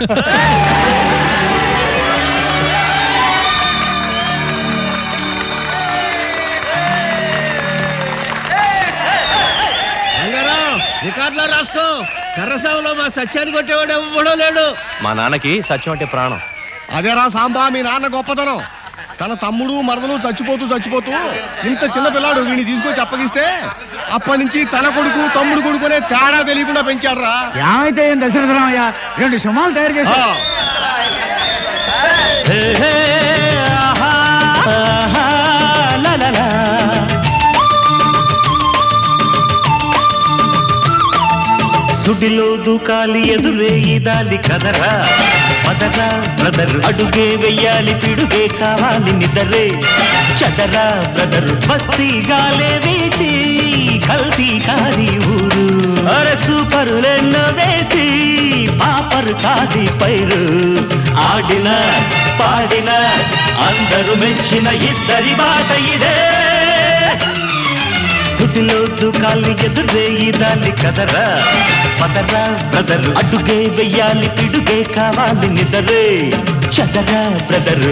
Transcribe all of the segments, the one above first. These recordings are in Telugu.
రంగారావు రికార్డులో రాసుకో కర్రసావులో మా సత్యాన్ని కొట్టేవాడు ఎవ్వడో లేడు మా నాన్నకి సత్యం అంటే ప్రాణం అదేరా సాంబా మీ నాన్న గొప్పతనం తన తమ్ముడు మరదలు చచ్చిపోతూ చచ్చిపోతూ ఇంత చిన్న పిల్లాడు వీడిని తీసుకొచ్చి అప్పగిస్తే అప్పటి నుంచి తన కొడుకు తమ్ముడు కొడుకు అనే తేడా తెలియకుండా పెంచాడురా ఏమైతే ఏం దశరథరామయ్య రెండు సుమాలు తయారు చేసి ఆ, సుడిలో దూకాలి ఎదురే ఇదాలి కదరా పదరా బ్రదర్ అడుగే వెయ్యాలి పిడుగే కావాలి నిదరే చదరా బ్రదర్ బస్తీ గాలే వేచి కల్తీ కాది ఊరు అరే సూపర్ లెన్నో వేసి పాపర్ కాది పైరు ఆడిన పాడిన అందరూ మెచ్చిన ఇద్దరి బాట ఇదే సుటిలో దుకాలి ఎదురే ఇదాలి కదరా పదరా బ్రదర్ అడ్డుగే వెయ్యాలి పిడుగే కావాలి నిదరే చదరా బ్రదర్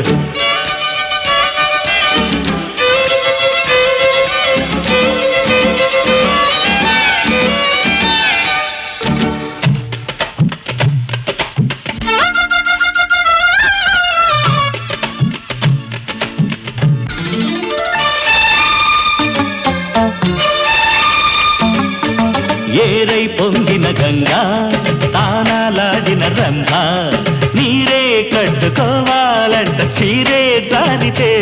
ఏరై పొంగిన గంగా తానాలాడిన రంభ నీరే కట్టుకోవాలంట చీరే జారితే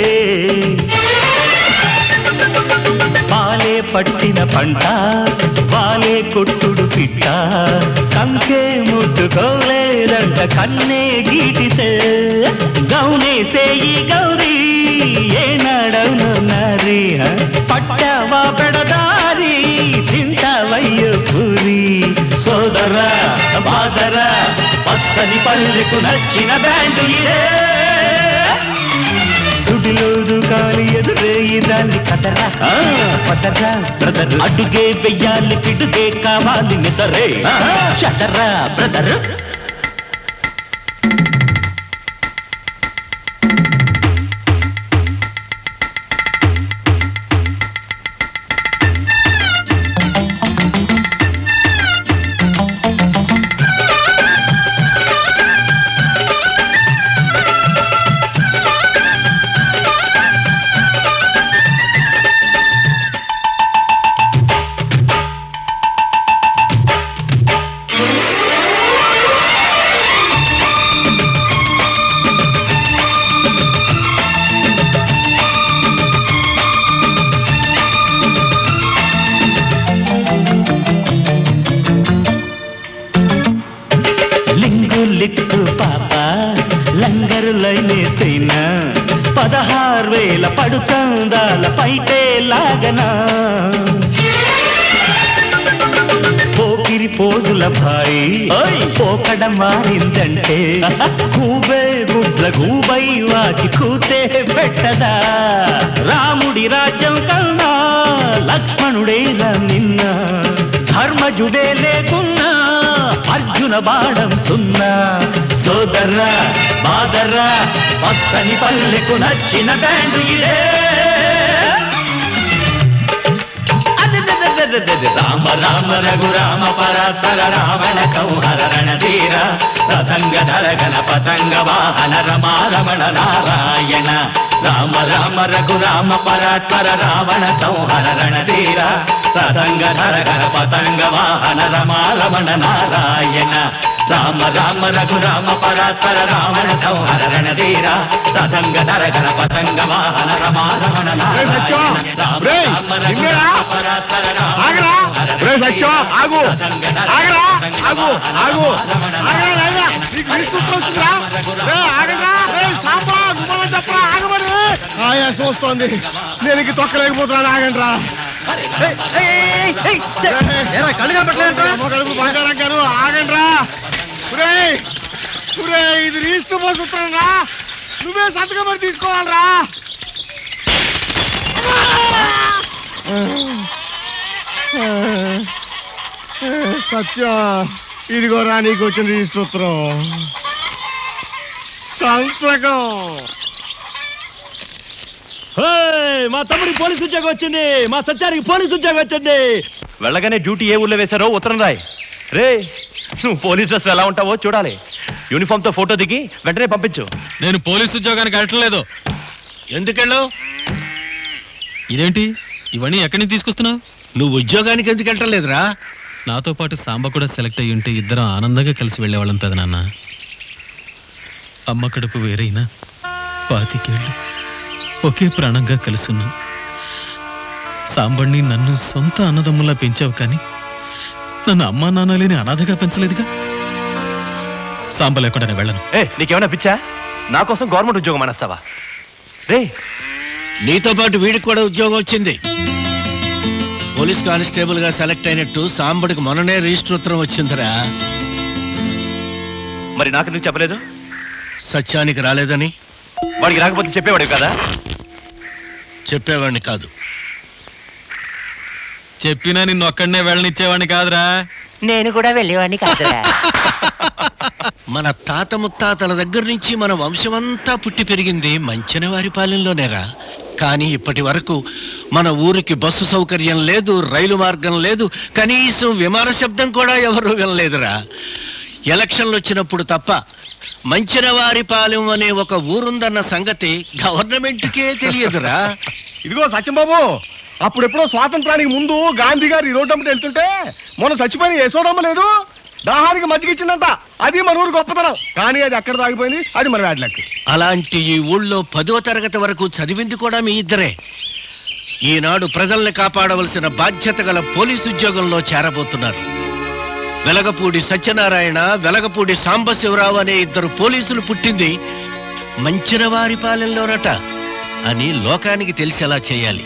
పాలే పట్టిన పంట వాలే కొట్టుడు పిట్ట కంకే ముట్టుకోలేదంట కన్నే గీటితే గౌనేసే ఈ గౌరీ ఏనాడవును నారి పట్టవా పెడదారి తింటావయ్యో పూరి సోదరా బాదరా పచ్చని పల్లెకు నచ్చిన బ్యాండు ఇదే సుడిలోదు గాలి ఎదురే దాన్ని కదరా పదరా బ్రదర్ అడుగే వెయ్యాలి పిడుగే కావాలి నిదరే చదరా బ్రదర్ లింగు లిక్కు పాప లంగరు లైనేసైనా పదహారు వేల పడు చందాల పైటే లాగనా పోకిరి పోజుల భాయి పోకడ మారిందంటే కూబే గుడ్ల గూబై వాకి కూతే పెట్టదా రాముడి రాజ్యం కన్నా లక్ష్మణుడేలా నిన్న ధర్మజుడే లేకున్నా అర్జున బాణం సున్నా సోదర్రా బాదర్రా పచ్చని పల్లెకు నచ్చిన బ్యాండు ఇదే అదెదెదెదెదెదె. రామ రామ రఘు రామ పరాత్పర రావణ సంహర రణధీర రతంగ ధరగణ పతంగ వాహన రమా రమణ నారాయణ రామ రామ రఘు రామ పరాత్పర రావణ సంహర రణధీర రతంగ ధరగణ పతంగ వాహన రమా రమణ నారాయణ రామ రామ రఘు రామ పరాత్పర రావణ సంహర రణధీర రతంగ ధరగణ పతంగ వాహన రమా రమణ రేయ్ సత్యం! నారాయణ రామ రేయ్! రామ రఘు నిన్నేరా? రామ పరాత్పర రావణ ఆగరా రే సత్యం ఆగు ఆగరా ఆగు ఆగు ఆగరా నాయనా నీకు విసుగు వస్తుందిరా రే ఆగరా రే సాంబా గుమ్మని చెప్పరా ఆగమని ఆయాసం వస్తోంది నేను ఇంక తొక్కలేకపోతున్నాను ఆగండి రా కళ్ళు కనపట్లేదంటరా కడుపు బంగారం ఆగండి రా ఒరేయ్ ఒరేయ్ ఇది రిజిస్టర్ పోసుకుంటున్నాను రా నువ్వే సంతకం మరి తీసుకోవాలరా సత్య ఇదిగోరా నీకు వచ్చిన రిజిస్టర్ ఉత్తరం సంతకం మా తమ్ముడికి పోలీస్ ఉద్యోగం వచ్చింది మా సత్యానికి పోలీస్ ఉద్యోగం వచ్చింది వెళ్ళగానే డ్యూటీ ఏ ఊళ్ళో వేశారో ఉత్తరం రాయ్ రే నువ్వు పోలీస్ డ్రెస్ ఎలా ఉంటావో చూడాలి యూనిఫామ్ తో ఫోటో దిగి వెంటనే పంపించు నేను పోలీస్ ఉద్యోగానికి వెళ్ళట్లేదు ఎందుకెళ్ళు ఇదేంటి ఇవన్నీ ఎక్కడి నుంచి తీసుకొస్తున్నావు నువ్వు ఉద్యోగానికి ఎందుకు వెళ్ళటం లేదురా నాతో పాటు సాంబ కూడా సెలెక్ట్ అయ్యి ఉంటే ఇద్దరం ఆనందంగా కలిసి వెళ్ళేవాళ్ళం పెద నాన్న అమ్మ కడుపు వేరైనా పాతికేళ్ళు ఒకే ప్రాణంగా కలుసున్నాం సాంబణ్ణి నన్ను సొంత అన్నదమ్ములా పెంచావు కానీ నన్ను అమ్మా నాన్న లేని అనాథగా పెంచలేదుగా సాంబ లేకుండా నేను వెళ్ళను ఏ నీకేమైనా పిచ్చా నా కోసం గవర్నమెంట్ ఉద్యోగం అనేస్తావా రే నీతో పాటు వీడికి కూడా ఉద్యోగం వచ్చింది పోలీస్ కానిస్టేబుల్ గా సెలెక్ట్ అయినట్టు సాంబడికి మొన్ననే రిజిస్టర్ ఉత్తరం వచ్చిందిరా మరి నాకు ఎందుకు చెప్పలేదు సత్యానికి రాలేదని వాడికి రాకపోతే చెప్పేవాడు కదా చెప్పేవాడిని కాదు చెప్పినా నిన్ను ఒక్కడనే వెళ్ళనిచ్చేవాడిని కాదురా నేను కూడా వెళ్ళేవాడిని కాదురా మన తాత ముత్తాతల దగ్గర నుంచి మన వంశమంతా పుట్టి పెరిగింది మంచినవారి పాలెంలోనేరా కానీ ఇప్పటి వరకు మన ఊరికి బస్సు సౌకర్యం లేదు రైలు మార్గం లేదు కనీసం విమాన శబ్దం కూడా ఎవరు వినలేదురా ఎలక్షన్లు వచ్చినప్పుడు తప్ప మంచినవారి పాలెం అనే ఒక ఊరుందన్న సంగతి గవర్నమెంట్కే తెలియదురా ఇదిగో సత్యంబాబు అప్పుడెప్పుడో స్వాతంత్రానికి ముందు గాంధీ గారు ఈ రోడ్డు అమ్మటి వెళ్తుంటే మొన్న చచ్చిపోయిన యశోడమ్మ లేదు దాహానికి మజ్జిగ ఇచ్చిందంట అది మన ఊరు గొప్పతనం కానీ అది ఎక్కడ తాగిపోయింది అది మన వాటిలకి అలాంటి ఈ ఊళ్ళో పదో తరగతి వరకు చదివింది కూడా మీ ఇద్దరే ఈనాడు ప్రజల్ని కాపాడవలసిన బాధ్యత గల పోలీసు ఉద్యోగంలో చేరబోతున్నారు వెలగపూడి సత్యనారాయణ వెలగపూడి సాంబశివరావు అనే ఇద్దరు పోలీసులు పుట్టింది మంచినవారి పాలెంలోనట అని లోకానికి తెలిసేలా చేయాలి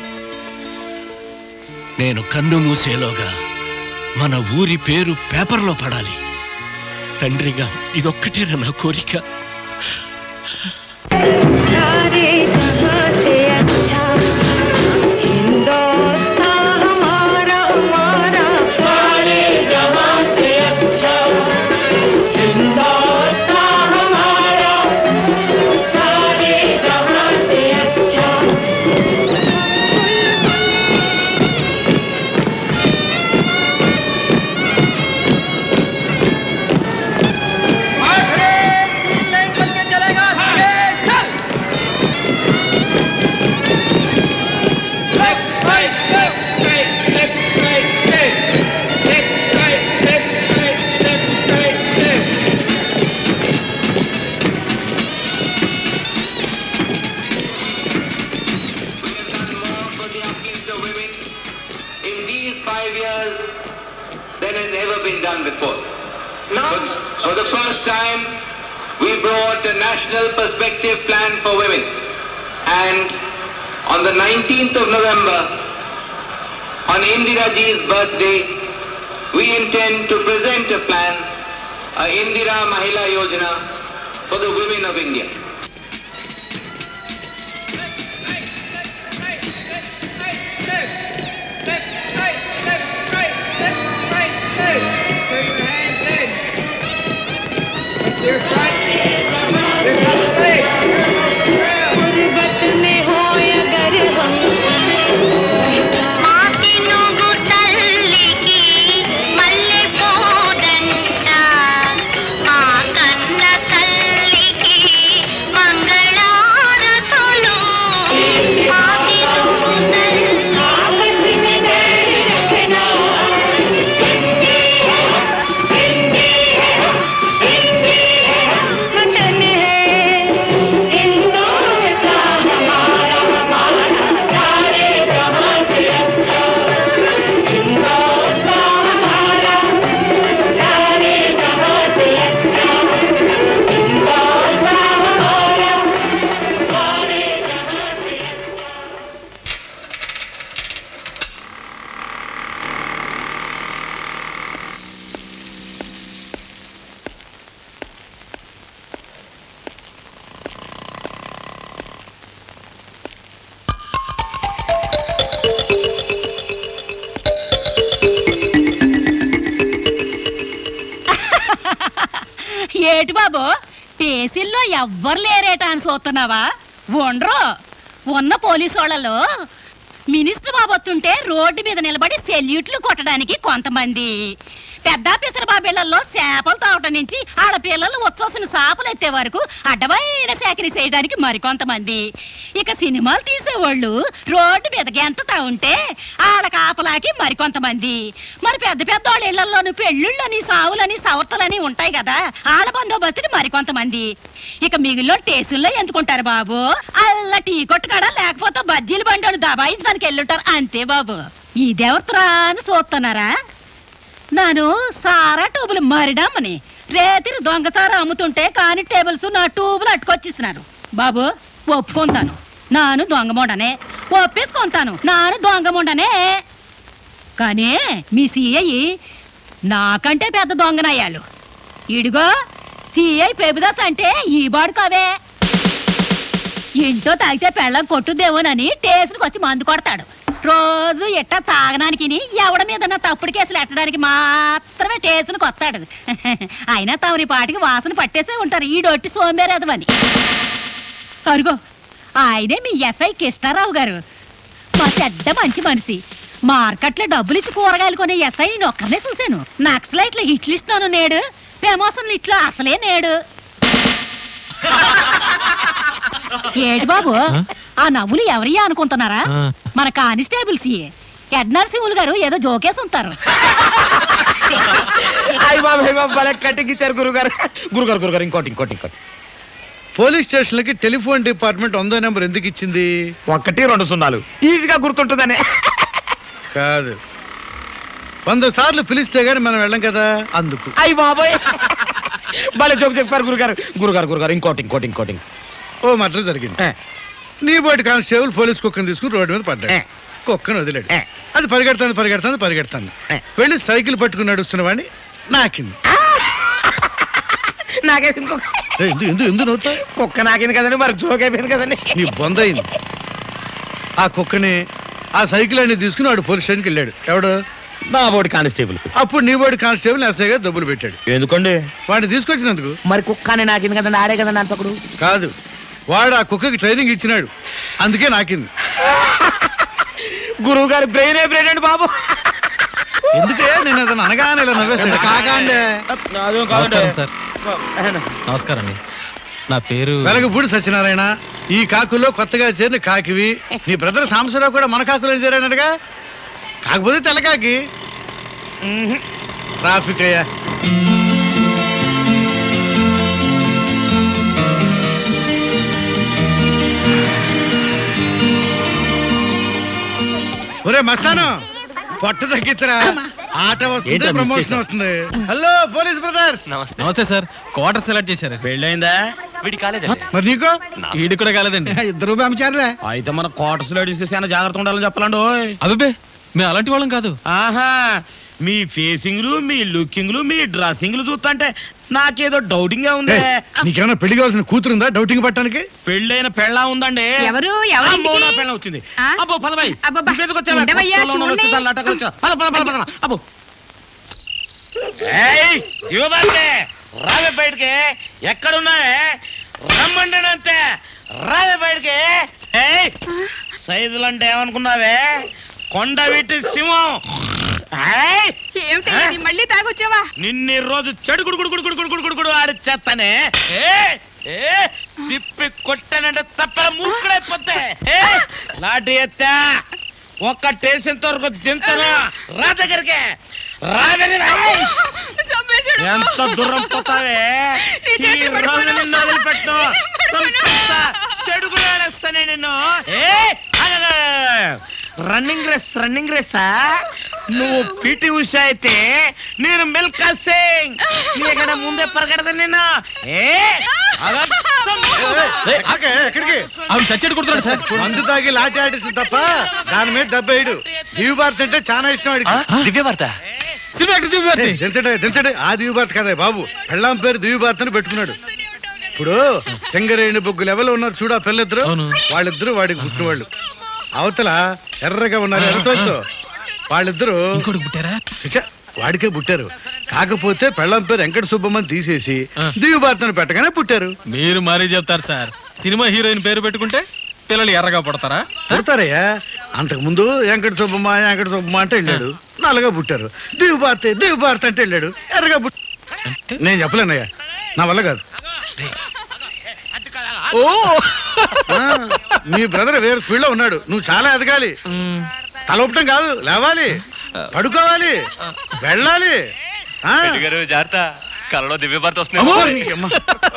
నేను కన్ను మూసేలోగా మన ఊరి పేరు పేపర్లో పడాలి తండ్రిగా ఇదొక్కటేనా నా కోరిక सारे जहां से अच्छा हिंदुस्तान हमारा हमारा सारे जहां से अच्छा हिंदुस्तान हमारा सारे जहां से अच्छा for the uplift of women in these five years than has ever been done before. For, for the first time, we brought a national perspective plan for women. And on the 19th of November, on Indira Ji's birthday, we intend to present a plan, a Indira Mahila Yojana, for the women of India. गुर्बत में हो अगर हम మాటిను గుట్టల్లికి మల్లె పోదంట మా కన్న తల్లికి మంగళారతులు మాటిను గుట్టల్లి हिंदुस्तान हमारा हमारा सारे जहां से अच्छा हिंदुस्तान हमारा सारे जहां से अच्छा हिंदुस्तान हमारा सारे जहां से ఏటి బాబు స్టేషన్లో ఎవ్వరు లేరేట అని చూస్తున్నావా ఉండరు ఉన్న పోలీసు వాళ్ళలో మినిస్టర్ బాబొత్తుంటే రోడ్డు మీద నిలబడి సెల్యూట్లు కొట్టడానికి కొంతమంది పెద్ద పిసర బాబిళ్లలో చేపలు తావటం నుంచి ఆడపిల్లలు వచ్చోసిన చేపలు ఎత్తే వరకు అడ్డమైన సేకరి చేయడానికి మరికొంతమంది ఇక సినిమాలు తీసేవాళ్ళు రోడ్డు మీద గెంతతా ఉంటే ఆడ కాపలాకి మరికొంతమంది మరి పెద్ద పెద్ద వాళ్ళ ఇళ్లలోను పెళ్ళిళ్ళని సావులని సవర్తలని ఉంటాయి కదా ఆడ బందోబస్తుకి మరికొంతమంది ఇక మిగిలిన టేసుల్లో ఎందుకుంటారు బాబు అల్ల టీ కొట్టుకాడ లేకపోతే బజ్జీలు బండి దబాయించడానికి వెళ్ళుంటారు అంతే బాబు ఇదెవరితరా అని చూస్తున్నారా నాను సారా టూబులు మరిడమ్మని రేతిరి దొంగసారా అమ్ముతుంటే కాని టేబుల్స్ నా టూబులు అట్టుకొచ్చేసినారు బాబు ఒప్పుకుంటాను నాను దొంగమోడనే ఒప్పేసుకుంటాను నాను దొంగమోడనే కానీ మీ సిఐ నాకంటే పెద్ద దొంగనయ్యాలు ఇడిగో సిఐ పెబుదాస్ అంటే ఈ బాడు కావే ఇంట్లో తాగితే పెళ్ళం కొట్టుదేమోనని టేసునికి వచ్చి మందు కొడతాడు రోజు ఎట్టా తాగడానికి ఎవడ మీద తప్పుడు కేసులు ఎట్టడానికి మాత్రమే టేసునికి వస్తాడు అయినా తమరి పాటికి వాసన పట్టేసే ఉంటారు ఈ డొట్టి సోంబేరేదమని అరుగో ఆయనే మీ ఎస్ఐ కృష్ణారావు గారు మా చెడ్డ మంచి మనిషి మార్కెట్లో డబ్బులు ఇచ్చి కూరగాయలు కొనే ఎస్ఐ నేను ఒక్కనే చూశాను నక్సలైట్లు ఇట్లు ఇస్తాను నేడు ప్రమోషన్లు ఇట్లు అసలే నేడు ఏడు బాబు ఆ నవ్వులు ఎవరియా అనుకుంటున్నారా ఆ. మన కానిస్టేబుల్స్ హెడ్ నరసింహులు గారు ఏదో జోకేసి ఉంటారు అయ్య బాబు అయ్య బాబు భలే కట్టించారు గురుగారు గురుగారు గురుగారు ఇంకోటి ఇంకోటి ఇంకోటి పోలీస్ స్టేషన్లకి టెలిఫోన్ డిపార్ట్మెంట్ వందో నెంబర్ ఎందుకు ఇచ్చింది ఒకటి రెండు సున్నాలు ఈజీగా గుర్తుంటుందని కాదు వంద సార్లు పిలిస్తే గానీ మనం వెళ్ళం కదా అందుకు అయ్యి బాబోయ్ భలే జోక్ చెప్పారు గురుగారు గురుగారు గురుగారు ఇంకోటి ఇంకోటి ఇంకోటి ఓ మర్డర్ జరిగింది నీ బోటి కానిస్టేబుల్ పోలీస్ కుక్కను తీసుకుని రోడ్డు మీద పడ్డాడు కుక్కను వదిలాడు అది పరిగెడుతుంది పరిగెడుతుంది పరిగెడుతుంది వెళ్ళి సైకిల్ పట్టుకుని నడుస్తున్న వాడిని నాకింది నాకేసి ఇంకొక ఏయ్, ఎందు ఎందు ఎందు నవ్వుతా కుక్క నాకింది కదండి మరి జోక్ అయిపోయింది కదండి నీ బొందయింది ఆ కుక్కని ఆ సైకిల్ అన్ని తీసుకుని వాడు పోలీస్ స్టేషన్కి వెళ్ళాడు ఎవడు నా బోటి కానిస్టేబుల్ అప్పుడు నీ బోటి కానిస్టేబుల్ ఎస్ఐ గారు డబ్బులు పెట్టాడు ఎందుకండి వాడిని తీసుకొచ్చినందుకు మరి కుక్క అని నాకింది కదండి ఆడే కదండి అంతకుడు కాదు వాడు ఆ కుక్కకి ట్రైనింగ్ ఇచ్చినాడు అందుకే నాకింది గురువు గారి బ్రెయినే బ్రెయిన్ అండి బాబు ఎందుకే నేను అతను అనగానే ఇలా నవ్వేస్తాడు కాకండే నమస్కారం సార్ నమస్కారం అండి నా పేరు వెలగపూడి సత్యనారాయణ ఈ కాకుల్లో కొత్తగా చేరిన కాకివి నీ బ్రదర్ సాంబశివరావు కూడా మన కాకులో చేరానట్టుగా కాకపోతే తెల్లకాకి ట్రాఫిక్ అయ్యా ఒరే మస్తాను పొట్ట తగ్గించరా ఆట వస్తుంది ఏంటా మిస్ ప్రమోషన్ చేశావ్? వస్తుంది హలో పోలీస్ బ్రదర్స్ నమస్తే సార్ క్వార్టర్ సెలెక్ట్ చేశారు పెళ్ళైందా వీడి కాలేదండి మరి నీకు ఈడు కూడా కాలేదండి ఇద్దరు పంపించారులే అయితే మన క్వార్టర్స్ లో చాలా జాగ్రత్త ఉండాలని చెప్పాలండి ఓయ్ అబ్బే మేము అలాంటి వాళ్ళం కాదు ఆహా మీ ఫేసింగ్లు మీ లుకింగ్లు మీ డ్రెస్సింగ్లు చూస్తుంటే నాకేదో డౌటింగ్ గా ఉంది ఏయ్, నీకేమైనా పెళ్లి కావాల్సిన కూతురుందా డౌటింగ్ పట్టడానికి పెళ్ళైన పెళ్ళా ఉందండి ఎవరు? ఎవరింటికి? అమ్మో, నా పెళ్ళం వచ్చింది ఆ? అబ్బో పదబాయి అబ్బబ్బా, ఉండవయ్యా, చూడండి. అబ్బో అబ్బో ఏయ్ దిగబాటే రావే బయటికి ఎక్కడున్నావే రమ్మంటానంతే రావే బయటికి ఏయ్ సైజులు అంటే ఏమనుకున్నావే కొండ వీటి సింహం ఏయ్! ఏమిటి ఇది? మళ్ళీ తాగొచ్చావా నిన్ని రోజు చెడు గుడు గుడు గుడు గుడు గుడు గుడు గుడు ఆడిచ్చేస్తానే ఏ ఏ తిప్పి కొట్టానంటే తప్పల మూకుడైపోతే ఏ లాటి ఎత్తా ఒక్క స్టేషన్ వరకు దింతను రా దగ్గరికి రా దగ్గర చంపేశాడు. ఎంత దూరం పోతావే నీ చేతులు ఈ రోజు పడిపోను. నిన్ను వదిలిపెట్టు చంపేస్తా. చెడు కూడా ఆడేస్తానే నిన్ను ఏ రన్నింగ్ రేస్ రన్నింగ్ రేసా నువ్వు పిటి ఉష అయితే నేను మిల్కా సింగ్ నీకన్నా ముందే పరిగెడతా నిన్ను ఏ ఎక్కడికి ఆవిడ చచ్చేటి కొడుతున్నాడు సార్ మందు తాగి లాటి ఆడిస్తుంది తప్ప దాని మీద డబ్బు వేయడు దివి భారత్ అంటే చాలా ఇష్టం వాడికి దివ్య వార్త ఏయ్, దించడే దించడే ఆ దివి భారత్ కదా బాబు పెళ్ళాం పేరు దివి భారత్ అని పెట్టుకున్నాడు ఇప్పుడు చెంగరేణి బొగ్గులు ఎవరు ఉన్నారు చూడు ఆ పిల్లిద్దరు వాళ్ళిద్దరు వాడికి పుట్టిన వాళ్ళు అవతల ఎర్రగా ఉన్నారు ఎర్రతో వాళ్ళిద్దరు పుట్టారా వాడికే పుట్టారు కాకపోతే పెళ్ళం పేరు వెంకట సుబ్బమ్మని తీసేసి దిగుబార్తను పెట్టగానే పుట్టారు మీరు మరీ చెప్తారు సార్ సినిమా హీరోయిన్ పేరు పెట్టుకుంటే పిల్లలు ఎర్రగా పుడతారా పుడతారయ్యా అంతకు ముందు వెంకట సుబ్బమ్మ వెంకట సుబ్బమ్మ అంటే వెళ్ళాడు నల్లగా పుట్టారు దిగుబార్తె దిగుబార్తె అంటే వెళ్ళాడు ఎర్రగా పుట్ నేను చెప్పలేనయ్యా నా వల్ల కాదు ఓ ఆ, మీ బ్రదర్ వేరే ఫీల్డ్ లో ఉన్నాడు నువ్వు చాలా ఎదగాలి తలొప్పటం కాదు లేవాలి పడుకోవాలి వెళ్ళాలి ఆ. గారు జాగ్రత్త కలలో దివ్య భర్త అమ్మో, వస్తుంది నీ అమ్మ.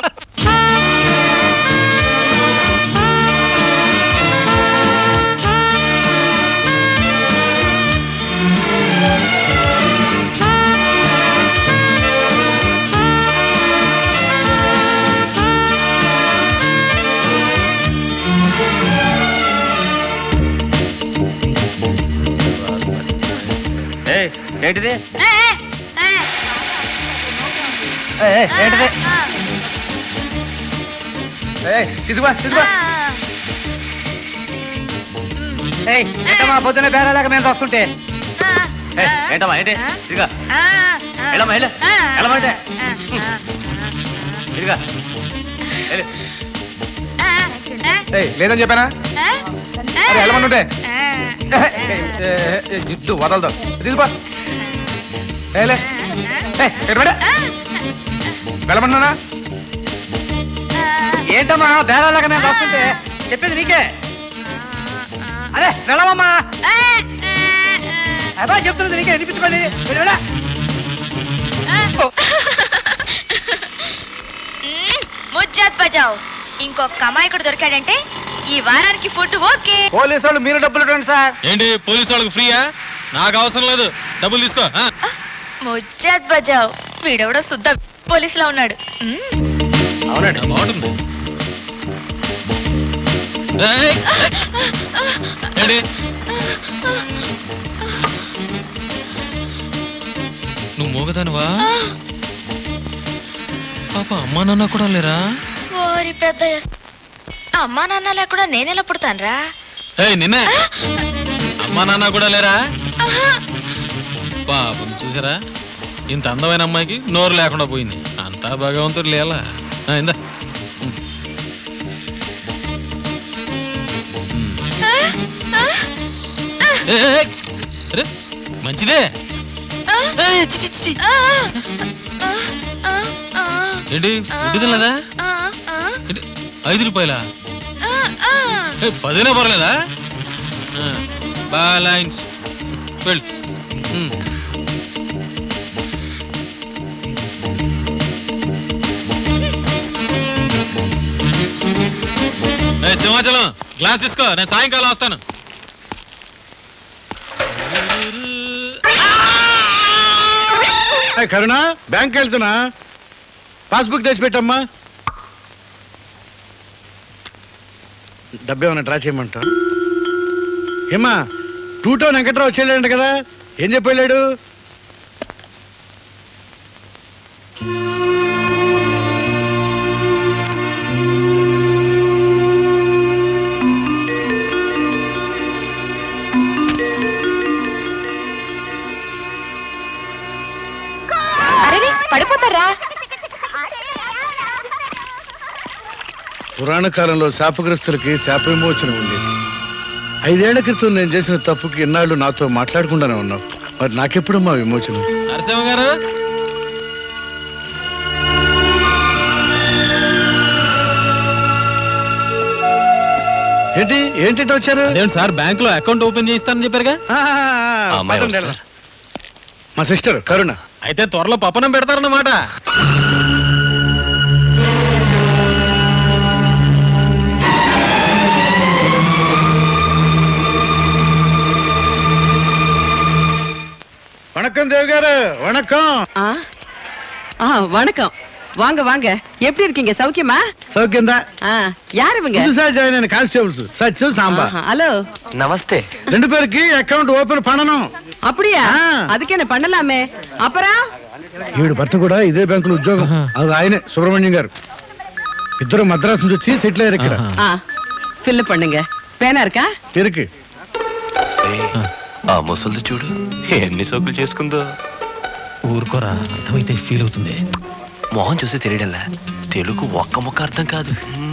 ఏయ్, ఏంటిది ఏంటిది తీసుకో తీసుకో ఏంటమ్మా పొద్దున్న బేరాలేక మేము వస్తుంటే ఏయ్, ఏంటమ్మా ఏంటి ఇదిగా వెళ్ళమ్మా వెళ్ళు వెళ్ళమంటే ఇదిగా వెళ్ళు. లేదని చెప్పానా అరే వెళ్ళమనుంటే జిద్దు వదలదు తీసుకో ఏలే వెళ్ళమన్నా ఏంటమ్మా బేరాలేక మేము వస్తుంటే చెప్పేది నీకే అరే వెళ్ళమమ్మా అబ్బా చెప్తున్నది నీకే వినిపించుకోండి వెళ్ళి వెళ్ళ ముజ్జాత్ బజావ్ ఇంకొక అమాయకుడు దొరికాడంటే ఈ వారానికి ఫుడ్ ఓకే పోలీసు వాళ్ళు మీరు డబ్బులు ఇవ్వండి సార్ ఏంటి పోలీసు వాళ్ళకి ఫ్రీయా నాకు అవసరం లేదు డబ్బులు తీసుకో ఆ. ముజ్జాత్ బజావ్ వీడెవడో శుద్ధ పోలీసులా ఉన్నాడు మ్మ్. అవునండి బాగుంటుంది ఏయ్, ఏంటి నువ్వు మోగదానివా పాప అమ్మా నాన్న కూడా లేరా ఓరి పెద్ద ఎస్- అమ్మా నాన్న లేకుండా నేనెలా పుడతానురా ఏయ్ నిన్నే అమ్మా నాన్న కూడా లేరా పాపం చూసారా ఇంత అందమైన అమ్మాయికి నోరు లేకుండా పోయింది అంతా భగవంతుడు లేలా ఆ, ఇందా ఏయ్, ఏయ్, ఏయ్. అరే మంచిదే ఏయ్, చి, చి, చి, చి. ఏంటి ఫుడ్ తినలేదా ఏంటి, ఐదు రూపాయలా ఏయ్, పదినా పర్లేదా ఆ, బాలైన్స్ వెళ్ళు ఉమ్. ఏయ్, సింహాచలం గ్లాస్ తీసుకో నేను సాయంకాలం వస్తాను ఏయ్, కరుణ బ్యాంక్ వెళ్తున్నా పాస్బుక్ తెచ్చి పెట్టమ్మా డబ్బు ఏమన్నా డ్రా చేయమంటా ఏమా టూ టౌన్ వెంకట్రావు వచ్చేళ్ళంట కదా ఏం చెప్పి వెళ్ళాడు అరే పడిపోతారా పురాణ కాలంలో శాపగ్రస్తులకి శాప విమోచన ఉండేది ఐదేళ్ల క్రితం నేను చేసిన తప్పుకి ఇన్నాళ్ళు నాతో మాట్లాడకుండానే ఉన్నావు మరి నాకెప్పుడమ్మా విమోచనం నరసింహ గారు ఏంటి ఏంటి వచ్చారు అదేంటి సార్ బ్యాంక్ లో అకౌంట్ ఓపెన్ చేయిస్తానని చెప్పారుగా అమ్మాయి పదండి, వస్తుందా? మా సిస్టర్ కరుణ అయితే త్వరలో పప్పనం పెడతారన్నమాట வணக்கம் தேவகாரு வணக்கம் ஆ ஆ வணக்கம் வாங்க வாங்க எப்படி இருக்கீங்க சௌக்கியமா சௌக்கியம் தான் ஆ யார் இவங்க புதுசா ஜாயின் ஆன கான்ஸ்டபிள்ஸ் சச்சு சாம்பா ஆஹா, ஹலோ నమస్తే ரெண்டு பேருக்கு అకౌంట్ ఓపెన్ பண்ணணும் அப்படியா அதுக்கு என்ன பண்ணலாமே அப்புறம் ఈవిడ భర్త కూడా ఇదే బ్యాంకులో ఉద్యోగం అది ఆయనే సుబ్రహ్మణ్యం గారు ఇద్దరు మద్రాసు నుంచి వచ్చి సెటిల్ అయ్యారు ఇక్కడ ஆ ஃபில் பண்ணுங்க பேனா இருக்கா ఇరుకు ఆ ముసలిది చూడు ఎన్ని సోకులు చేసుకుందో ఊరుకోరా అర్థమైతే ఫీల్ అవుతుంది మొహం చూసి తెలియడంలా తెలుగు ఒక్క ముక్క అర్థం కాదు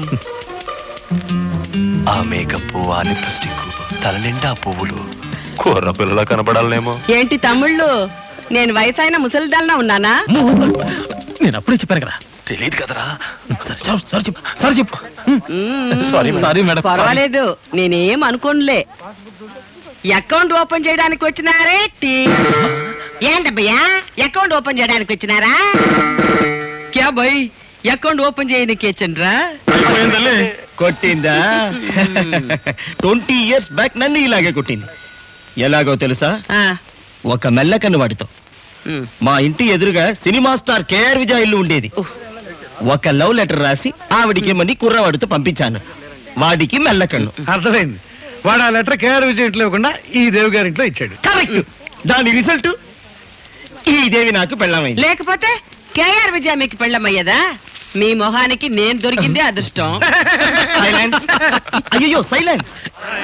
ఆ మేకప్ ఆ లిప్స్టిక్ తల నిండా పువ్వులు కుర్ర పిల్లల కనబడాలనేమో ఏంటి తమ్ముళ్ళు నేను వయసైన ముసలిదాల్లా ఉన్నానా నేను అప్పుడే చెప్పాను కదా తెలియదు కదరా సరే సార్ సారీ చెప్పు సారీ చెప్పు సారీ మేడం. సారీ మేడం పర్వాలేదు నేనేం అనుకోనులే అకౌంట్ ఓపెన్ చేయడానికి వచ్చినారే టీ ఏంటబ్బయ్యా అకౌంట్ ఓపెన్ చేయడానికి వచ్చినారా క్యా బై అకౌంట్ ఓపెన్ చేయడానికి వచ్చండ్రా కొట్టిందా ట్వంటీ ఇయర్స్ బ్యాక్ నన్ను ఇలాగే కొట్టింది ఎలాగో తెలుసా ఒక మెల్లకన్ను వాటితో మా ఇంటి ఎదురుగా సినిమా స్టార్ కేఆర్ విజయ ఇల్లు ఉండేది ఒక లవ్ లెటర్ రాసి ఆవిడికి మని కుర్రవాడితో పంపించాను వాడికి మెల్లకన్ను అర్థమైంది వాడు ఆ లెటర్ కేఆర్ విజయ్ ఇంట్లో ఇవ్వకుండా ఈ దేవి గారి ఇంట్లో ఇచ్చాడు కరెక్ట్ దాని రిజల్ట్ ఈ దేవి నాకు పెళ్ళమైంది లేకపోతే కేఆర్ విజయ మీకు పెళ్ళమయ్యదా మీ మొహానికి నేను దొరికిందే అదృష్టం సైలెన్స్ అయ్యో సైలెన్స్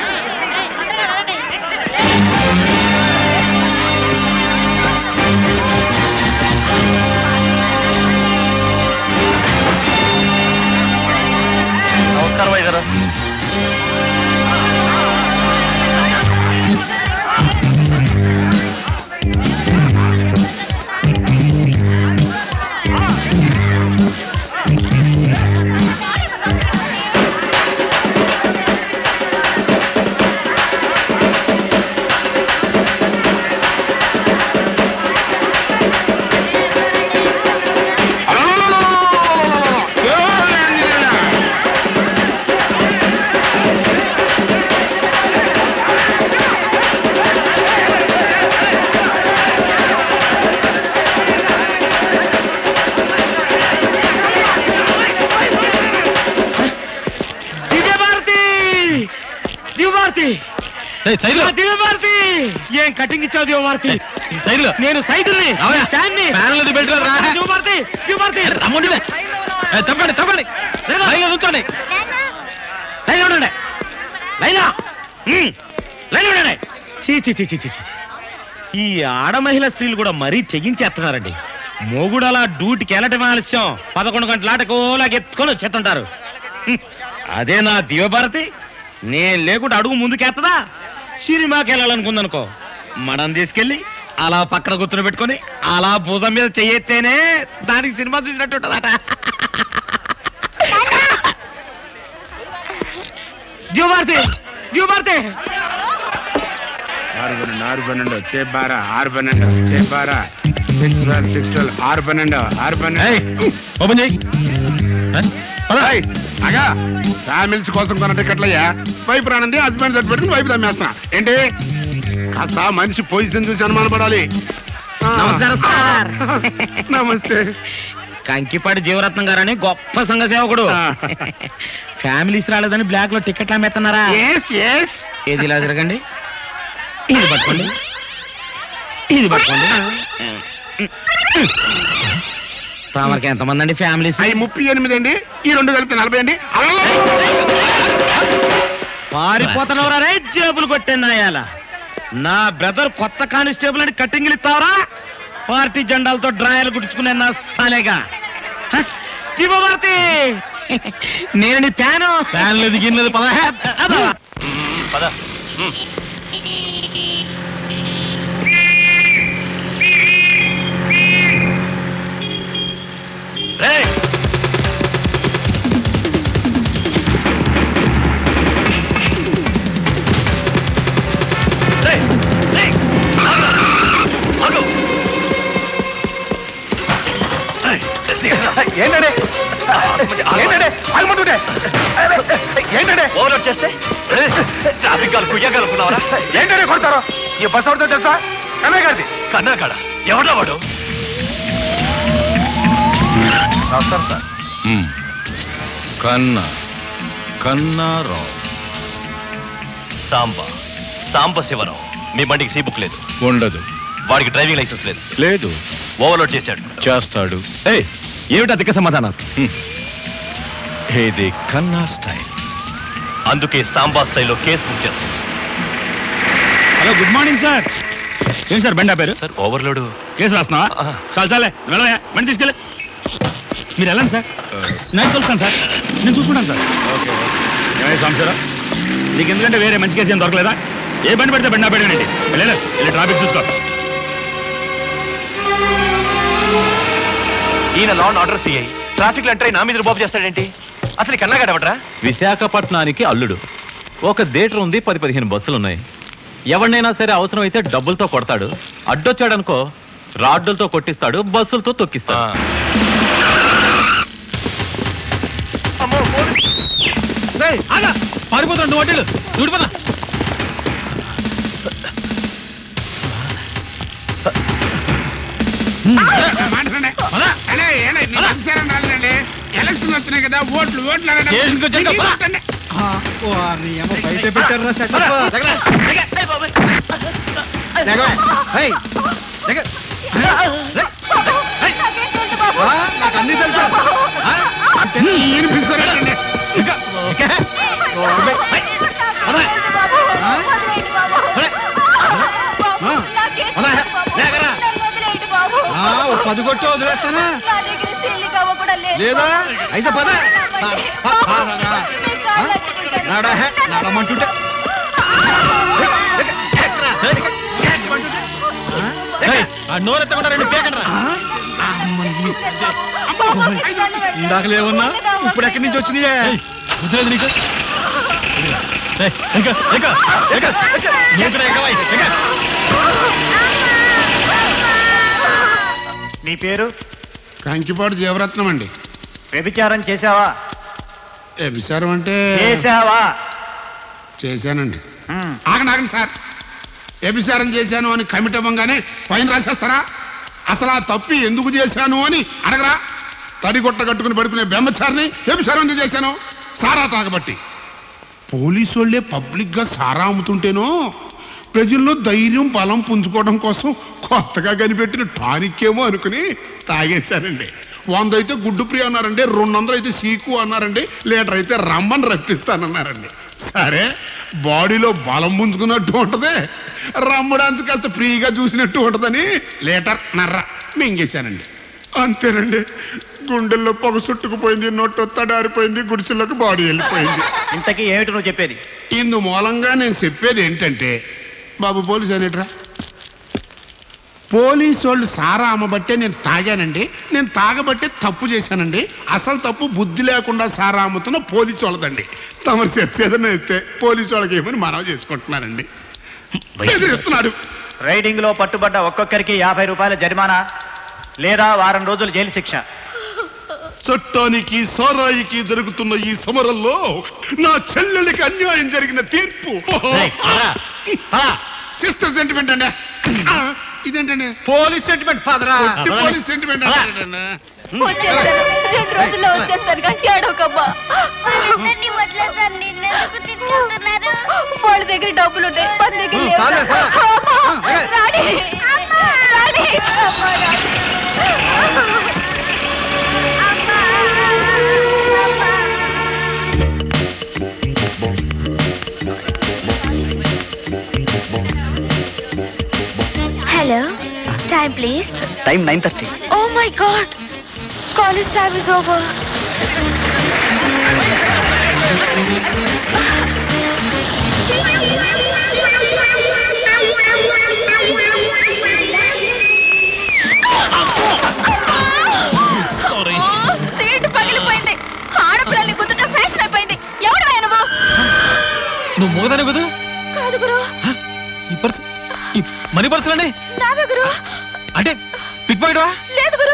నమస్కారం అయ్య గారు దివ్యభారతి దివ్యభారతి సైడ్ దివ్యభారతి ఏం కటింగ్ ఇచ్చావు దివ్యభారతి సైడ్ లో నేను సైకిల్ని అవునా? ఫ్యాన్ ని ఫ్యాన్లు అది బెల్ట్ రా. దివ్యభారతి దివ్యభారతి రమ్మండి తప్పండి తప్పండి లైన్లో కూర్చోండి లైన్ ఉండండి లైనా ఉమ్, లైన్ ఉండండి చీ చీ చీ చీ చీ చీ. ఈ ఆడ మహిళ స్త్రీలు కూడా మరీ తెగించేస్తున్నారండి మొగుడు అలా డ్యూటీకి వెళ్ళటం ఆలస్యం పదకొండు గంటల ఆటకోలాగా ఎత్తుకొని వచ్చేస్తుంటారు హ్మ్. అదే నా దివభారతి నేను లేకుండా అడుగు ముందుకెత్తదా సినిమాకి వెళ్ళాలనుకుందనుకో మనం తీసుకెళ్ళి అలా పక్కన గుర్తున పెట్టుకొని అలా భుజం మీద చెయ్యెత్తేనే దానికి సినిమా చూసినట్టు ఉంటుందట దివభారతి దివభారతి ఆరు పన్నెండు ఆరు పన్నెండు చే బారా ఆరు పన్నెండు చే బారా సిక్స్ ట్వెల్వ్ సిక్స్ ట్వెల్వ్ ఆరు పన్నెండు ఆరు పన్నెండు ఓపెన్ చేయి ఏయ్, అగా ఫ్యామిలీస్ కోసం కొన్న టికెట్లయ్యా వైపు రానంది హస్బెండ్ సెట్ పెట్టుకుని వైపు తమ్మేస్తున్నా ఏంటి కాస్త మనిషి పొజిషన్ చూసి అనుమానపడాలి ఆ. నమస్కారం సార్ నమస్తే కంకిపాటి జీవరత్నం గారని గొప్ప సంఘ సేవకుడు ఫ్యామిలీస్ రాలేదని బ్లాక్ లో టికెట్లు అమ్మేస్తున్నారా ఏది ఇలా తిరగండి ఇది పట్టుకోండి ఇది పట్టుకోండి తమరికి ఎంతమంది అండి ఫ్యామిలీస్ అవి ముప్పై ఎనిమిది అండి ఈ రెండు కలిపి నలభై అండి పారిపోతున్నావురా రే జేబులు కొట్టినాయాల నా బ్రదర్ కొత్త కానిస్టేబుల్ అని కట్టింగ్లు ఇస్తావరా పార్టీ జెండాలతో డ్రాయలు గుర్చుకునే నా సాలేగా హ? శివభారతి నేను నీ ప్యాను ఫ్యాన్ లేదు గిన్ లేదు పదా పద రే ఏంటంటే ఏంటంటే ఆగమంటుంటే ఏంటంటే ఓవర్లోడ్ చేస్తే ట్రాఫిక్ గారు కుయ్యగలుగుతున్నావరా ఏంటంటే కొడతారు ఈ బస్ అవుతుందో తెలుసా కన్నయ్య గారిది కన్నా కాడ ఎవడా వాడు నమస్కారం సార్ కన్నా కన్నారావు సాంబ సాంబ శివరావు మీ బండికి సీ బుక్ లేదు ఉండదు వాడికి డ్రైవింగ్ లైసెన్స్ లేదు లేదు ఓవర్లోడ్ చేశాడు చేస్తాడు ఏయ్ ఏమిటి అధిక సమాధానం ఇది కన్నా స్టైల్ అందుకే సాంబా స్టైల్లో కేసు బుక్ చేస్తాం హలో గుడ్ మార్నింగ్ సార్ ఏం సార్ బండి ఆపారు సార్ ఓవర్లోడ్ కేసు రాస్తున్నావా చాలు చాలే వెళ్ళయా బండి తీసుకెళ్ళి మీరు వెళ్ళండి సార్ నేను చూస్తాను సార్ నేను చూసుకుంటాను సార్ ఓకే ఏమైనా సంసారా నీకు ఎందుకంటే వేరే మంచి కేసు ఏం దొరకలేదా ఏ బండి పెడితే బండి ఆపాడండి వెళ్ళలేదు వెళ్ళి ట్రాఫిక్ చూసుకో ఈయన law and order CI traffic లో ఎంటర్ నా మీద బాబు చేస్తాడేంటి అసలు కన్నగడవట్రా విశాఖపట్నానికి అల్లుడు ఒక థియేటర్ ఉంది పది పదిహేను బస్సులు ఉన్నాయి ఎవరినైనా సరే అవసరం అయితే డబ్బులతో కొడతాడు అడ్డొచ్చాడనుకో రాడ్డులతో కొట్టిస్తాడు బస్సులతో తొక్కిస్తాడు పారిపోతాడు నువ్వు అడ్డీలు దూడిపోతా మాట్లాడండి. అరే, ఏంటి, నీకు అధికారం రాలేదండి. ఎలక్షన్ వస్తున్నాయి కదా ఓట్లు ఓట్లు అడగండి. స్టేషన్కి వచ్చాక తిరిగి పద. కొట్టండి. వారిని ఏమో బయట పెట్టారా సెటప్ నాకు అన్ని తెలుసు ఆ? అంటే ఈయన పిలుస్తారండి. ఇంకా ఇంకా ఓర్మే. అరే. ఆ? అరే. ఆ. అరే. లేకరా. ఆ, ఓ పది కొట్టి వదిలేస్తానా లేదా అయితే పద పద, పద, పద, రా. ఆ? రాడా హే, నడమంటుంటే నోరెత్తకుండా రెండు పేకండి ఇందాక లేవన్నా ఇప్పుడు ఎక్కడి నుంచి వచ్చినాయే ఉద్యోగం నీకు ఏయ్, ఇంకా, ఇంకా, ఇంకా, నువ్వు కూడా ఎక్కవా, ఇంకా. నీ పేరు కంకిపాడు జీవరత్నం అండి వ్యభిచారం చేశావా ఏ విచారం అంటే చేశావా చేశానండి ఆగండి ఆగండి సార్ ఏ విచారం చేశాను అని కమిట్ అవ్వగానే పైన రాసేస్తారా అసలు ఆ తప్పి ఎందుకు చేశాను అని అడగరా తడిగొట్ట కట్టుకుని పడుకునే బ్రహ్మచారిని ఏ విచారం ఎందుకు చేశాను సారా తాగబట్టి పోలీసు వాళ్ళే పబ్లిక్గా సారా అమ్ముతుంటేనో ప్రజల్లో ధైర్యం బలం పుంజుకోవడం కోసం కొత్తగా కనిపెట్టిన టానిక్ ఏమో అనుకుని తాగేశానండి వంద అయితే గుడ్డు ప్రియ అన్నారండి రెండు వందలు అయితే సీకు అన్నారండి లీటర్ అయితే రమ్మని రప్పిస్తానన్నారండి సరే బాడీలో బలం పుంజుకున్నట్టు ఉంటుంది రమ్మడానికి కాస్త ఫ్రీగా చూసినట్టు ఉంటుందని లీటర్ నర్ర మింగేశానండి అంతేనండి గుండెల్లో పొగ చుట్టుకుపోయింది నొట్టు తడారిపోయింది గుడిసెల్లోకి బాడీ వెళ్ళిపోయింది ఇంతకీ ఏమిటి నువ్వు చెప్పేది ఇందు మూలంగా నేను చెప్పేది ఏంటంటే బాబు పోలీస్ అనేట్రా పోలీసు వాళ్ళు సారా అమ్మబట్టే నేను తాగానండి నేను తాగబట్టే తప్పు చేశానండి అసలు తప్పు బుద్ధి లేకుండా సారా అమ్ముతున్న పోలీసు వాళ్ళదండి తమరు చర్చ ఏదైనా ఎత్తే పోలీసు వాళ్ళకి ఏమని మనవి చేసుకుంటున్నారండి ఎదురెత్తున్నాడు రైడింగ్ లో పట్టుబడ్డ ఒక్కొక్కరికి యాభై రూపాయల జరిమానా లేదా వారం రోజులు జైలు శిక్ష చట్టానికి సారాయికి జరుగుతున్న ఈ సమరంలో నా చెల్లెలికి అన్యాయం జరిగిన తీర్పు సిస్టర్ సెంటిమెంట్ అండి ఆ, ఇదేంటండి పోలీస్ సెంటిమెంట్ ఫాదరా పోలీస్ సెంటిమెంట్ అంటారండి రెండు రోజుల్లో వచ్చేస్తారు కానీ ఏడవకమ్మా వాళ్ళ దగ్గర డబ్బులు ఉంటాయి మన దగ్గర లేవు. చాలే, పద. అమ్మా, రాణి, రాణి, అమ్మా, Rani. Hello time please time nine thirty oh my god college time is over seat పగిలిపోయింది ఆడపిల్లల్ని గుద్దుట ఫ్యాషన్ అయిపోయింది ఎవరు నువ్వు నువ్వు మోగదానే కదా కాదు గురు ఈ పర్స్ ఈ మనీ పర్సులు అండి నావే గురు అంటే పిక్ పాకెట్ లేదు గురు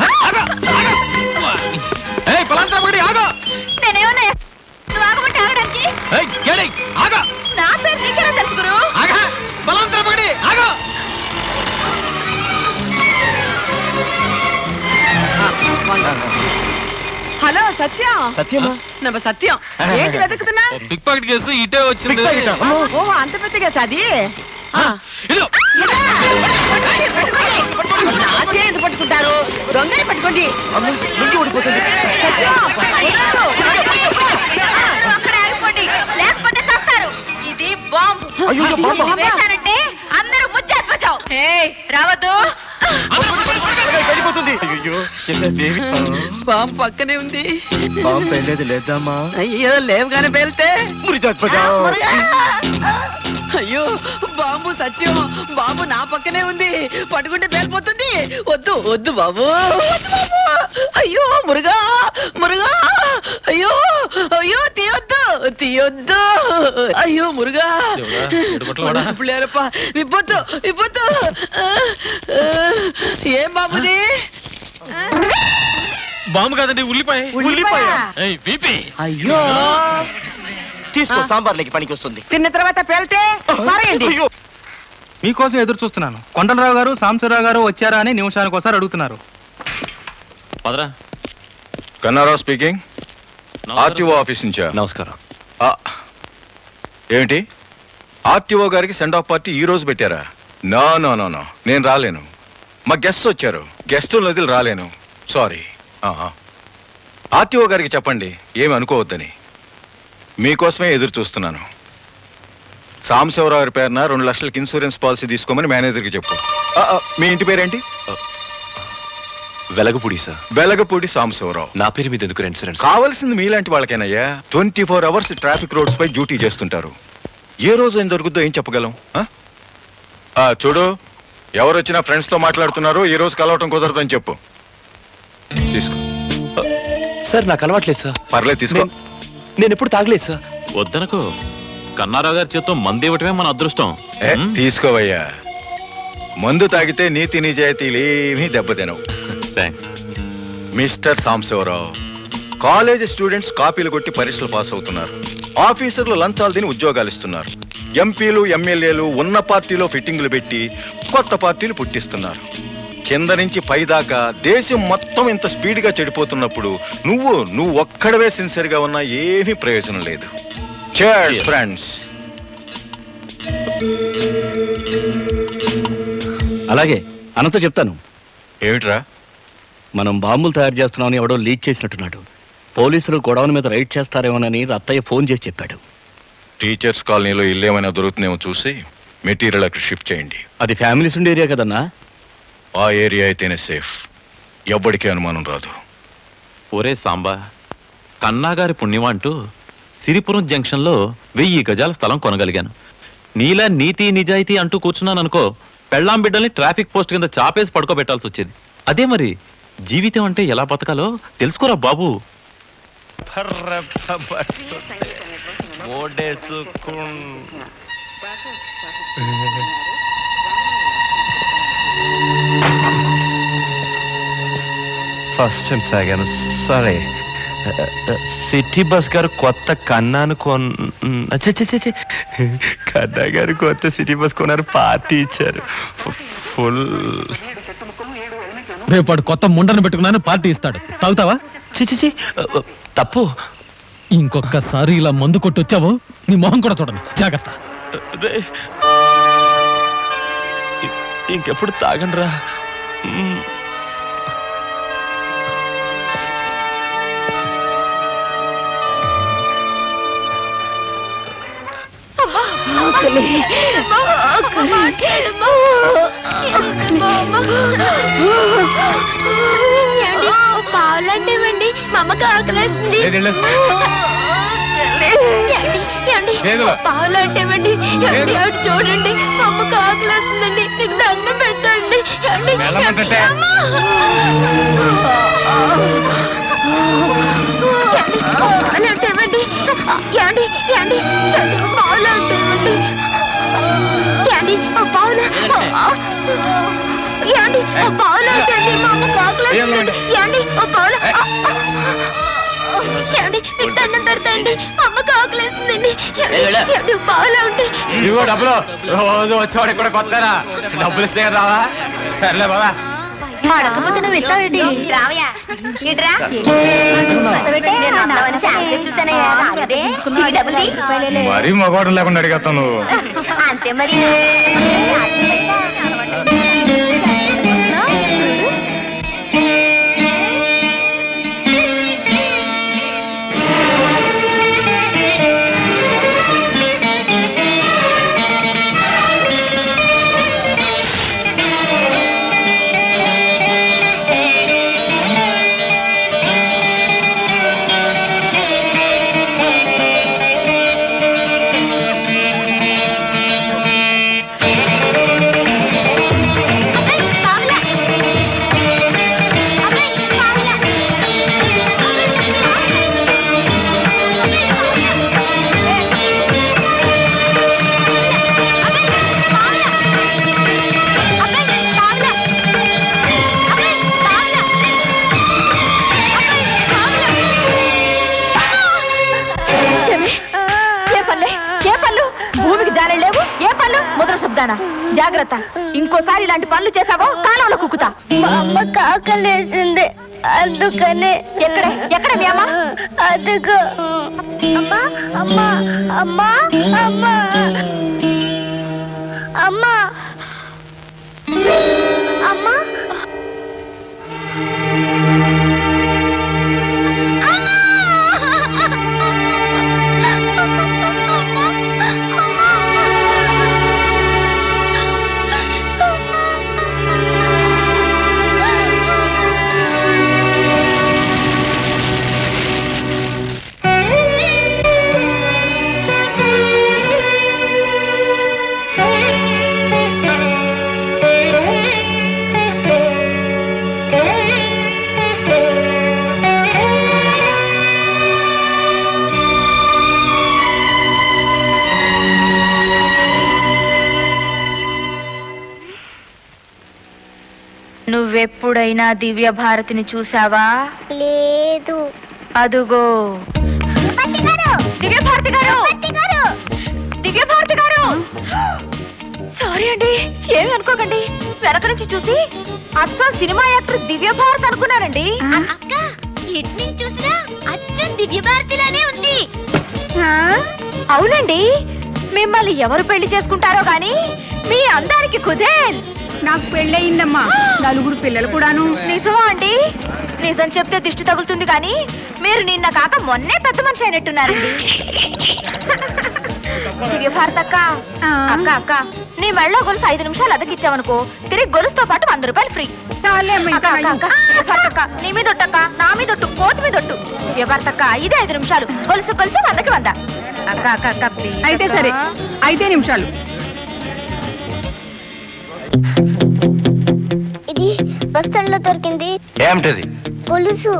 ఏ పలాంతరం ఒకటి ఆగా నేనేమన్నా నువ్వు ఆగమంటే ఆగడానికి ఏయ్ గేడై ఆగా నా పేరు నీకెలా తెలుసు గురు ఆగా పలాంతరం ఒకటి ఆగా హలో సత్యం సత్యమా నమ్మ సత్యం ఏంటి వెతుకుతున్నా పిక్ పాకెట్ కేసు ఇటే వచ్చింది ఓ అంత పెద్ద కేసు అది ఆ. ఇదిగో. నా చేతి పట్టుకుంటారు దొంగని పట్టుకోండి నుండి ఊడిపోతుంది అక్కడ ఆగిపోండి లేకపోతే చస్తారు ఇది బాంబు అయ్యో, బాంబా? ఇది వేశారంటే అందరూ ముచ్చేత్వచావు ఏయ్, రావద్దు వెళ్ళిపోతుంది అయ్యో దేవి బాంబు పక్కనే ఉంది బాంబు వెళ్ళేది లేదమ్మా అయ్యో లేవుగానే పేలితే మురిజాత్ బజావ్. అయ్యో బాంబు సత్యం బాంబు నా పక్కనే ఉంది పట్టుకుంటే పేలిపోతుంది వద్దు వద్దు బాబు వద్దు బాబు అయ్యో మురుగా మురుగా అయ్యో అయ్యో తీయొద్దు తీయొద్దు అయ్యో మురుగా పిల్లారప్ప విప్పొద్దు విప్పొద్దు ఏం బాబుది బాంబు కాదండి ఉల్లిపాయ ఉల్లిపాయ? ఏయ్, బీపీ అయ్యో తీసుకో సాంబార్లకి పనికి వస్తుంది తిన్న తర్వాత పేలితే పారేయండి మీకోసం ఎదురు చూస్తున్నాను కొండలరావు గారు సాంబశివరావు గారు వచ్చారా అని నిమిషానికి ఒకసారి అడుగుతున్నారు పదరా కన్నారావు స్పీకింగ్ ఆర్టీఓ ఆఫీస్ నుంచా నమస్కారం ఆ, ఏంటి ఆర్టీఓ గారికి సెండ్ ఆఫ్ పార్టీ ఈ రోజు పెట్టారా నో నో నో నో నేను రాలేను మా గెస్ట్ వచ్చారు గెస్ట్ వదిలి రాలేను సారీ ఆర్టీఓ గారికి చెప్పండి ఏమి అనుకోవద్దని మీకోసమే ఎదురు చూస్తున్నాను సాంబశివరావు గారి పేరున రెండు లక్షలకి ఇన్సూరెన్స్ పాలసీ తీసుకోమని మేనేజర్కి చెప్పు ఆ, ఆ, మీ ఇంటి పేరేంటి వెలగపూడి సార్ వెలగపూడి సాంబశివరావు నా పేరు మీద ఎందుకు ఇన్సూరెన్స్ కావాల్సింది మీలాంటి వాళ్ళకేనయ్యా twenty four hours traffic roads పై డ్యూటీ చేస్తుంటారు ఏ రోజు ఏం జరుగుద్దో ఏం చెప్పగలం ఆ? ఆ, చూడు ఎవరు వచ్చినా ఫ్రెండ్స్ తో మాట్లాడుతున్నారు ఈ రోజు కలవటం కుదరదని చెప్పు తీసుకో సార్ నాకు అలవాట్లేదు సార్ పర్లేదు తీసుకో నేను ఎప్పుడు తాగలేదు సార్ వద్దనకు కన్నారావు గారి చేత్తో మంది ఇవ్వటమే మన అదృష్టం ఏ, తీసుకోవయ్యా మందు తాగితే నీతి నిజాయితీలు ఏమీ దెబ్బతినవు thanks mister Sambasivarao college students కాపీలు కొట్టి పరీక్షలు పాస్ అవుతున్నారు ఆఫీసర్లు లంచాలు తిని ఉద్యోగాలు ఇస్తున్నారు ఎంపీలు ఎమ్మెల్యేలు ఉన్న పార్టీలో ఫిట్టింగులు పెట్టి కొత్త పార్టీలు పుట్టిస్తున్నారు కింద నుంచి పైదాకా దేశం మొత్తం ఇంత స్పీడ్గా చెడిపోతున్నప్పుడు నువ్వు నువ్వు ఒక్కడవే సిన్సియర్గా ఉన్నా ఏమీ ప్రయోజనం లేదు ఫ్రెండ్స్ అలాగే అనంత చెప్తాను ఏమిట్రా మనం బాంబులు తయారు చేస్తున్నామని ఎవడో లీక్ చేసినట్టున్నాడు పోలీసులు గొడవల మీద రైడ్ చేస్తారేమోనని రత్తయ్య ఫోన్ చేసి చెప్పాడు టీచర్స్ కాలనీలో ఇల్లు ఏమైనా దొరుకుతుందేమో చూసి మెటీరియల్ అక్కడ షిఫ్ట్ చేయండి అది ఫ్యామిలీస్ ఉండే ఏరియా కదన్నా ఆ ఏరియా అయితేనే సేఫ్ ఎవ్వడికి అనుమానం రాదు ఒరే సాంబా కన్నాగారి పుణ్యం అంటూ సిరిపురం జంక్షన్లో వెయ్యి గజాల స్థలం కొనగలిగాను నీలా నీతి నిజాయితీ అంటూ కూర్చున్నాను అనుకో పెళ్ళాం బిడ్డల్ని ట్రాఫిక్ పోస్ట్ కింద చాపేసి పడుకోబెట్టాల్సి వచ్చేది అదే మరి జీవితం అంటే ఎలా బతకాలో తెలుసుకోరా బాబు ఫస్ట్ టైం తాగాను సరే సిటీ బస్ గారు కొత్త కన్నాను కొన్ ఛే, ఛే, ఛే, ఛే. కన్నా గారు కొత్త సిటీ బస్ కొన్నారు పార్టీ ఇచ్చారు ఫుల్ రేపు వాడు కొత్త ముండను పెట్టుకున్నాను పార్టీ ఇస్తాడు తాగుతావా చిచి తప్పు ఇంకొకసారి ఇలా మందు కొట్టొచ్చావో నీ మొహం కూడా చూడండి జాగ్రత్త రే. ఇ- ఇంకెప్పుడు తాగండి రా పావులంటే ఇవ్వండి మా అమ్మకి ఆకలేస్తుంది ఏమండి, ఏమండి? పావులంటే ఇవ్వండి ఏమండి, అటు చూడండి మా అమ్మకి ఆకలేస్తుందండి మీకు దండం పెట్టండి ఏమండి, వెళ్ళమంటుంటే? అమ్మా! ఏమండి, పావులంటే ఇవ్వండి ఏమండి ఏమండి ఏమండి పావులంటే ఇవ్వండి ఏమండి ఆ పావుల ఏమండి ఆ పావులంటే అండి మా అమ్మకి ఆకలేస్తుందండి ఏమండి ఆ పావుల ఏమండి మీకు దండం పెడతాండి అమ్మకి ఆకలేస్తుందండి ఏమండి ఏమండి పావులా ఉంటే ఇదిగో డబ్బులు రోజు వచ్చేవాడు ఇక్కడ కొత్తరా డబ్బులు ఇస్తే కదా రావా సర్లే బాబా అడగకపోతే నువ్వు ఇస్తావేంటి రావయ్యా ఇట్రా మరీ మగవాడు లేకుండా అడిగేస్తాను నువ్వు అంతే మరి జాగ్రత్త ఇంకోసారి ఇలాంటి పనులు చేసావో కాలంలో కుక్కుతా మా అమ్మ కాకలేసింది అందుకనే ఎక్కడ ఎక్కడ మీ అమ్మ అదిగో అమ్మా అమ్మా అమ్మా అమ్మా అమ్మా అమ్మా నువ్వెప్పుడైనా దివ్య భారతిని చూసావా లేదు అదుగో దివ్య భారతి గారు దివ్య భారతి గారు సారీ అండి ఏమి అనుకోకండి వెనక నుంచి చూసి అచ్చం సినిమా యాక్టర్ దివ్య భారతి అనుకున్నానండి అక్క ఎట్ని చూసినా అచ్చం దివ్య భారతిలానే ఉంది అవునండి మిమ్మల్ని ఎవరు పెళ్లి చేసుకుంటారో గాని మీ అందానికి కుదేల్ నాకు పెళ్ళయిందమ్మా నలుగురు పిల్లలు కూడాను నిజమా అండి నిజం చెప్తే దిష్టి తగులుతుంది కానీ మీరు నిన్న కాక మొన్నే పెద్ద మనిషి అయినట్టున్నారండి దివ్య భారత్ అక్క అక్క అక్క నీ మెళ్ళో గొలుసు ఐదు నిమిషాలు అదకిచ్చావనుకో తిరిగి గొలుసుతో పాటు వంద రూపాయలు ఫ్రీ అక్క, అక్క, అక్క, దివ్య భారత్ అక్క, నీ మీద ఒట్టక్క నా మీద ఒట్టు కోతి మీద ఒట్టు దివ్య భారత్ అక్క ఐదే ఐదు నిమిషాలు గొలుసు గొలుసు వందకి వంద అక్క అక్క అక్క ప్లీజ్ అయితే సరే ఐదే నిమిషాలు ఇది బస్ స్టాండ్ లో దొరికింది ఏమిటది గొలుసు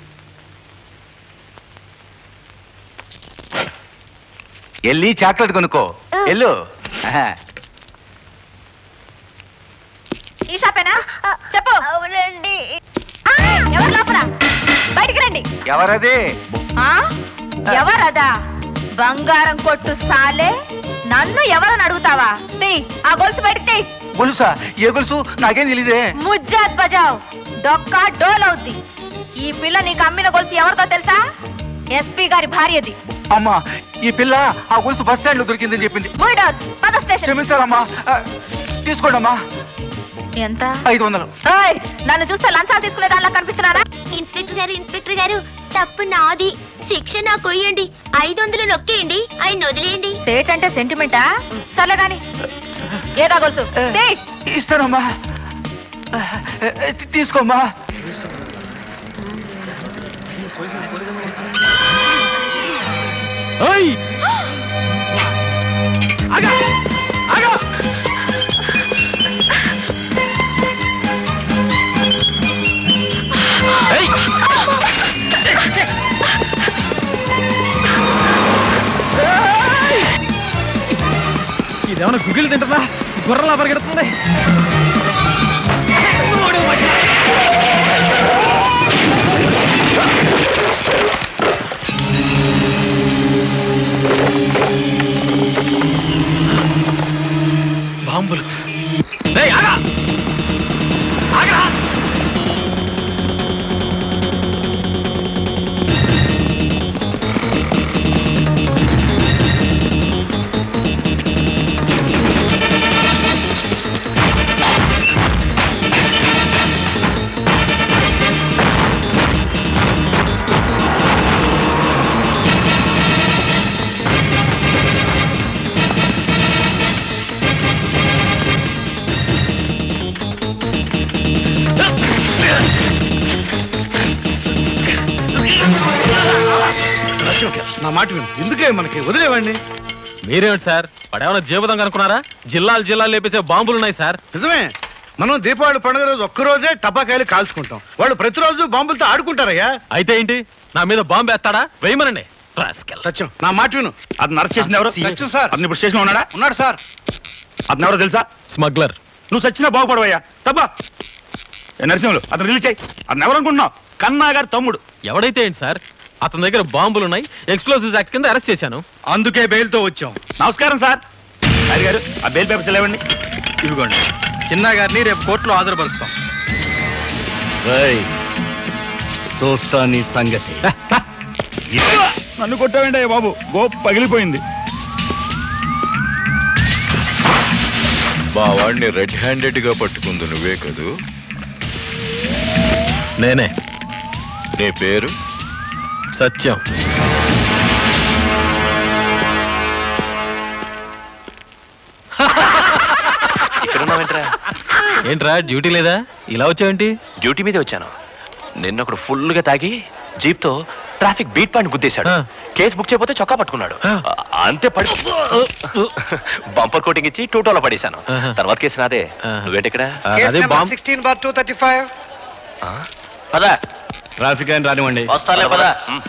వెళ్ళి చాక్లెట్ కొనుక్కో ఎల్లు ఆహా. ఈ షాపేనా చెప్పు అవునండి ఎవరు లోపల బయటికి రండి ఎవరది ఆ ఎవరదా బంగారం కొట్టు సాలే నన్ను ఎవరని అడుగుతావా తీ ఆ గొలుసు బయటికి తీ గొలుసా ఏ గొలుసు నాకేం తెలియదే ముజ్జాత్ బజావ్ డొక్కా డోల్ అవుద్ది ఈ పిల్ల నీకు అమ్మిన గొలుసు ఎవరిదో తెలుసా ఎస్పీ గారి భార్యది అమ్మా ఈ పిల్ల ఆ గొలుసు బస్ స్టాండ్ లో దొరికిందని చెప్పింది బుల్డాస్ పద స్టేషన్ క్షమించాలమ్మా ఆ, తీసుకోండి అమ్మా ఎంత ఐదు వందలు ఏయ్, నన్ను చూస్తే లంచాలు తీసుకునే దానిలా కనిపిస్తున్నారా ఇన్స్పెక్టర్ గారు ఇన్స్పెక్టర్ గారు తప్పు నాది శిక్ష నాకు ఇయ్యండి ఐదు వందలు నొక్కేయండి ఆయన వదిలేయండి సేట్ అంటే సెంటిమెంటా సర్లే గాని ఏదా గొలుసు తీ. ఇస్తానమ్మా తీసుకోమ్మా ఇదేమన్నా గుగిలు తింటుందా గుర్రలా పరిగెడుతుంది బాంబులు ఏయ్, ఆగా! ఆగరా! నా మాట విను ఎందుకే మనకి వదిలేవాడిని మీరేమిటి సార్ వాడేమన్నా జీవితం అనుకున్నారా జిల్లాలు జిల్లాలు లేపేసే బాంబులు ఉన్నాయి సార్ నిజమే మనం దీపావళి పండుగ రోజు ఒక్కరోజే టపాకాయలు కాల్చుకుంటాం వాళ్ళు ప్రతిరోజు బాంబులతో ఆడుకుంటారయ్యా అయితే ఏంటి నా మీద బాంబు వేస్తాడా వేయమనండి సత్యం నా మాట విను అతను అరెస్ట్ చేసింది ఎవరు సత్యం సార్ అతను ఇప్పుడు స్టేషన్ ఉన్నాడా ఉన్నాడు సార్ అతను ఎవరో తెలుసా స్మగ్లర్ నువ్వు సచ్చినా బాగుపడవయ్యా తప్పా ఏ నరసింహులు అతను రిలీజ్ చేయి అతను ఎవరు అనుకుంటున్నావు కన్నా గారి తమ్ముడు ఎవడైతే ఏంటి సార్ అతని దగ్గర బాంబులు ఉన్నాయి ఎక్స్ప్లోజివ్స్ యాక్ట్ కింద అరెస్ట్ చేశాను అందుకే బెయిల్తో వచ్చాం నమస్కారం సార్ గారి గారు ఆ బెయిల్ పేపర్స్ లేవండి ఇదిగోండి చిన్న గారిని రేపు కోర్టులో హాజరుపరుస్తాం చూస్తా నీ సంగతి నన్ను కొట్టావండి బాబు గో పగిలిపోయింది మా వాడిని రెడ్ హ్యాండెడ్ గా పట్టుకుంది నువ్వే కదూ నేనే నీ పేరు సత్యం ఇక్కడున్నావేంట్రా ఏంట్రా డ్యూటీ లేదా ఇలా వచ్చావేంటి డ్యూటీ మీదే వచ్చాను నిన్న ఒకడు ఫుల్ గా తాగి జీప్ తో ట్రాఫిక్ బీట్ పాయింట్ గుద్దేశాడు కేసు బుక్ చేయకపోతే చొక్కా పట్టుకున్నాడు అంతే పడి బంపర్ కోటింగ్ ఇచ్చి టూటోలో పడేశాను తర్వాత కేసు నాదే నువ్వేంటి ఇక్కడ case number sixteen bar two thirty five పదా ట్రాఫిక్ అని రానివ్వండి వస్తాలే పదా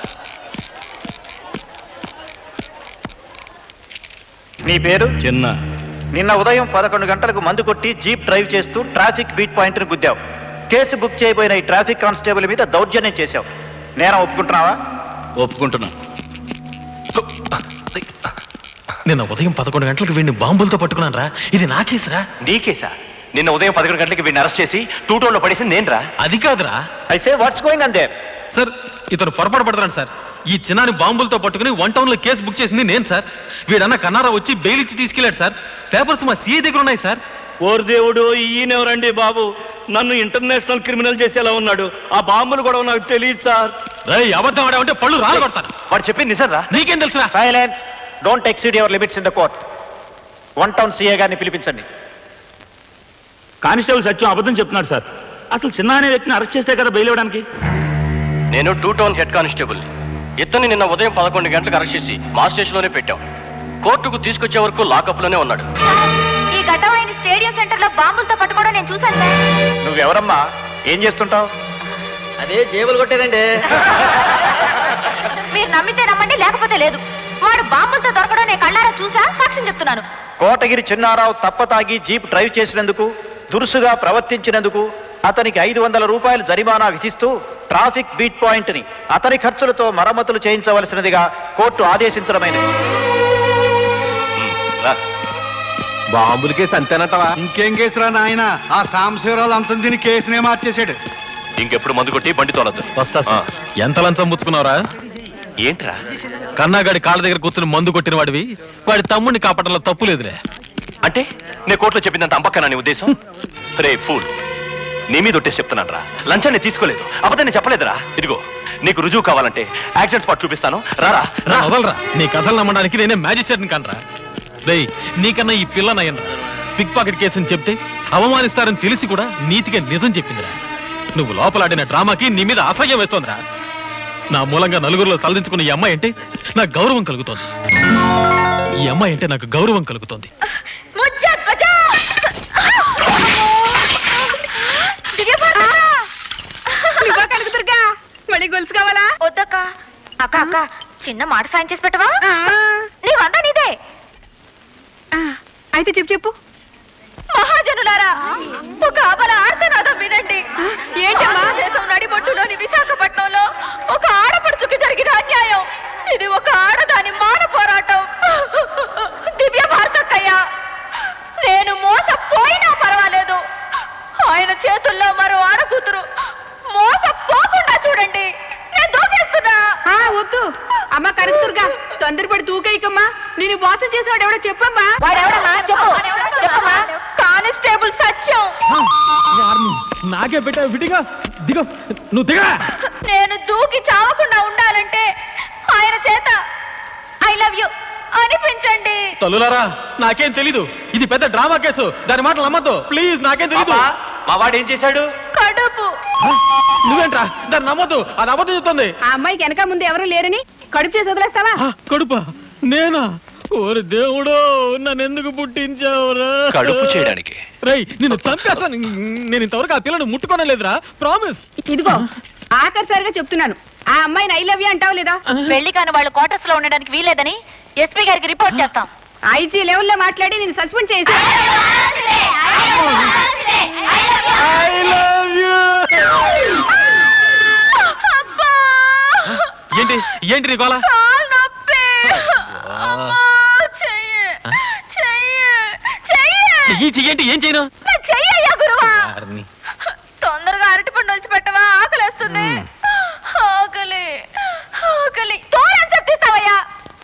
నీ పేరు చిన్న నిన్న ఉదయం పదకొండు గంటలకు మందు కొట్టి జీప్ డ్రైవ్ చేస్తూ ట్రాఫిక్ బీట్ పాయింట్ ను గుద్దావు కేసు బుక్ చేయబోయిన ఈ ట్రాఫిక్ కానిస్టేబుల్ మీద దౌర్జన్యం చేశావు నేరం ఒప్పుకుంటున్నావా ఒప్పుకుంటున్నా నిన్న ఉదయం పదకొండు గంటలకు వీడిని బాంబులతో పట్టుకున్నాను రా ఇది నా కేసురా నీ కేసా నిన్న ఉదయం పదకొండు గంటలకి వీడిని అరెస్ట్ చేసి టూటోలో పడేసి నేను రా అది కాదురా I say what's going on there sir ఇతను పొరపాటు పడుతున్నాడు సార్ ఈ చిన్నాని బాంబులతో పట్టుకుని వన్ టౌన్ లో కేసు బుక్ చేసింది నేను సార్ వీడన్న కన్నారా వచ్చి బెయిల్ ఇచ్చి తీసుకెళ్లాడు సార్ పేపర్స్ మా సీఏ దగ్గర ఉన్నాయి సార్ ఓరు దేవుడు ఈయనెవరండి బాబు నన్ను ఇంటర్నేషనల్ క్రిమినల్ చేసేలా ఉన్నాడు ఆ బాంబులు కూడా నాకు తెలియదు సార్ రేయ్ అబద్ధం ఆడావంటే పళ్ళు రాలగొడతాను వాడు చెప్పింది నిజం రా నీకేం తెలుసురా silence don't exceed your limits in the court one town CA గారిని పిలిపించండి కానిస్టేబుల్ సత్యం అబద్ధం చెప్తున్నాడు సార్ అసలు చిన్న అనే వ్యక్తిని అరెస్ట్ చేస్తే కదా బెయిల్ ఇవ్వడానికి నేను టూ టౌన్ హెడ్ కానిస్టేబుల్ ఇతన్ని నిన్న ఉదయం పదకొండు గంటలకు అరెస్ట్ చేసి మా స్టేషన్లోనే పెట్టాం కోర్టుకు తీసుకొచ్చే వరకు లాకప్లోనే ఉన్నాడు ఈ ఘటమైన స్టేడియం సెంటర్ లో బాంబులతో పట్టుకోవడం నేను చూశాను సార్ నువ్వెవరమ్మా ఏం చేస్తుంటావు అదే జేబులు కొట్టేదండి మీరు నమ్మితే నమ్మండి లేకపోతే లేదు వాడు బాంబులతో దొరకడం నేను కళ్ళారా చూసా సాక్ష్యం చెప్తున్నాను కోటగిరి చిన్నారావు తప్పతాగి జీప్ డ్రైవ్ చేసినందుకు దురుసుగా ప్రవర్తించినందుకు అతనికి ఐదు వందల రూపాయలు జరిమానా విధిస్తూ ట్రాఫిక్ బీట్ పాయింట్ ని అతని ఖర్చులతో మరమ్మతులు చేయించవలసినదిగా కోర్టు ఆదేశించడమైనది బాంబుల కేసు అంతేనంటవా ఇంకేం కేసురా నాయన ఆ సాంబశివరావు అంతం దీని కేసునే మార్చేశాడు ఇంకెప్పుడు మందు కొట్టి బండి తోలద్దు వస్తా సార్ ఎంత లంచం పుచ్చుకున్నావురా ఏంట్రా కన్నాగాడి కాళ్ళ దగ్గర కూర్చుని మందు కొట్టిన వాడివి వాడి తమ్ముడిని కాపాడంలో తప్పు లేదులే అంటే నేను కోర్టులో చెప్పిందంత అంబక్కనా నీ ఉద్దేశం రే ఫూల్ నీ మీద ఒట్టేసి చెప్తున్నాను రా లంచాన్ని తీసుకోలేదు అబద్ధం నేను చెప్పలేదురా ఇదిగో నీకు రుజువు కావాలంటే యాక్సిడెంట్ స్పాట్ చూపిస్తాను రారా రా వదలరా నీ కథలు నమ్మడానికి నేనే మ్యాజిస్ట్రేట్ని కనరా రేయ్ నీకన్నా ఈ పిల్ల నయ్యనరా పిక్ పాకెట్ కేసుని చెప్తే అవమానిస్తారని తెలిసి కూడా నీతిగా నిజం చెప్పిందిరా నువ్వు లోపలాడిన డ్రామాకి నీ మీద అసహ్యం వేస్తోందిరా నా మూలంగా నలుగురిలో తలదించుకున్న ఈ అమ్మాయి అంటే నాకు గౌరవం కలుగుతోంది ఈ అమ్మాయి అంటే నాకు గౌరవం కలుగుతోంది ముచ్చట్ బజా నువ్వా కనకదుర్గా మళ్ళీ గొలుసు కావాలా వద్దక్క అక్క అక్క చిన్న మాట సాయం చేసి పెట్టవా నీవంతా నీదే అయితే చెప్పు చెప్పు మహాజనులారా ఒక అబల ఆర్తనాదం వినండి ఏంటమ్మా దేశం నడిబొట్టులోని విశాఖపట్నంలో ఒక ఆడపడుచుకి జరిగిన అన్యాయం ఇది ఒక ఆడదాని మాన పోరాటం దివ్య భారతక్కయ్య నేను మోసపోయినా పర్వాలేదు ఆయన చేతుల్లో మరో ఆడకూతురు మోసపోకుండా చూడండి నేను దూకేస్తున్నా ఆ వద్దు అమ్మ కనకదుర్గా తొందరపడి తూకేయకమ్మా నేను మోసం చేసినాడు ఎవడో చెప్పమ్మా వాడెవడమ్మా చెప్పు చెప్పమ్మా కానిస్టేబుల్ సత్యం నాకే పెట్టా విడిగా దిగో నువ్వు దిగా నేను దూకి చావకుండా ఉండాలంటే ఆయన చేత ఐ లవ్ యు అనిపించండి తల్లులారా నాకేం తెలీదు ఇది పెద్ద డ్రామా కేసు దాని మాటలు నమ్మద్దు ప్లీజ్ నాకేం తెలీదు మా వాడు ఏం చేశాడు కడుపు నువ్వేంట్రా దాన్ని నమ్మద్దు అది అబద్ధం చెప్తుంది ఆ అమ్మాయికి వెనక ముందు ఎవరు లేరని కడుపు చేసి వదిలేస్తావా కడుపా నేనా ఓరి దేవుడో నన్ను ఎందుకు పుట్టించావురా కడుపు చేయడానికి రై నిన్ను చంపేస్తాను నేను ఇంతవరకు ఆ పిల్లను ముట్టుకోనే లేదురా ప్రామిస్ ఇదిగో ఆఖరిసారిగా చెప్తున్నాను ఆ అమ్మాయిని ఐ లవ్ యూ అంటావు లేదా పెళ్లి కాని వాళ్ళు క్వార్టర్స్ లో ఉండడానికి వీలేదని ఎస్పీ గారికి రిపోర్ట్ చేస్తాం ఐజీ లెవెల్లో మాట్లాడి నేను సస్పెండ్ చేసి ఏంటి ఏంటి నీ గోళ కాలు నొప్పి అమ్మా, చెయ్యి చెయ్యి చెయ్యి చెయ్యి చెయ్యంటే ఏం చేయను నా చెయ్యయ్యా గురువా తొందరగా అరటిపండు వచ్చి పెట్టవా ఆకలేస్తుంది ఆకలి ఆకలి తోరని చెప్తావయ్యా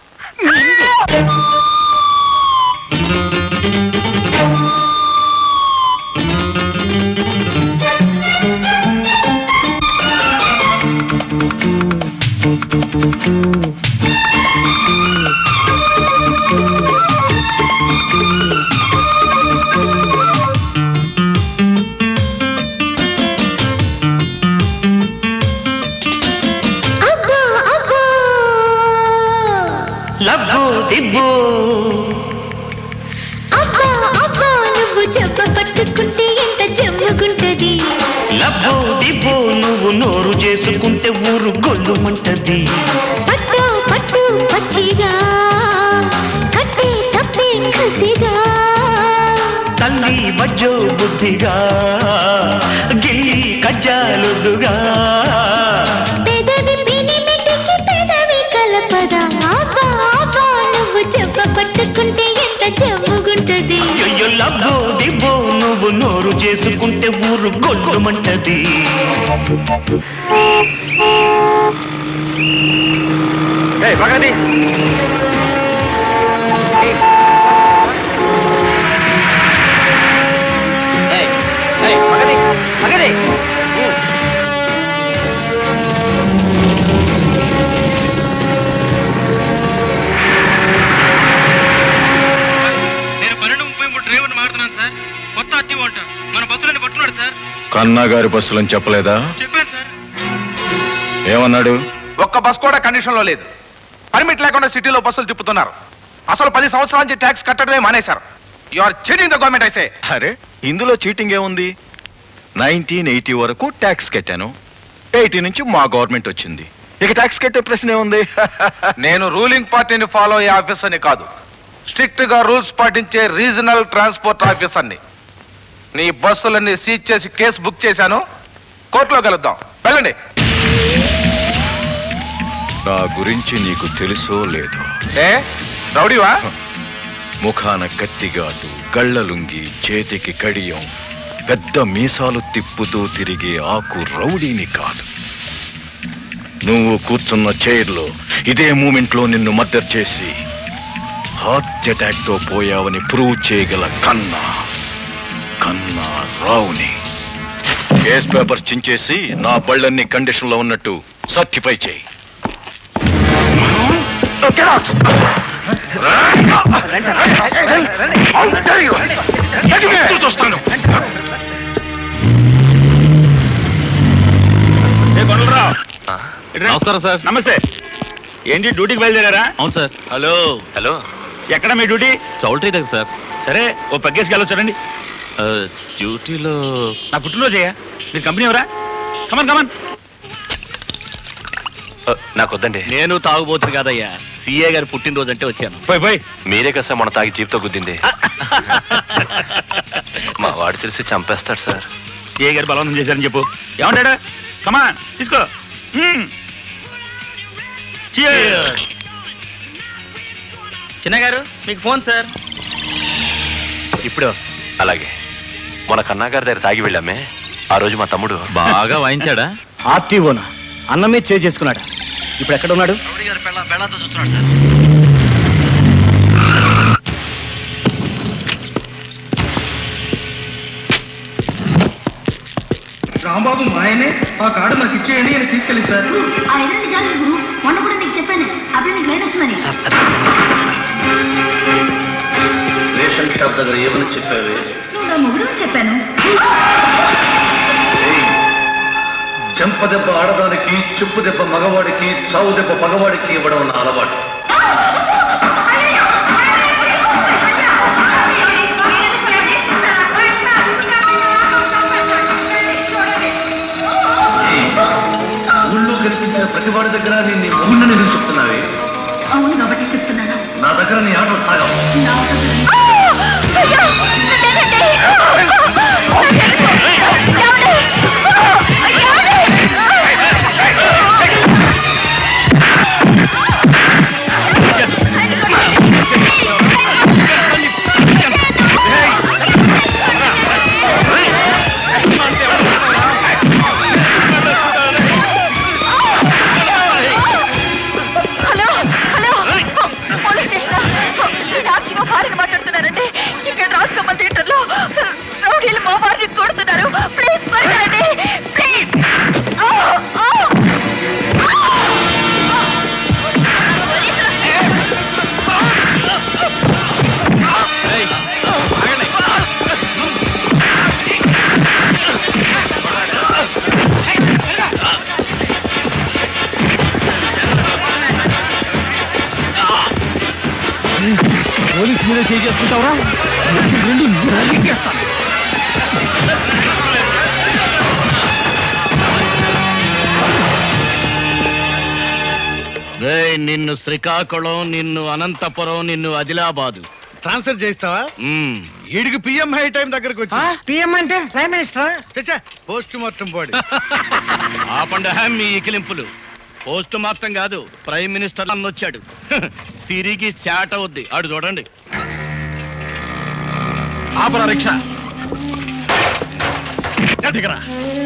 లబ్బు దిబ్బు అబ్బా అబ్బా నువ్వు చెప్ప పట్టుకుంటే ఎంత జమ్ముకుంటది లబ్బు దిబ్బు నువ్వు నోరు చేసుకుంటే ఊరు గొల్లుమంటది పట్టు పట్టు పచ్చిగా కట్టే తప్పే కసిగా తల్లి బజ్జో బుద్ధిగా గిల్లి కజ్జాలుదుగా పెదవి పిని మెటికి పెదవి కలపదా అబ్బా అబ్బా నువ్వు చెప్ప పట్టుకుంటే ఎంత జమ్ముకుంటది అయ్యో లబ్బు దిబ్బు నువ్వు నోరు చేసుకుంటే ఊరు గొల్లుమంటది పగది పగది పగది నేను పన్నెండు ముప్పై మూడు డ్రైవర్ని మారుతున్నాను సార్ కొత్త అత్తి వంట మన బస్సులని పట్టున్నాడు సార్ కన్నా గారి బస్సులని చెప్పలేదా చెప్పాను సార్ ఏమన్నాడు ఒక్క బస్ కూడా కండిషన్ లో లేదు పర్మిట్ లేకుండా సిటీలో బస్సులు తిప్పుతున్నారు అసలు పది సంవత్సరాల నుంచి ట్యాక్స్ కట్టడమే మానేశారు you are cheating the government అయితే అరే ఇందులో చీటింగ్ ఏముంది నైన్టీన్ ఎయిటీ వరకు ట్యాక్స్ కట్టాను ఎయిటీ నుంచి మా గవర్నమెంట్ వచ్చింది ఇక ట్యాక్స్ కట్టే ప్రశ్న ఏముంది నేను రూలింగ్ పార్టీని ఫాలో అయ్యే ఆఫీసర్ని కాదు స్ట్రిక్ట్ గా రూల్స్ పాటించే రీజనల్ ట్రాన్స్పోర్ట్ ఆఫీసర్ని నీ బస్సులన్నీ సీజ్ చేసి కేసు బుక్ చేశాను కోర్టులో కలుద్దాం వెళ్ళండి నా గురించి నీకు తెలుసో లేదో ఏ రౌడీవా ముఖాన కత్తిగాటు గళ్ళలుంగి చేతికి కడియం పెద్ద మీసాలు తిప్పుతూ తిరిగే ఆకు రౌడీని కాదు నువ్వు కూర్చున్న చైర్లో ఇదే మూమెంట్ లో నిన్ను మర్డర్ చేసి హార్ట్ అటాక్ తో పోయావని ప్రూవ్ చేయగల కన్నా కన్నా రావుని కేస్ పేపర్స్ చించేసి నా బళ్ళన్ని కండిషన్ లో ఉన్నట్టు సర్టిఫై చేయి చూస్తాను నమస్కారం సార్ నమస్తే ఏంటి డ్యూటీకి బయలుదేరారా అవును సార్ హలో హలో ఎక్కడ మీ డ్యూటీ చౌల్ట్రీ దగ్గర సార్ సరే ఓ పెగ్గేసుకు వెళ్ళొచ్చారండి ఆ, డ్యూటీలో నా పుట్టినరోజయ్యా మీరు కంపెనీ ఎవరా కమన్ కమన్ నాకు వద్దండి నేను తాగుబోతుని కాదయ్యా సిఏ గారి పుట్టినరోజు అంటే వచ్చాను పోయి పోయి మీరే కదా సార్ మన తాగి జీప్తో గుద్దింది మా వాడు తెలిసి చంపేస్తాడు సార్ సిఏ గారు బలవంతం చేశారని చెప్పు ఏమంటాడు కమాన్ తీసుకో మ్మ్. Cheers. చిన్న గారు మీకు ఫోన్ సార్ ఇప్పుడే వస్తా అలాగే మన కన్నా గారి దగ్గర తాగి వెళ్ళామే ఆ రోజు మా తమ్ముడు బాగా వాయించాడా ఆర్టీఓనా అన్నమే చేజ్ చేసుకున్నాడు ఇప్పుడు ఎక్కడ ఉన్నాడు రాంబాబు మా ఆయనే ఆ కార్డు నాకు ఇచ్చేయండి అని తీసుకెళ్ళి సార్ ఆయన నిజాలు గురు మొన్న కూడా నీకు చెప్పాను అప్పుడు నీకు లేట్ వస్తుందని రేషన్ షాప్ దగ్గర ఏమని చెప్పావే నువ్వు నా మొగుడు చెప్పాను చెంప దెబ్బ ఆడదానికి చెప్పు దెబ్బ మగవాడికి చావు దెబ్బ పగవాడికి ఇవ్వడం నా అలవాటు ఊళ్ళో కనిపించిన ప్రతి వాడి దగ్గర నేను నీ మొగుడిని నేను చెప్తున్నావే అవును కాబట్టి చెప్తున్నాను నా దగ్గర నీ ఆటో సాగం ఆ మీద చేయి చేసుకుంటావురా రెండు నరికేస్తాను రేయ్, నిన్ను శ్రీకాకుళం నిన్ను అనంతపురం నిన్ను ఆదిలాబాదు ట్రాన్స్ఫర్ చేస్తావా ఈడికి పిఎం హై టైం దగ్గరకు వచ్చి పిఎం అంటే prime minister post mortem body ఆపండి హా మీ ఇకిలింపులు పోస్ట్ మార్టం కాదు ప్రైమ్ మినిస్టర్ అన్న వచ్చాడు సిరికి శాట అవుద్ది ఆడు చూడండి ఆపరా రిక్షా దిగరా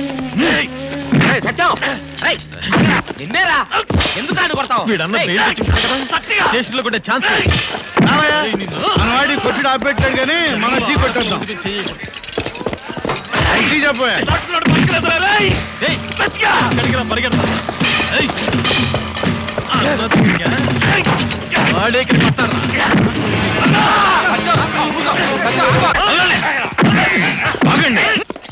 నిన్నేరా ఎందుకు ఆడు కొడతావు వీడన్న బెయిల్ తెచ్చుకుంటాడు కదా స్టేషన్ లో కూడా ఛాన్స్ మనవాడి కొట్టుడు ఆపెట్టాడు కానీ మనం టీ కొట్టేద్దాం ఐసీ చెప్పోయా వాడే ఇక్కడ పట్టారా ఆగండి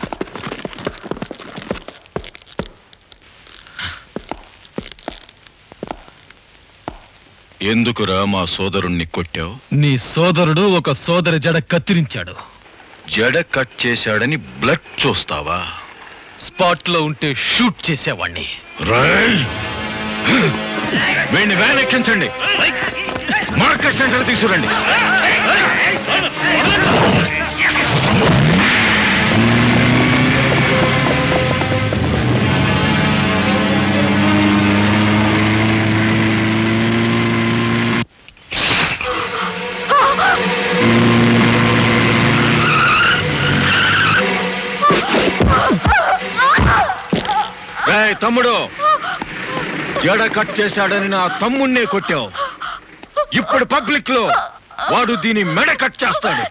ఎందుకురా మా సోదరుణ్ణి కొట్టావు నీ సోదరుడు ఒక సోదరి జడ కత్తిరించాడు జడ కట్ చేశాడని బ్లడ్ చూస్తావా స్పాట్ లో ఉంటే షూట్ చేసేవాణ్ణి రేయ్! వీడిని వ్యాన్ ఎక్కించండి మార్కెట్ సెంటర్ తీసుకురండి రేయ్ తమ్ముడు జడ కట్ చేశాడని నా తమ్ముణ్ణే కొట్టావు ఇప్పుడు పబ్లిక్ లో వాడు దీని మెడ కట్ చేస్తాడు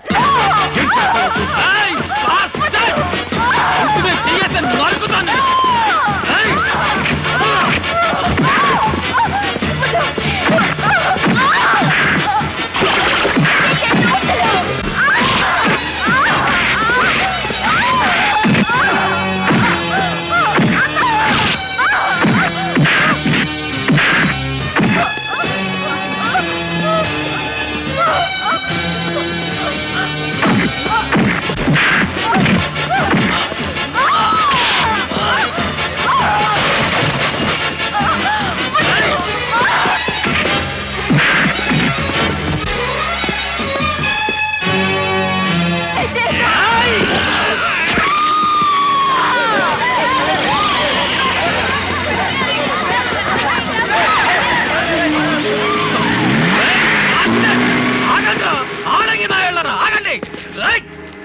ఆడంగి నా వెళ్ళరా ఆగండి రైట్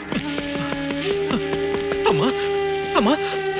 అమ్మా అమ్మా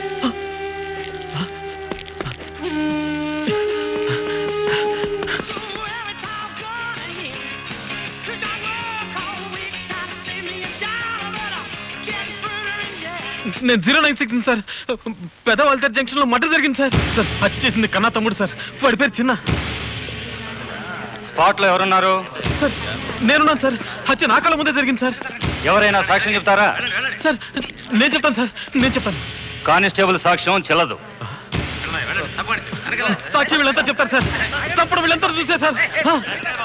నేను zero nine six sir Pedawaltair junction లో మటర్ జరిగింది సార్ సార్ హత్య చేసింది కన్నా తమ్ముడు సార్ వాడి పేరు చిన్న స్పాట్ లో ఎవరున్నారు సార్ నేనున్నాను సార్ హత్య నా కళ్ళ ముందే జరిగింది సార్ ఎవరైనా సాక్ష్యం చెప్తారా సార్ నేను చెప్తాను సార్ నేను చెప్తాను కానిస్టేబుల్ సాక్ష్యం చెల్లదు సాక్షి వీళ్ళంతా చెప్తారు సార్ తప్పుడు వీళ్ళంతా చూసే సార్ ఆ.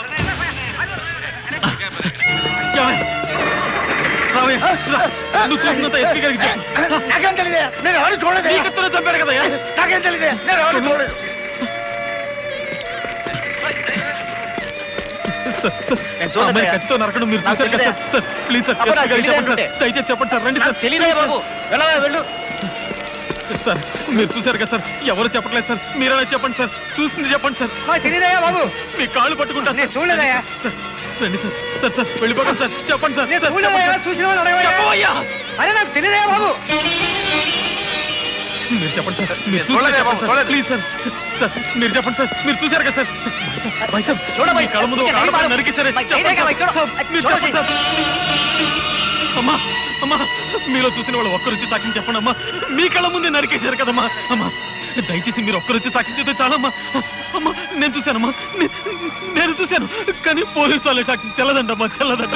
ఏమయ్య? రావయ్య, రా. నువ్వు చూసినంత ఎస్పీ గారికి చెప్పు నాకేం తెలియదు నేను ఎవరు చూడలేదు నీ కత్తిలో చంపాడు కదా నాకేం తెలియదు నేను ఎవరు చూడలేదు సార్, సార్, ఆ అమ్మాయి కత్తితో నరకడం మీరు చూశారు కదా సార్ సార్ ప్లీజ్ సార్ అప్పుడు ఎస్పీ గారికి నాకు చెప్పండి సార్ తెలియదు దయచేసి చెప్పండి సార్ రండి సార్ తెలియదే బాబు వెళ్ళవా వెళ్ళు సార్ మీరు చూశారు కదా సార్ ఎవరు చెప్పట్లేదు సార్ మీరైనా చెప్పండి సార్ చూసింది చెప్పండి సార్ తెలియదయ్యా బాబు మీ కాళ్ళు పట్టుకుంటాను నేను చూడలేదయ్యా సార్ రండి సార్ సార్ సార్ వెళ్ళిపోకండి సార్ చెప్పండి సార్ నేను సార్, చూడలేదయ్యా చెప్పండి సార్. చూసిన వాళ్ళు అడగవయ్యా. చెప్పవయ్యా. అరే నాకు తెలియదయ్యా బాబు మీరు చెప్పండి సార్ మీరు చూడలేదు చూడలేదు బాబు, సార్ చూడలేదు. ప్లీజ్ సార్ సార్ మీరు చెప్పండి సార్ మీరు చూశారు కదా సార్ భాయ్ సార్ చూడబాయ్. మీ కళ్ళ ముందు ఒక ఇక్కడ ఆడపిల్ల బాబు. నరికేశారే బాయ్, చెప్పండి ఇదే బాయ్, సార్. చూడు. సార్, మీరు చూడండి. చెప్పండి సార్ అమ్మా అమ్మా మీలో చూసిన వాళ్ళు ఒక్కరొచ్చి సాక్ష్యం చెప్పండి అమ్మా మీ కళ్ళ ముందే నరికేశారు కదమ్మా అమ్మా దయచేసి మీరు ఒక్కరొచ్చి సాక్ష్యం చెప్తే చాలమ్మా అమ్మా నేను చూశానమ్మా నే- నేను చూశాను కానీ పోలీసు వాళ్ళు సాక్ష్యం చెల్లదండమ్మా చెల్లదండ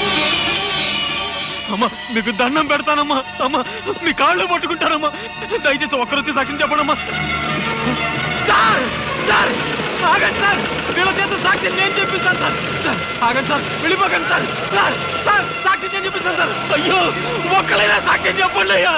అమ్మా మీకు దండం పెడతానమ్మా అమ్మా మీ కాళ్ళు పట్టుకుంటానమ్మా దయచేసి ఒక్కరొచ్చి సాక్ష్యం చెప్పండమ్మా సార్ సార్ ఆగండి సార్ వీళ్ళ చేత సాక్షి నేను చెప్పిస్తాను సార్ సార్ ఆగండి సార్ వెళ్ళిపోకండి సార్ సార్ సార్ సాక్షి నేను చెప్పిస్తాను సార్ అయ్యో ఒక్కలైనా సాక్షి చెప్పండి అయ్యా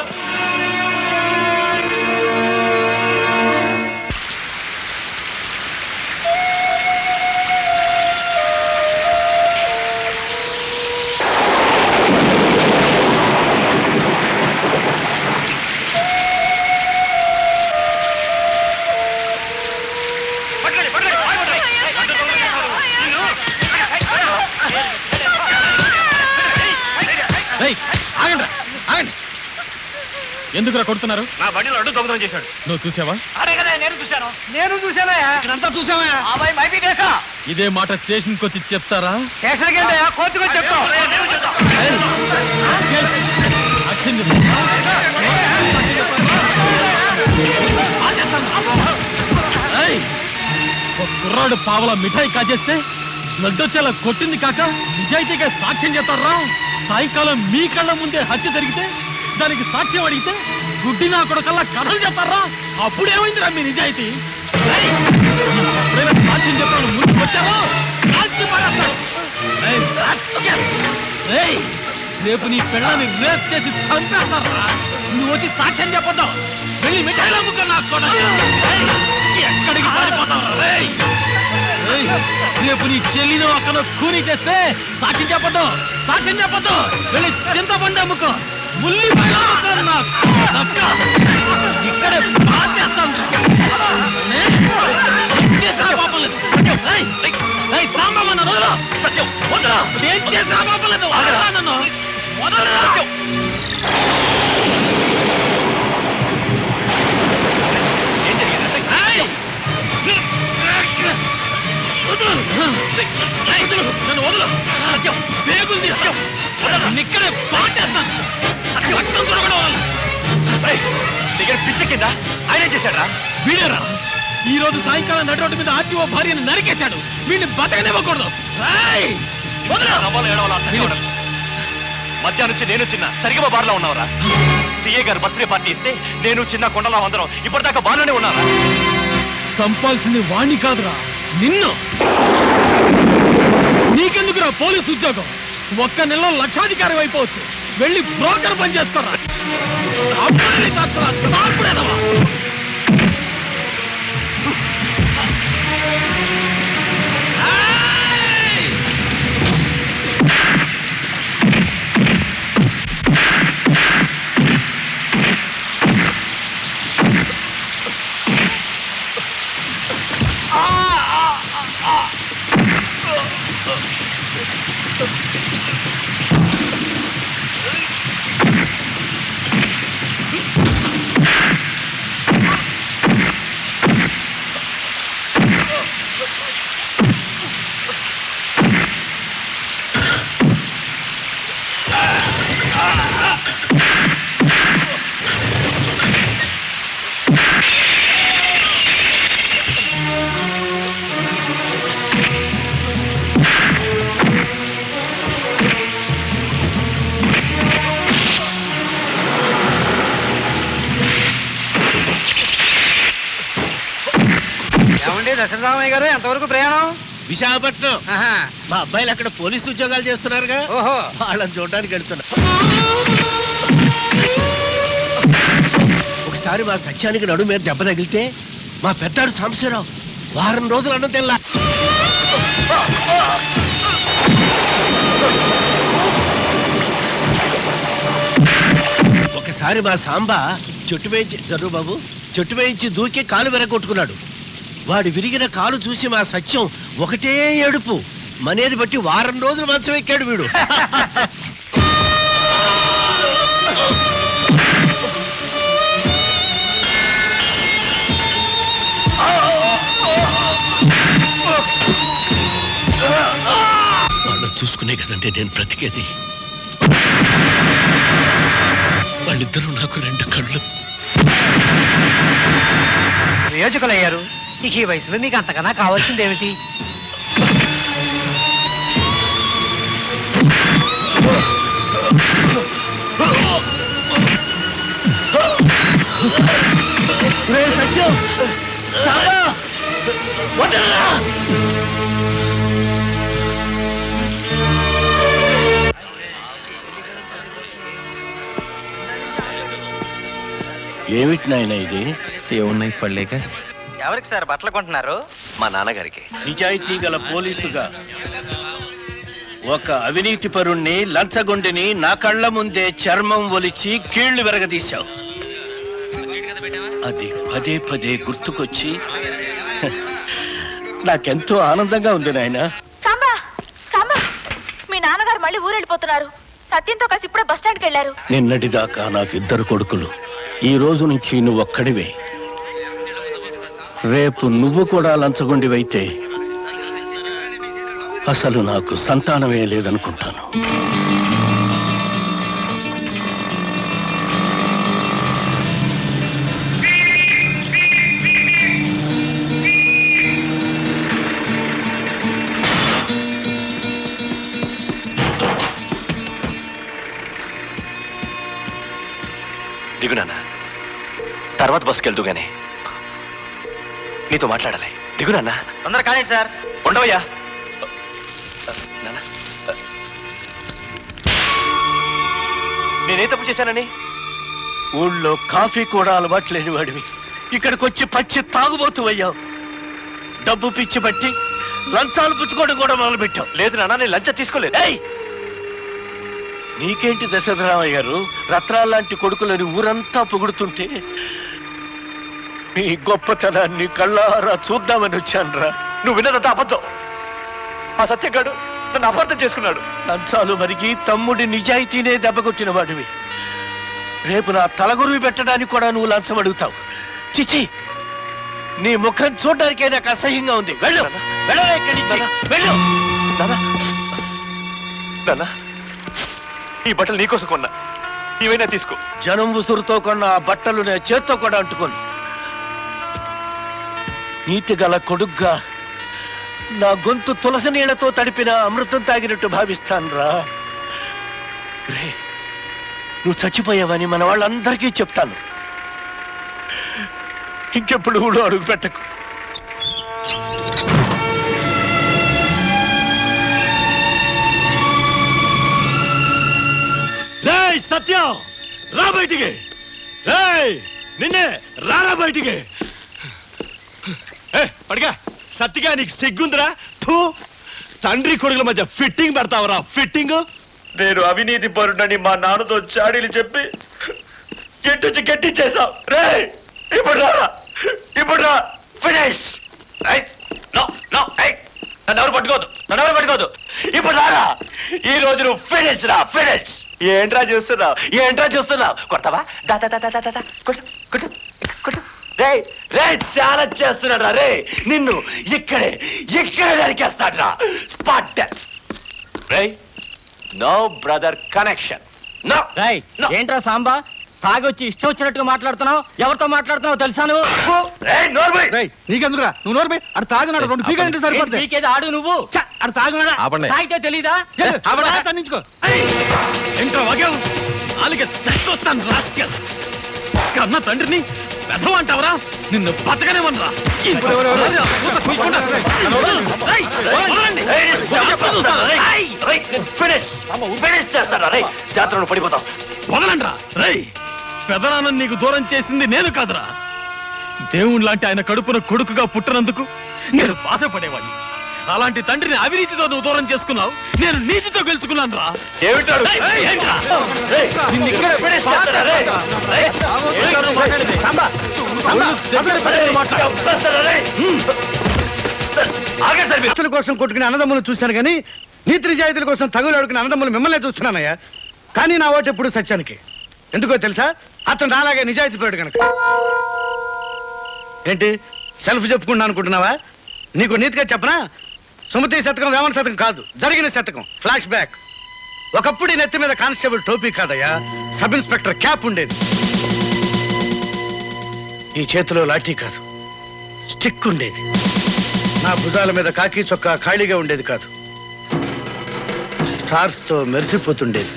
ఏయ్, ఆగండి ఆగండి ఎందుకురా కొడుతున్నారు నా బండిలో అడ్డు దొంగతనం చేశాడు నువ్వు చూసావా అరే కదా నేను చూశాను నేను చూశాను ఇక్కడంతా చూసావా అబ్బాయి మైపీ దేశా ఇదే మాట స్టేషన్కి వచ్చి చెప్తారా స్టేషన్కి ఏంటి కోర్టుకు వచ్చి చెప్తాం అక్షయం చెప్పు. ఏయ్, ఒక కుర్రాడు పావల మిఠాయి కాజేస్తే లడ్డొచ్చేలా కొట్టింది కాక నిజాయితీగా సాక్ష్యం చెప్తారా సాయంకాలం మీ కళ్ళ ముందే హత్య జరిగితే దానికి సాక్ష్యం అడిగితే గుడ్డి నా కొడుకల్లా కథలు చెప్తారా అప్పుడేమైందిరా మీ నిజాయితీ ఏయ్, ఎప్పుడైనా సాక్ష్యం చెప్పాను ముందుకు వచ్చారో కాల్చి పారేస్తాను. ఏయ్, రాస్కెల్. ఏయ్, రేపు నీ పిల్లని రేప్ చేసి చంపేస్తారా నువ్వు వచ్చి సాక్ష్యం చెప్పొద్దు వెళ్ళి మిఠాయిలో ముక్క నాకు కొడాలి. ఏయ్, ఎక్కడికి పారిపోతావు రేయ్? ఏయ్, రేపు నీ చెల్లినో అక్కనో కూని చేస్తే సాక్ష్యం చెప్పొద్దు సాక్ష్యం చెప్పొద్దు వెళ్ళి చింతపండు అమ్ముకో ముల్లి ఇక్కడే పాటేస్తాను చేసిన పాపం లేదు ఏయ్, ఏయ్, ఏయ్, సాంబమ్మ నన్ను వదలు. సత్యం వదలు. నేను చేసిన పాపం లేదు వదలరా నన్ను వదలరా ఏయ్! వదలు. ఏయ్, వదలు. నన్ను వదలు. సత్యం పేగులు తీస్తాం ఇక్కడే పాటేస్తాను సత్యం రక్తం దొరకడం వల్ల దగ్గర పిచ్చి కింద ఆయన చేశాడా వీడేరా ఈ రోజు సాయంకాలం నడి రోడ్డు మీద ఆర్టీఓ భార్యను నరికేశాడు వీడిని బతకనివ్వకూడదు ఏయ్! వదలు. మధ్యాహ్నం నుంచి నేను చిన్న సరిగమ బార్లో ఉన్నావురా సిఏ గారు బర్త్డే పార్టీ ఇస్తే నేను చిన్న కొండలా అందరం ఇప్పటిదాకా బాగానే ఉన్నారా చంపాల్సింది వాణ్ణి కాదురా నిన్ను నీకెందుకురా పోలీసు ఉద్యోగం ఒక్క నెలలో లక్షాధికారి అయిపోవచ్చు వెళ్ళి బ్రోకర్ పని చేసుకోరా అప్పుడే నీ తత్తురా, తార్పుడేదవా? ఏమండి దశరథరామయ్య గారు ఎంతవరకు ప్రయాణం విశాఖపట్నం మా అబ్బాయిలు అక్కడ పోలీసు ఉద్యోగాలు చేస్తున్నారుగా ఓహో వాళ్ళని చూడడానికి వెళ్తున్నా ఒకసారి మా సత్యానికి నడు మీద దెబ్బ తగిలితే మా పెద్దాడు సాంబశివరావు వారం రోజులు అన్నం తెల్లా ఒకసారి మా సాంబ చెట్టు వేయించి చదువు బాబు చెట్టు వేయించి దూకి కాలు వెరగొట్టుకున్నాడు వాడు విరిగిన కాలు చూసి మా సత్యం ఒకటే ఏడుపు మనేది బట్టి వారం రోజులు మంచం ఎక్కాడు వీడు వాళ్ళని చూసుకునే కదండి నేను బ్రతికేది వాళ్ళిద్దరూ నాకు రెండు కళ్ళు ప్రయోజకులయ్యారు ఇక ఈ వయసులో మీకు అంతకన్నా కావాల్సింది ఏమిటి సత్యం సాంబా! వదలరా! ఏమిటి నాయన ఇది ఏమున్నాయి పడలేక ఎవరికి సార్ బట్టలు కొంటున్నారు మా నాన్నగారికి నిజాయితీ గల పోలీసుగా ఒక అవినీతి పరుణ్ణి లంచగొండిని నా కళ్ళ ముందే చర్మం ఒలిచి కీళ్లు వెరగదీశావు అది పదే పదే గుర్తుకొచ్చి నాకెంతో ఆనందంగా ఉంది నాయనా సాంబా సాంబా మీ నాన్నగారు మళ్ళీ ఊరెళ్ళిపోతున్నారు సత్యంతో కలిసి ఇప్పుడే బస్ స్టాండ్కి వెళ్ళారు నిన్నటిదాకా నాకు ఇద్దరు కొడుకులు ఈ రోజు నుంచి నువ్వు ఒక్కడివే రేపు నువ్వు కూడా లంచగొండివైతే అసలు నాకు సంతానమే లేదనుకుంటాను దిగు నాన్న తర్వాత బస్కి వెళ్తూ గానీ నీతో మాట్లాడాలి దిగు నాన్న తొందర కానివ్వండి సార్ ఉండవయ్యా నేనే తప్పు చేశానని ఊళ్ళో కాఫీ కూడా అలవాటు లేని వాడివి ఇక్కడికి వచ్చి పచ్చి తాగుబోతు అయ్యావు డబ్బు పిచ్చి బట్టి లంచాలు పుచ్చుకోవడం కూడా మొదలుపెట్టావు లేదు నాన్న నేను లంచం తీసుకోలేదు ఏయ్! నీకేంటి దశరథరామయ్య గారు రత్నాల లాంటి కొడుకులని ఊరంతా పొగుడుతుంటే మీ గొప్పతనాన్ని కళ్ళారా చూద్దామని వచ్చానురా నువ్వు విన్నదంతా అబద్ధం ఆ సత్యగాడు నన్ను అపార్థం చేసుకున్నాడు లంచాలు మరిగి తమ్ముడి నిజాయితీనే దెబ్బకొట్టిన వాడివి రేపు నా తలగురువి పెట్టడానికి కూడా నువ్వు లంచం అడుగుతావు చిచి నీ ముఖం చూడడానికే నాకు అసహ్యంగా ఉంది వెళ్ళు వెళ్ళవే ఇక్కడి నుంచి వెళ్ళు నాన్న ఈ బట్టలు నీకోసం కొన్నా ఇవైనా తీసుకో జనం ఉసురుతో కొన్న ఆ బట్టలు నేను చేత్తో కూడా అంటుకోను నీతి గల కొడుగ్గా నా గొంతు తులసి నీళ్లతో తడిపిన అమృతం తాగినట్టు భావిస్తానురా రే నువ్వు చచ్చిపోయావని మన వాళ్ళందరికీ చెప్తాను ఇంకెప్పుడు ఊళ్ళో అడుగు పెట్టకు రేయ్ సత్యం రా బయటికి రేయ్ నిన్నే రారా బయటికి ఏ పడిగా సత్తిగా నీకు సిగ్గుందిరా థూ తండ్రి కొడుకుల మధ్య ఫిట్టింగ్ పెడతావరా ఫిట్టింగ్ నేను అవినీతి పరుడని మా నాన్నతో చాడీలు చెప్పి గెట్టుచి గెట్టించేశావు రే ఇప్పుడు రా ఇప్పుడు రా ఫినిష్ నో నో నన్ను ఎవరు పట్టుకోదు నన్ను ఎవరు పట్టుకోదు ఇప్పుడు రారా ఈ రోజు నువ్వు ఫినిష్ రా ఫినిష్ ఏంట్రా చూస్తున్నావు ఏంట్రా చూస్తున్నావు కొడతావా దా దా దా దా దా దా కొట్టు కొట్టు కొట్టు రే రే చాలా చేస్తున్నాడు రా రే నిన్ను ఇక్కడే ఇక్కడే నరికేస్తాడు రా స్పాట్ డెత్ రే నో బ్రదర్ కనెక్షన్ నో రై ఏంట్రా సాంబా తాగొచ్చి ఇష్టం వచ్చినట్టుగా మాట్లాడుతున్నావు ఎవరితో మాట్లాడుతున్నావు తెలుసా నువ్వు నీకెందుకురా నువ్వు నోరు అటు తాగున్నాడు రెండు పీకలు అంటే సరిపోద్ది పీకేది ఆడు నువ్వు అటు తాగున్నాడా ఆపండి. తాగితే తెలీదా తన్నించుకో ఏంట్రా వగం నాలుగే తెచ్చుకొస్తాను రాస్కెల్ కన్న తండ్రిని పెద్దవ అంటావరా నిన్ను బతకనేమనరా జాతరను పడిపోతాం వదలండ్రా రై పెదనాన్న నీకు దూరం చేసింది నేను కాదురా దేవుడు లాంటి ఆయన కడుపున కొడుకుగా పుట్టినందుకు నేను బాధపడేవాడిని అలాంటి తండ్రిని అవినీతితో నువ్వు దూరం చేసుకున్నావు నేను నీతితో గెలుచుకున్నాను రా ఏమిటాడు ఆస్తుల కోసం కొట్టుకునే అన్నదమ్ములు చూశాను కానీ నీతి నిజాయితీల కోసం తగులు అడుగుకునే అన్నదమ్ములు మిమ్మల్ని చూస్తున్నానయ్యా కానీ నా ఓటు ఎప్పుడు సత్యానికి ఎందుకో తెలుసా అతను నాలాగే నిజాయితీ పడు కనుక ఏంటి సెల్ఫ్ చెప్పుకుంటా అనుకుంటున్నావా నీకు నీతిగా చెప్పనా సుమతి శతకం వేమన శతకం కాదు జరిగిన శతకం ఫ్లాష్ బ్యాక్ ఒకప్పుడు ఈ నెత్తి మీద కానిస్టేబుల్ టోపీ కాదయ్యా సబ్ ఇన్స్పెక్టర్ క్యాప్ ఉండేది ఈ చేతిలో లాఠీ కాదు స్టిక్ ఉండేది నా భుజాల మీద కాకి చొక్కా ఖాళీగా ఉండేది కాదు స్టార్స్ తో మెరిసిపోతుండేది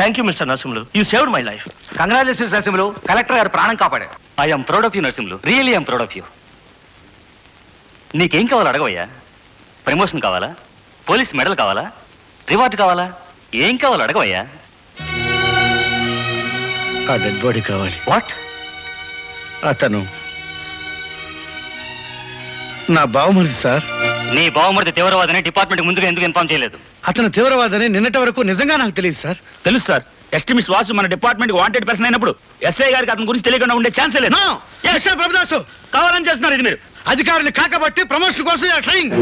thank you mister Narasimhulu you saved my life congratulations Narasimhulu collector గారు ప్రాణం కాపాడారు I'm proud of you Narasimhulu really I'm proud of you నీకేం కావాలో అడగవయ్యా ప్రమోషన్ కావాలా పోలీస్ మెడల్ కావాలా రివార్డ్ కావాలా ఏం కావాలో అడగవయ్యా ఆ డెడ్ బాడీ కావాలి వాట్ అతను నా బావమరిది సార్ నీ బావమరిది తీవ్రవాదని డిపార్ట్మెంట్ ముందుగా ఎందుకు ఇన్ఫార్మ్ చేయలేదు అతను తీవ్రవాదని నిన్నటి వరకు నిజంగా నాకు తెలియదు సార్ తెలుసు సార్ ఎస్టిమిస్ వాసు మన డిపార్ట్మెంట్ వాంటెడ్ పర్సన్ అయినప్పుడు ఎస్ఐ గారికి అతని గురించి తెలియకుండా ఉండే ఛాన్సే లేదు ప్రభుదాసు కావాలని చేస్తున్నారు ఇది మీరు అధికారులు కాకబట్టి ప్రమోషన్ కోసం ట్రైనింగ్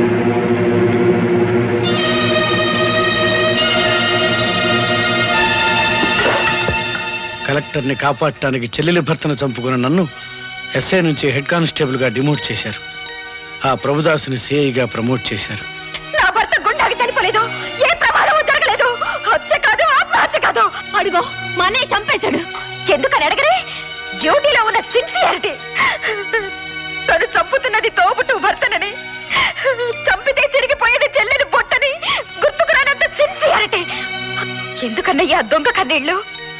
కలెక్టర్ని కాపాడటానికి చెల్లెలి భర్తను చంపుకున్న నన్ను ఎస్ఐ నుంచి హెడ్ కానిస్టేబుల్గా డిమోట్ చేశారు ఆ ప్రభుదాసుని సిఐగా ప్రమోట్ చేశారు నా భర్త గుండాకి చనిపోలేదు ఏ ప్రమాదము జరగలేదు హత్య కాదు ఆత్మహత్య కాదు అడుగో మా అన్నయ్య చంపేశాడు ఎందుకని అడగరే డ్యూటీలో ఉన్న సిన్సియారిటీ తను చంపుతున్నది తోబుట్టు భర్తనని చంపితే చిరిగిపోయేది చెల్లెలు బొట్టని గుర్తుకు రానంత సిన్సియారిటీ ఎందుకన్నయ్యా దొంగ కన్నీళ్ళు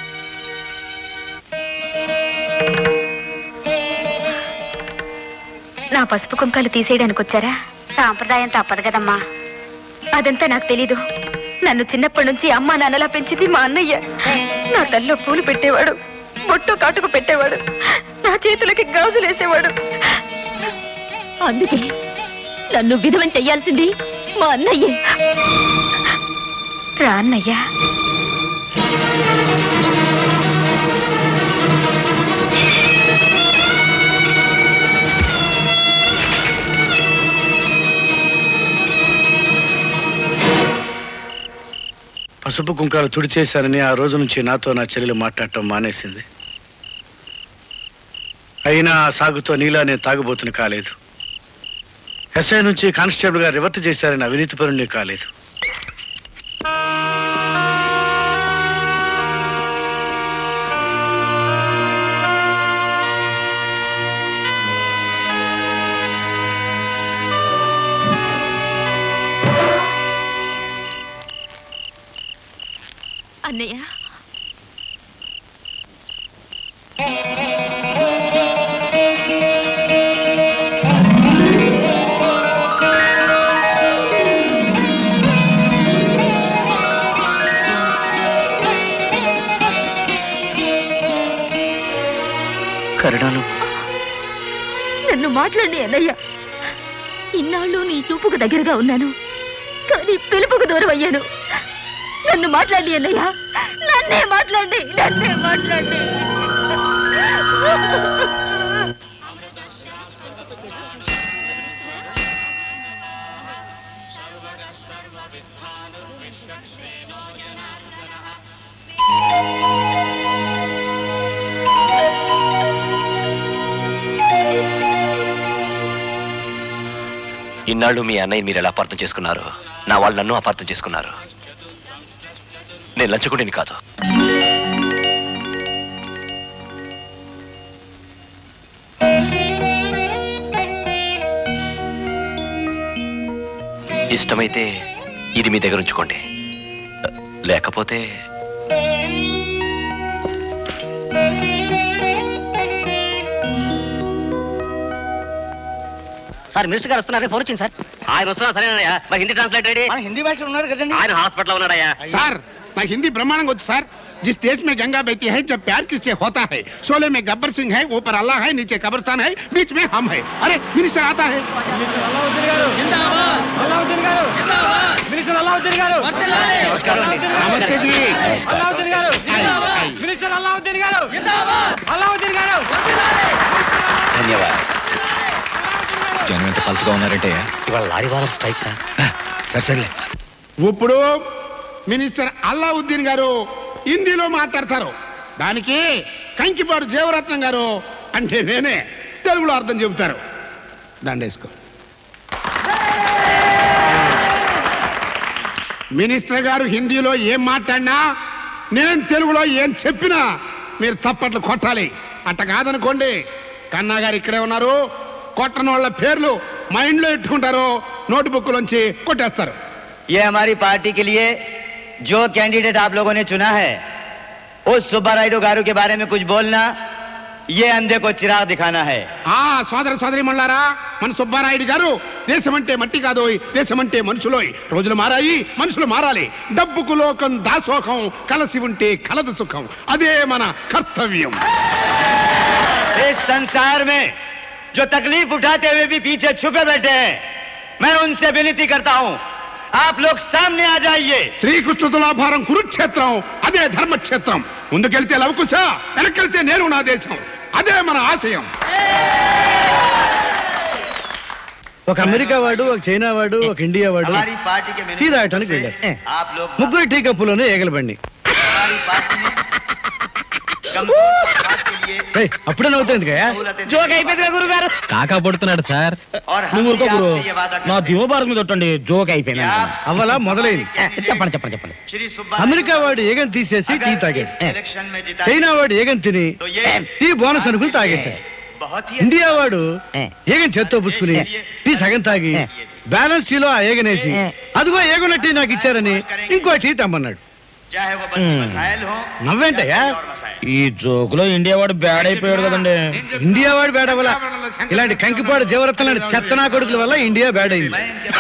నా పసుపు కుంకాలు తీసేయడానికి వచ్చారా సాంప్రదాయం తప్పదు కదమ్మా అదంతా నాకు తెలీదు నన్ను చిన్నప్పటి నుంచి అమ్మా నాన్నలా పెంచింది మా అన్నయ్య నా తల్లో పూలు పెట్టేవాడు బొట్టు కాటుకు పెట్టేవాడు నా చేతులకి గాజులు వేసేవాడు అందుకే నన్ను విధవం చెయ్యాల్సింది మా అన్నయ్యే రా అన్నయ్య పసుపు కుంకాలు తుడిచేశానని ఆ రోజు నుంచి నాతో నా చెల్లెలు మాట్లాడటం మానేసింది అయినా ఆ సాగుతో నీలా నేను తాగుబోతుని కాలేదు ఎస్ఐ నుంచి కానిస్టేబుల్గా రివర్ట్ చేశారని అవినీతి పరుణ్ణి కాలేదు అన్నయ్య కరుణాలు నన్ను మాట్లాడి అన్నయ్య ఇన్నాళ్ళు నీ చూపుకు దగ్గరగా ఉన్నాను కానీ పిలుపుకు దూరం అయ్యాను నన్ను మాట్లాడి అన్నయ్య నన్నే మాట్లాడి నన్నే మాట్లాడి ఇన్నాళ్ళు మీ అన్నయ్య మీరు ఎలా అపార్థం చేసుకున్నారు నా వాళ్ళు నన్ను అపార్థం చేసుకున్నారు నేను లంచగొండిని కాదు ఇష్టమైతే ఇది మీ దగ్గర ఉంచుకోండి లేకపోతే సార్ మినిస్టర్ గారు వస్తున్నారు ఫోన్ వచ్చింది సార్ ఆయన వస్తున్నా సరేనయ్యా మరి హిందీ ట్రాన్స్లేట్ రెడీ హిందీ భాషలో ఉన్నారు కదండి ఆయన హాస్పిటల్ ఉన్నాడయ్యా సార్ నాకు హింदी ब्रह्मांड होता सर जिस देश में गंगा बहती है जब प्यार किससे होता है शोले में गब्बर सिंह है ऊपर अल्लाह है नीचे कब्रस्तान है बीच में हम है अरे मिनिस्टर आता है नमस्ते जी ధన్యవాదాలు జనం ఎంత పలుచగా ఉన్నారంటే ఇవాళ లారీ వారం స్ట్రైక్ సార్ సరే సరేలే ఇప్పుడు మినిస్టర్ అల్లావుద్దీన్ గారు హిందీలో మాట్లాడతారు దానికి కంకిపాడు జీవరత్నం గారు అంటే నేనే తెలుగులో అర్థం చెబుతారు దండేసుకో మినిస్టర్ గారు హిందీలో ఏం మాట్లాడినా నేను తెలుగులో ఏం చెప్పినా మీరు తప్పట్లు కొట్టాలి అట్ట కాదనుకోండి కన్నా గారు ఇక్కడే ఉన్నారు కొట్టని వాళ్ళ పేర్లు మైండ్లో పెట్టుకుంటారు నోట్బుక్లోంచి కొట్టేస్తారు ये हमारी पार्टी के लिए जो कैंडिडेट आप लोगों ने चुना है उस सुब्बा राइडो गारू के बारे में कुछ बोलना ये अंधे को चिराग दिखाना है ఆ సోదర సోదరి మళ్ళారా మన సుబ్బారాయుడు గారు దేశం అంటే మట్టి కాదోయ్ దేశం అంటే మనుషులోయ్ రోజులు మారాయి మనుషులు మారాలి డబ్బుకు లోకం దాసోకం కలసి ఉంటే కలదు సుఖం అదే మన కర్తవ్యం इस संसार में जो तकलीफ उठाते हुए भी पीछे छुपे बैठे हैं मैं उनसे विनती करता हूँ आप लोग सामने आ जाइए శ్రీకృష్ణ తులాభారం కురుక్షేత్రం అదే ధర్మక్షేత్రం ముందుకెళ్తే లవకుశ వెనకెళ్తే నేను నా దేశం అదే మన ఆశయం ఒక అమెరికా వాడు ఒక చైనా వాడు ఒక ఇండియా వాడు हमारी पार्टी के టీ తాగటానికి వెళ్ళారు आप लोग ముగ్గురు టీ కప్పులోనే ఏగలబండి ఏయ్, అప్పుడే నవ్వుతుంది కదా జోక్ అయిపోయింది గురుగారు కాకా పడుతున్నాడు సార్ నువ్వు ఊరుకో గురు. నా దివోబారం మీద కొట్టండి జోక్ అయిపోయింది అవలా మొదలైంది చెప్పండి చెప్పండి చెప్పండి అమెరికా వాడు ఏగని తీసేసి టీ తాగేసి इलेक्शन में जिता చైనా వాడు ఏగని తిని టీ బోనస్ అనుకుని తాగేశాడు ఇండియా వాడు ఏగని చేత్తో పుచ్చుకుని టీ సగం తాగి బ్యాలెన్స్ టీలో ఆ ఏగనేసి అదిగో ఏగున్న టీ నాకు ఇచ్చారని ఇంకో టీ తెమ్మన్నాడు चाहे वो बंदी मसाइल हो నవ్వేంటయ్యా ఈ జోకులో ఇండియా వాడు బ్యాడ్ అయిపోయాడు కదండి ఇండియా వాడు బ్యాడ్ అవ్వాల ఇలాంటి కంకిపాడు జీవరత్న లాంటి చెత్తనా కొడుకుల వల్ల ఇండియా బ్యాడ్ అయింది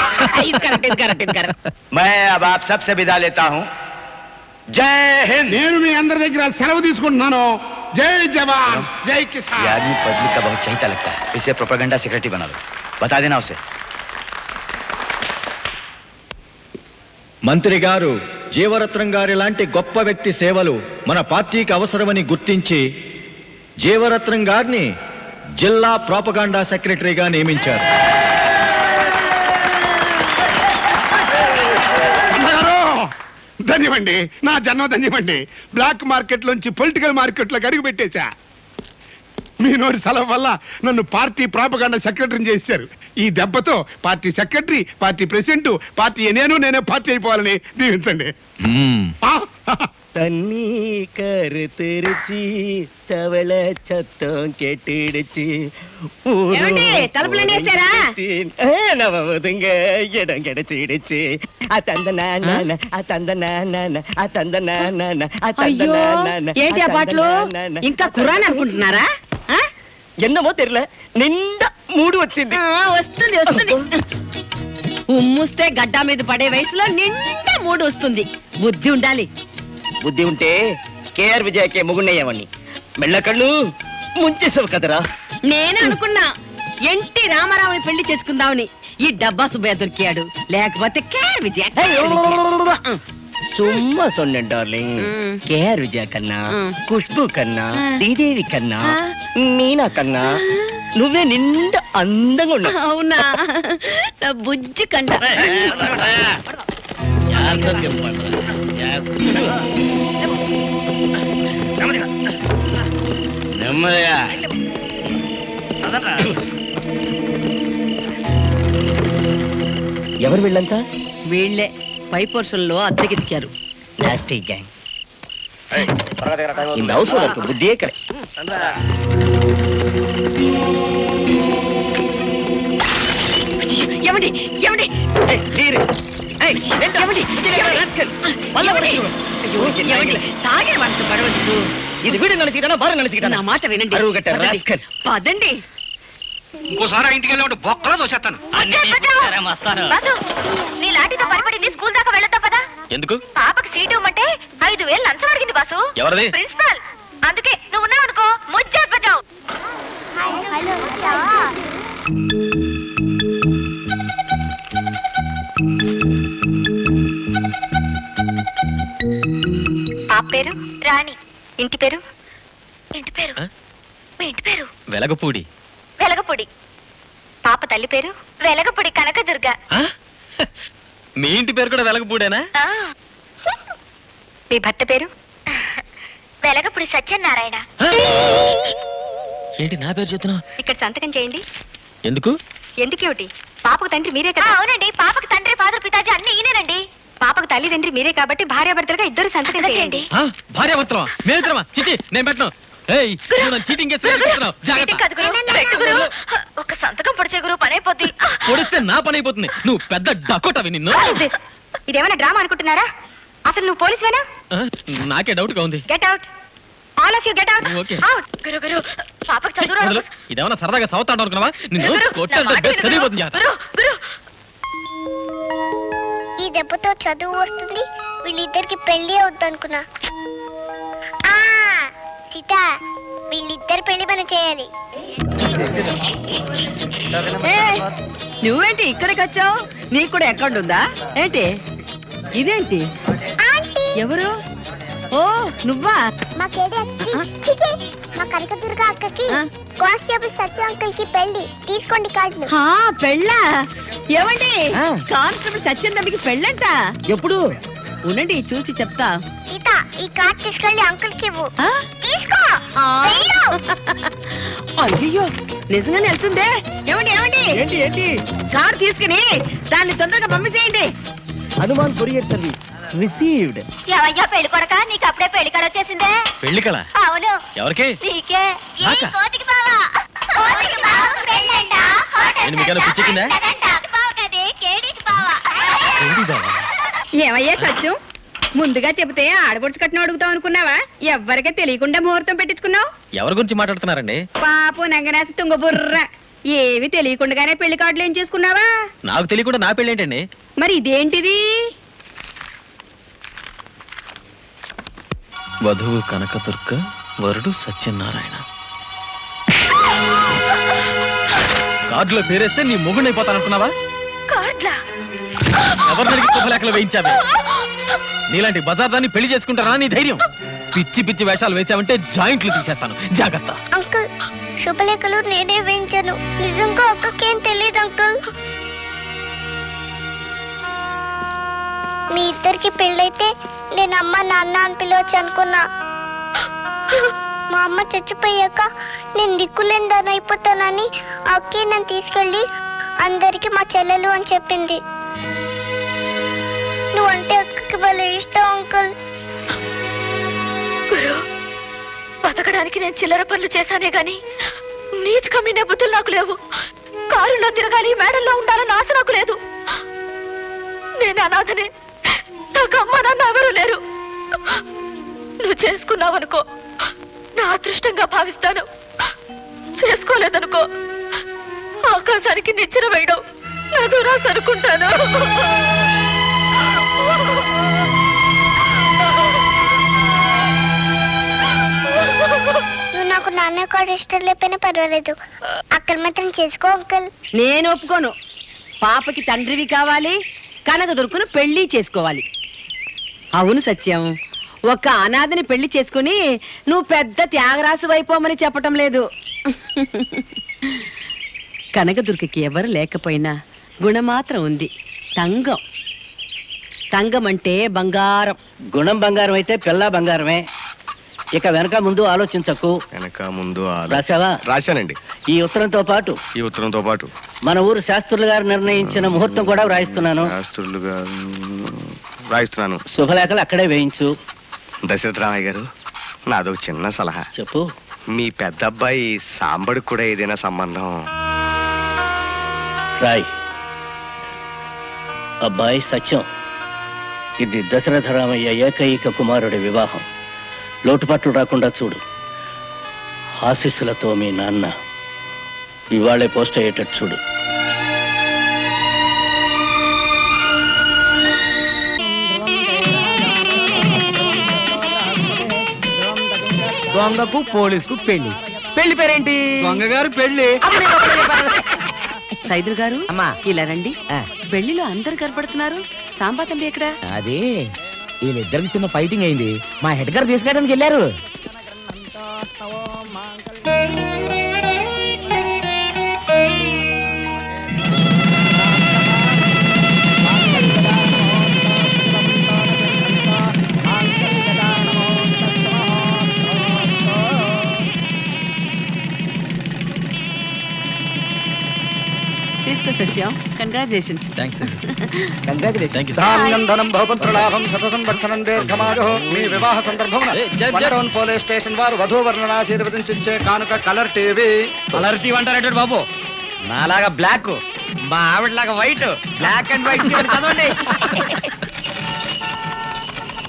मैं अब आप सबसे विदा लेता हूँ जय हिंद నేను మీ అందరి దగ్గర సెలవు తీసుకుంటున్నాను జై జవాన్ జై ये కిసాన్ आदमी पब्लिक का बहुत चहीता लगता है इसे प्रोपेगेंडा सेक्रेटरी बना लो बता देना उसे మంత్రి గారు జీవరత్నం గారి లాంటి గొప్ప వ్యక్తి సేవలు మన పార్టీకి అవసరమని గుర్తించి జీవరత్నం గారిని జిల్లా ప్రోపగాండా సెక్రటరీగా నియమించారు అమ్మగారు ధన్యమండి నా జన్మ ధన్యమండి బ్లాక్ మార్కెట్ లోంచి పొలిటికల్ మార్కెట్ లోకి అడుగు పెట్టేశా మీ నోటి సెలవు వల్ల నన్ను పార్టీ ప్రాపగాండ సెక్రటరీని చేశారు ఈ దెబ్బతో party secretary party president party నేను నేనే పార్టీ అయిపోవాలని దీవించండి ఆ, தண்ணி கரு தெரிச்சு தவள சத்தம் கெட்டிடுச்சு ఏమండి తలుపులన్నీ వేసారా నవ్వుதுங்க இடம் கிடைச்சிடுச்சு அத்தந்த நான அத்தந்த நான అతంద నాన్న అతంద అయ్యో నాన్న ఏంటి ఆ పాటలు ఇంకా ఖురాన్ అనుకుంటున్నారా ఆ? ఎన్నమో తెరల నిండా మూడు వచ్చింది ఆ, వస్తుంది వస్తుంది ఉమ్ముస్తే గడ్డ మీద పడే వయసులో నిండా మూడు వస్తుంది బుద్ధి ఉండాలి బుద్ధి ఉంటే కేఆర్ విజయకే ముగుండయ్యవని మెళ్ళకళ్ళు ముంచేసావు కదరా నేను అనుకున్నా ఎన్టీ రామారావుని పెళ్లి చేసుకుందామని ఈ డబ్బా సుబ్బయ్య దొరికాడు లేకపోతే కేర్ విజయ కేర్ విజయ. சும்மா சொன்னேன் டார்லிங் கேஆர் விஜயா கண்ணா குஷ்பு కన్నా శ్రీదేవి కన్నా మీనా కన్నా నువ్వే నిండా అందంగా ఉన్నావు అవునా నా బుజ్జి కంట నెమ్మదిగా ఎవరు వీళ్ళంతా వీళ్ళే పై పోర్షన్లో అద్దెకెతికారు నాస్టీ గ్యాంగ్ இந்த ஹவுஸ் ஓனருக்கு புத்தியே கிடை ఏమండి ఏమండి ఏయ్, ఏమండి? ఏమండి? ఏమండి? తాగే వాళ్ళతో పడవద్దు ఇది వీడు నడిచిக்கிட்டா బారు నడిచిக்கிட்டா నా మాట వినండి అరువు కట్టారు, పదండి. rascal. పదండి ఇంకోసారి ఆ ఇంటికి వెళ్ళి బొక్కలో దోసేస్తాను బాసు నీ లాఠీతో పనిపడింది స్కూల్ దాకా వెళ్ళొద్దా పదా ఎందుకు పాపకి సీటు ఇవ్వమంటే ఐదు వేలు లంచం అడిగింది బాసు ఎవరిది? ప్రిన్సిపాల్ అందుకే నువ్వు ఉన్నావు అనుకో ముజ్జాత్ బచావు పాప పేరు రాణి ఇంటి పేరు ఇంటి పేరు మీ ఇంటి పేరు వెలగపూడి వెలగపొడి పాప తల్లి పేరు వెలగపొడి కనకదుర్గ మీ ఇంటి పేరు కూడా వెలగపూడేనా ఆ. మీ భర్త పేరు వెలగపొడి సత్యనారాయణ ఏంటి నా పేరు చెప్తున్నావు ఇక్కడ సంతకం చేయండి ఎందుకు ఎందుకేమిటి పాపకు తండ్రి మీరే కదా అవునండి పాపకు తండ్రి ఫాదర్ పితాజీ అన్ని ఈయనేనండి పాపకు తల్లి తండ్రి మీరే కాబట్టి భార్యాభర్తలుగా ఇద్దరు సంతకం చేయండి భార్యాభర్తమా మేమిద్దరమా చిచి నేను పెట్టను ఏయ్ నువ్వు నన్ను చీటింగ్ చేస్తే అనుకుంటున్నావు. జాగ్రత్త చీటింగ్ కాదు గురు. పెట్టు గురు. ఒక సంతకం పొడిచే గురు పని అయిపోద్ది పొడిస్తే నా పని అయిపోతుంది నువ్వు పెద్ద డకోటవి నిన్ను ఇదేమైనా డ్రామా అనుకుంటున్నారా అసలు నువ్వు పోలీసువేనా నాకే డౌట్ గా ఉంది get out all of you get out okay. Out గురు గురు పాపకు చదువు రాదు. వదలు. ఇదేమన్నా సరదాగా సౌతాడు అనుకున్నావా నిన్ను గురు, కొట్టాడు నా మాట బెస్ట్ విను, కదిలిపోతుంది గురు, గురు ఈ దెబ్బతో చదువు వస్తుంది వీళ్ళిద్దరికి పెళ్లి అవుద్ది అనుకున్నా ఆ, సీత వీళ్ళిద్దరు పెళ్లి మనం చేయాలి ఏయ్, నువ్వేంటి ఇక్కడికి వచ్చావు నీకు కూడా అకౌంట్ ఉందా ఏంటి ఇదేంటి ఎవరు ఓ నువ్వా మా కేడి అక్కకి మా కనకదుర్గ అక్కకి కానిస్టేబుల్ సత్య అంకుల్ కి పెళ్లి తీసుకోండి కార్డులు హా పెళ్ళా ఏమండి కానిస్టేబుల్ సత్యం తమ్మికి పెళ్ళంట ఎప్పుడు ఉండండి చూసి చెప్తా సీత ఈ కార్డ్ తీసుకెళ్ళి అంకుల్ కి ఇవ్వు తీసుకో వెళ్ళు. అయ్యో నిజంగానే వెళ్తుందే ఏమండి ఏమండి ఏంటి ఏంటి కార్ తీసుకుని దాన్ని తొందరగా పంపించేయండి హనుమాన్ కొరియర్ సర్వీస్ రిసీవ్డ్ ఏవయ్యా పెళ్లి కొడక నీకు అప్పుడే పెళ్లి కడ వచ్చేసిందే పెళ్లి కళ అవును ఎవరికి నీకే ఈ నాకా? కోతికి బావా కోతికి బావకు పెళ్ళంట నేను మీకేమైనా పిచ్చెక్కిందా? బావ కదే కేడికి బావా ఏమయ్యా సత్యం ముందుగా చెబితే ఆడపడుచు కట్నం అడుగుతావు అనుకున్నావా ఎవ్వరికే తెలియకుండా ముహూర్తం పెట్టించుకున్నావు ఎవరి గురించి మాట్లాడుతున్నారండి పాపు నంగనాసి తుంగ బుర్ర ఏవి తెలియకుండానే పెళ్లి కార్డులు ఏం చేసుకున్నావా నాకు తెలియకుండా నా పెళ్లి ఏంటండి మరి ఇదేంటిది వధువు కనకదుర్గ వరుడు సత్యనారాయణ కార్డులో పేరేస్తే నీ మొగుడైపోతాననుకున్నావా కార్డ్లా ఎవరినడికి శుభలేఖలు వేయించావే నీలాంటి బజార్ దాన్ని పెళ్లి చేసుకుంటారా నీ ధైర్యం పిచ్చి పిచ్చి వేషాలు వేసావంటే జాయింట్లు తీసేస్తాను జాగ్రత్త అంకుల్ శుభలేఖలు నేనే వేయించాను నిజంగా అక్కకేం తెలియదు అంకుల్ మీ ఇద్దరికి పెళ్ళైతే నేను అమ్మ నాన్న అని పిలవచ్చు అనుకున్నా మా అమ్మ చచ్చిపోయాక నేను దిక్కులేని దాని అయిపోతానని అక్కే నన్ను తీసుకెళ్ళి అందరికి మా చెల్లెలు అని చెప్పింది నువ్వంటే అక్కకి భలే ఇష్టం అంకుల్ గురు బతకడానికి నేను చిల్లర పనులు చేశానే గాని నీచు కమ్మిన బుద్ధులు నాకు లేవు కారులో తిరగాలి మేడల్లో ఉండాలని ఆశ నాకు లేదు నేను అనాథనే నాకు అమ్మ నాన్న ఎవరు లేరు నువ్వు చేసుకున్నావనుకో నా అదృష్టంగా భావిస్తాను చేసుకోలేదనుకో ఆకాశానికి నిచ్చెన వేయడం నా దురాశ అనుకుంటాను నువ్వు నాకు నాన్న కూడా ఇష్టం లేకపోయినా పర్వాలేదు అక్కడ మాత్రం చేసుకో అంకుల్ నేను ఒప్పుకోను పాపకి తండ్రివి కావాలి కనక దొరుకును పెళ్లి చేసుకోవాలి అవును సత్యం ఒక అనాథని పెళ్లి చేసుకుని నువ్వు పెద్ద త్యాగరాసు వైపోమని చెప్పటం లేదు కనకదుర్గకి ఎవరు లేకపోయినా గుణమాత్రం ఉంది తంగం తంగం అంటే బంగారం గుణం బంగారం అయితే పిల్ల బంగారమే ఇక వెనక ముందు ఆలోచించకు వెనక ముందు రాశావా రాశానండి ఈ ఉత్తరంతో పాటు ఈ ఉత్తరంతో పాటు మన ఊరు శాస్త్రులు గారు నిర్ణయించిన ముహూర్తం కూడా వ్రాయిస్తున్నాను శాస్త్రులు గారు రాయిస్తున్నాను శుభలేఖలు అక్కడే వేయించు దశరథ రామయ్య గారు నాదో చిన్న సలహా చెప్పు మీ పెద్ద అబ్బాయి సాంబడికి కూడా ఏదైనా సంబంధం రాయ్ అబ్బాయి సత్యం ఇది దశరథరామయ్య ఏకైక కుమారుడి వివాహం లోటుపాట్లు రాకుండా చూడు ఆశీస్సులతో మీ నాన్న ఇవాళే పోస్ట్ అయ్యేటట్టు చూడు దొంగకు పోలీసుకు పెళ్లి పెళ్లి పేరేంటి దొంగ గారు పెళ్లి సైదుల్ గారు అమ్మా ఇలా రండి పెళ్లిలో అందరు కనపడుతున్నారు సాంబా తండ్రి ఎక్కడ అది వీళ్ళిద్దరికి చిన్న ఫైటింగ్ అయింది మా హెడ్ గారు తీసుకెళ్ళడానికి వెళ్ళారు తీసుకో సత్యం కంగ్రాచులేషన్స్ థ్యాంక్స్ కంగ్రాచులేషన్ ధాన్యం ధనం బహుపుత్రలాభం శతసం భక్షణం దీర్ఘమాజో మీ వివాహ సందర్భమున వన్ పోలీస్ స్టేషన్ వారు వధూ వర్ణన ఆశీర్వదించే కానుక కలర్ టీవీ కలర్ టీవీ అంటారేంటి బాబు నాలాగా బ్లాక్ మా ఆవిడలాగా వైట్ బ్లాక్ అండ్ వైట్ చదవండి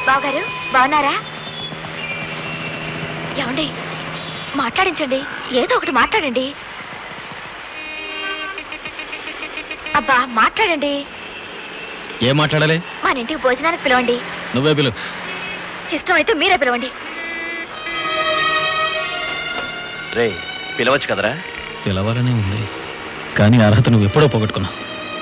బావగారు బాగున్నారా ఏమండి మాట్లాడించండి ఏదో ఒకటి మాట్లాడండి అబ్బా మాట్లాడండి ఏం మాట్లాడాలి మన ఇంటికి భోజనానికి పిలవండి నువ్వే పిలు ఇష్టమైతే మీరే పిలవండి రే పిలవచ్చు కదరా పిలవాలనే ఉంది కానీ అర్హత నువ్వు ఎప్పుడో పోగొట్టుకున్నావు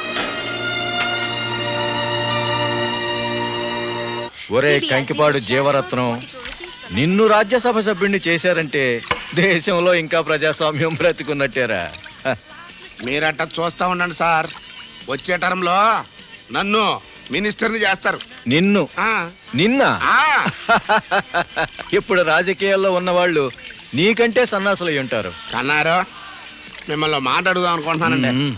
ఒరే కంకిపాడు జీవరత్నం నిన్ను రాజ్యసభ సభ్యుడిని చేశారంటే దేశంలో ఇంకా ప్రజాస్వామ్యం బ్రతికున్నట్టేరా హ. మీరట్ట చూస్తా ఉండండి సార్ వచ్చే టర్మ్లో నన్ను మినిస్టర్ని చేస్తారు నిన్ను ఆ, నిన్న ఆ, ఇప్పుడు రాజకీయాల్లో ఉన్నవాళ్ళు నీకంటే సన్నాసులు అయి ఉంటారు కన్నారు మిమ్మల్ని మాట్లాడుదాం అనుకుంటున్నానండి మ్మ్.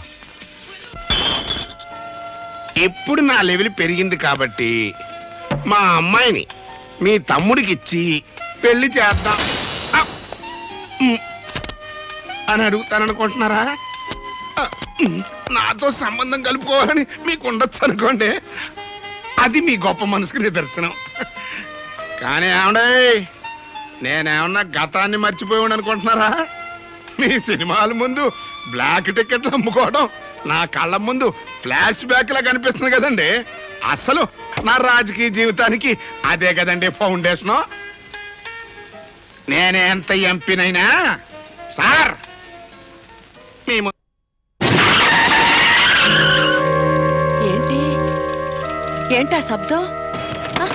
ఇప్పుడు నా లెవెల్ పెరిగింది కాబట్టి మా అమ్మాయిని మీ తమ్ముడికి ఇచ్చి పెళ్లి చేద్దాం ఆ, ఉమ్, అని అడుగుతాననుకుంటున్నారా ఆ, ఉమ్, నాతో సంబంధం కలుపుకోవాలని మీకు ఉండొచ్చు అనుకోండి అది మీ గొప్ప మనసుకు నిదర్శనం కానీ ఏమండే నేనేమన్నా గతాన్ని మర్చిపోయి అనుకుంటున్నారా మీ సినిమాల ముందు బ్లాక్ టికెట్లు అమ్ముకోవడం నా కళ్ళ ముందు ఫ్లాష్ బ్యాక్ లా కనిపిస్తుంది కదండి అసలు నా రాజకీయ జీవితానికి అదే కదండి ఫౌండేషను నేనే ఎంత ఎంపీనైనా సార్ మేము ఏంటి ఏంటా శబ్దం ఆ?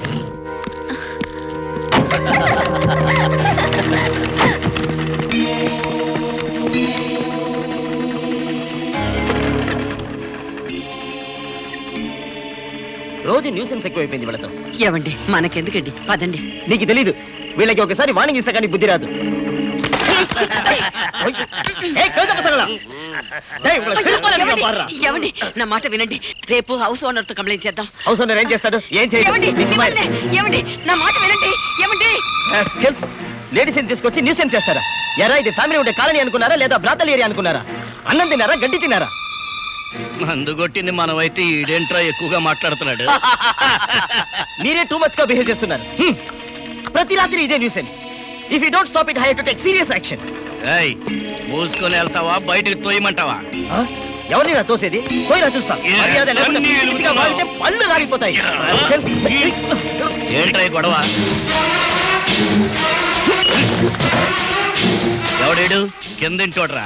రోజు న్యూసెన్స్ ఎక్కువైపోయింది వీళ్ళతో ఏమండి మనకెందుకండి పదండి నీకు తెలీదు వీళ్ళకి ఒకసారి వార్నింగ్ ఇస్తా కానీ బుద్ధి రాదు ఏయ్, కవిత పసగల. డేయ్, ఉங்களை செருப்பால அடிக்க பாருடா. ఏమండి నా మాట వినండి రేపు హౌస్ ఓనర్ తో కంప్లైంట్ చేద్దాం హౌస్ ఓనర్ ఏం చేస్తాడు ఏం ఏమండి చేయడు మిమ్మల్ని, ఏమండి నా మాట వినండి ఏమండి స్కిల్స్ లేడీస్ తీసుకొచ్చి న్యూసెన్స్ చేస్తారా ఎరా ఇది ఫ్యామిలీ ఉండే కాలనీ అనుకున్నారా లేదా బ్రాతల్ ఏరియా అనుకున్నారా అన్నం తిన్నారా గడ్డి తిన్నారా మందు కొట్టింది మనమైతే ఈడేంట్రా ఎక్కువగా మాట్లాడుతున్నాడు మీరే టూ మచ్ గా బిహేవ్ చేస్తున్నారు హ్మ్. ప్రతి రాత్రి ఇదే nuisance if you don't stop it have to take serious action ఏయ్ మూసుకొని వెళ్తావా బయటకు తోయమంటావా ఎవరిని నా తోసేది పోయినా చూస్తా ఏ, మర్యాద లేకుండా అన్నీ పిచ్చిగా వాగితే పళ్ళు రాలిపోతాయి ఏంట్రా ఈ గొడవ ఎవడేడు కింద చూడరా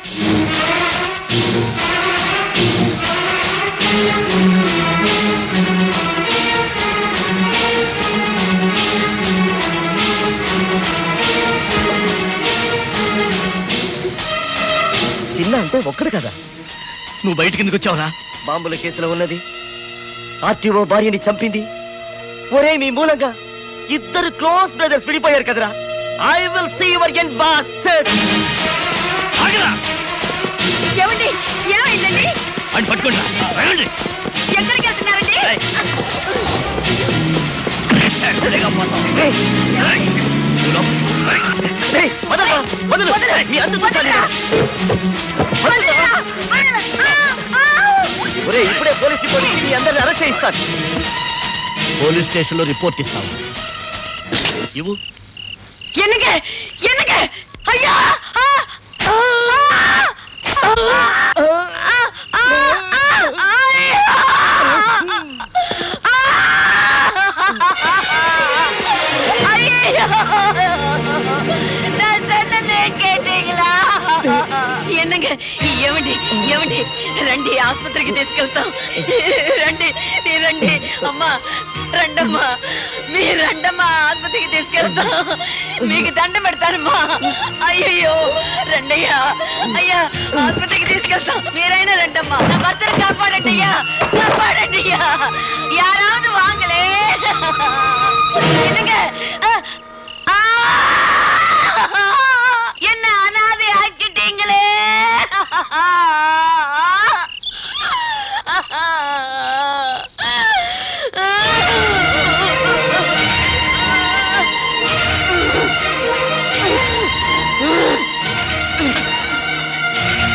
చిన్న అంటే ఒక్కడు కదా నువ్వు బయటికి ఎందుకు వచ్చావురా బాంబుల కేసులో ఉన్నది ఆర్టీఓ భార్యని చంపింది ఒరే మీ మూలంగా ఇద్దరు క్లోజ్ బ్రదర్స్ విడిపోయారు కదరా I will see your end bastard ఏమండి ఏమైందండి అని పట్టుకోండి రండి ఎక్కడికి వెళ్తున్నారండి మీ అందు చూచాలి ఒరే ఇప్పుడే పోలీస్ రిపోర్ట్ ఇచ్చి మీ అందరిని అరెస్ట్ చేయిస్తాను పోలీస్ స్టేషన్ లో రిపోర్ట్ ఇస్తావు ఇవ్వు என்னங்க என்னங்க ஐயா ஆ! ஆ! ஆ! ஆ! ஆ! ஐயையோ! நான் சொன்னதே கேட்டீங்களா என்னங்க ఏమండి ఏమండి రండి ఆసుపత్రికి తీసుకెళ్తాం రండి మీరు రండి అమ్మా రండమ్మా మీరు రండమ్మా ఆసుపత్రికి తీసుకెళ్తాం మీకు దండ పెడతానమ్మా అయ్యయ్యో రండయ్యా అయ్యా ఆసుపత్రికి తీసుకెళ్తాం మీరైనా రండమ్మా నా భర్తను కాపాడండి అయ్యా కాపాడండి అయ్యా யாராவது வாங்களே என்னங்க ஆ! ஆ! என்ன அனாதை ஆக்கிட்டீங்களே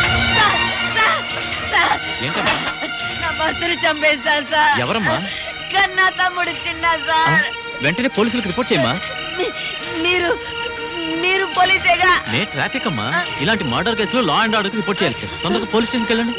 ఏంటమ్మా నా భర్తను చంపేస్తాను సార్ ఎవరమ్మా కన్నా తమ్ముడు చిన్న సార్ వెంటనే పోలీసులకు రిపోర్ట్ చేయమ్మా మీ- మీరు మీరు పోలీసేగా నే ట్రాఫిక్ అమ్మా ఇలాంటి మర్డర్ కేసులో లా అండ్ ఆర్డర్ రిపోర్ట్ చేయాలి సార్ తొందరగా పోలీస్ స్టేషన్కి వెళ్ళండి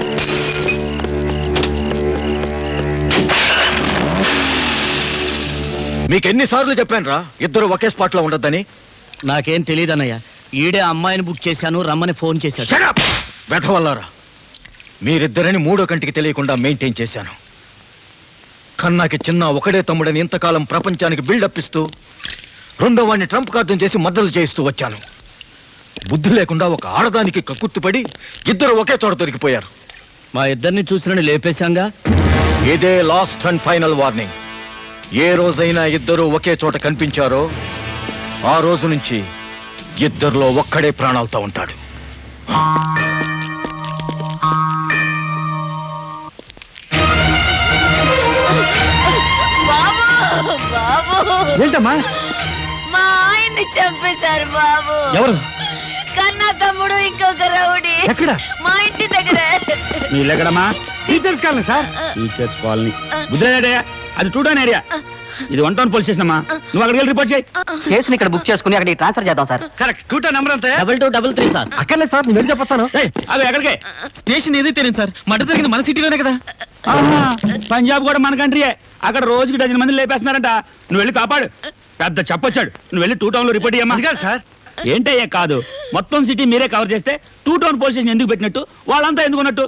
మీకు ఎన్నిసార్లు చెప్పాను రా ఇద్దరు ఒకే స్పాట్ లో ఉండొద్దని నాకేం తెలియదన్నయ్య ఈడే అమ్మాయిని బుక్ చేశాను రమ్మని ఫోన్ చేశాడు వెధవల్లారా మీరిద్దరని మూడో కంటికి తెలియకుండా మెయింటైన్ చేశాను కన్నాకి చిన్న ఒకడే తమ్ముడని ఇంతకాలం ప్రపంచానికి బిల్డప్ ఇస్తూ రెండో వాడిని ట్రంప్ కార్డు చేసి మద్దతు చేయిస్తూ వచ్చాను బుద్ధి లేకుండా ఒక ఆడదానికి కక్కుర్తిపడి ఇద్దరు ఒకే చోట దొరికిపోయారు మా ఇద్దరిని చూసినని లేపేశాంగా ఇదే లాస్ట్ అండ్ ఫైనల్ వార్నింగ్ ఏ రోజైనా ఇద్దరు ఒకే చోట కనిపించారో ఆ రోజు నుంచి ఇద్దరిలో ఒక్కడే ప్రాణాలతో ఉంటాడు బాబు బాబు ఏంటమ్మా మా ఆయన్ని చంపేశారు బాబు ఎవరు కన్నా తమ్ముడు ఇంకొక రౌడీ ఎక్కడ? మా ఇంటి దగ్గరే మీ ఇల్లెక్కడమ్మా teachers colony sir teachers colony బుద్ధిరేడయ్యా అది టూ టౌన్ ఏరియా ఇది వన్ టౌన్ పోలీస్ స్టేషన్ అమ్మా నువ్వు అక్కడికి వెళ్ళి రిపోర్ట్ చేయి కేసుని ఇక్కడ బుక్ చేసుకుని అక్కడికి ట్రాన్స్ఫర్ చేద్దాం sir correct two town number అంతే double two double three sir అక్కర్లేదు సార్ నేను చెప్పొస్తాను అది ఎక్కడికే స్టేషన్ ఏదైతే తెలియదు సార్ మర్డర్ జరిగింది మన సిటీలోనే కదా ఆహా, పంజాబ్ కూడా మన కంట్రీయే అక్కడ రోజుకి డజన్ మంది లేపేస్తున్నారంట నువ్వు వెళ్ళి కాపాడు పెద్ద చెప్పొచ్చాడు నువ్వు వెళ్ళి టూ టౌన్ లో రిపోర్ట్ చేయమ్మా కాదు సార్ ఏంటయ్యా కాదు మొత్తం సిటీ మీరే కవర్ చేస్తే టూ టౌన్ పోలీస్ స్టేషన్ ఎందుకు పెట్టినట్టు వాళ్ళంతా ఎందుకు ఉన్నట్టు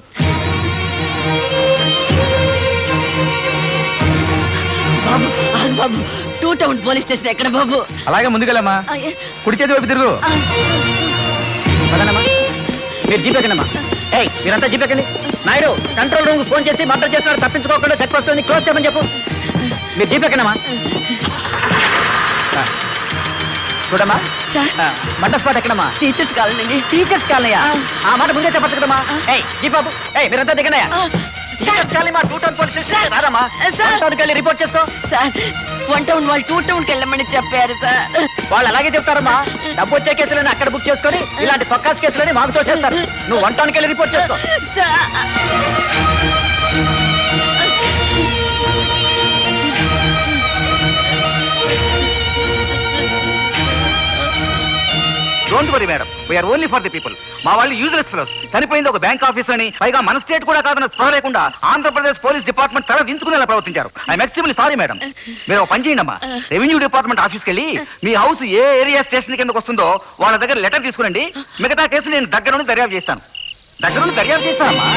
బాబు ఆగు బాబు టూ టౌన్ పోలీస్ స్టేషన్ ఎక్కడ బాబు అలాగే ముందుకెళ్ళమ్మా అయ్య, కుడి చేతి వైపు తిరుగు పదనమ్మా మీరు జీప్ ఎక్కండమ్మా ఏయ్ మీరంతా జీప్ ఎక్కండి నాయుడు కంట్రోల్ రూమ్ ఫోన్ చేసి మర్డర్ చేస్తున్నారు తప్పించుకోకుండా చెక్ వస్తుంది క్లోజ్ చేయమని చెప్పు మీరు జీప్ ఎక్కండమ్మా ఆ, చూడమ్మా ఆ, మర్డర్ స్పాట్ ఎక్కడమ్మా టీచర్స్ కాలనండి టీచర్స్ కాలనీయా ఆ మాట ముందే చెప్పచ్చు కదమ్మా ఏయ్ జీప్ బాబు ఏయ్ మీరంతా దిగనయా టీచర్స్ కాలనీ మా టూ టౌన్ పోలీస్ స్టేషన్ రాదమ్మా సార్. టౌన్కి వెళ్ళి రిపోర్ట్ చేసుకో సార్ వన్ టౌన్ వాళ్ళు టూ టౌన్కి వెళ్ళమని చెప్పారు సార్ వాళ్ళు అలాగే చెప్తారమ్మా డబ్బు వచ్చే కేసులని అక్కడ బుక్ చేసుకొని ఇలాంటి తొక్కాస్ కేసులని మాకు తోసేస్తారు నువ్వు వన్ టౌన్కి వెళ్ళి రిపోర్ట్ చేసుకో sir don't worry madam we're only for the people మా వాళ్ళు యూజ్లెస్ ఫెలోస్ చనిపోయింది ఒక బ్యాంక్ ఆఫీస్ అని పైగా మన స్టేట్ కూడా కాదన్న స్పృహ లేకుండా ఆంధ్రప్రదేశ్ పోలీస్ డిపార్ట్మెంట్ తల దించుకునేలా ప్రవర్తించారు ఐఎమ్ ఎక్స్ట్రీమ్లీ సారీ మేడం మీరు ఒక పని చేయండి అమ్మా రెవెన్యూ డిపార్ట్మెంట్ ఆఫీస్కి వెళ్ళి మీ హౌస్ ఏ ఏరియా స్టేషన్ కిందకు వస్తుందో వాళ్ళ దగ్గర లెటర్ తీసుకురండి మిగతా కేసు నేను దగ్గర నుండి దర్యాప్తు చేస్తాను దగ్గర నుండి దర్యాప్తు చేస్తానమ్మా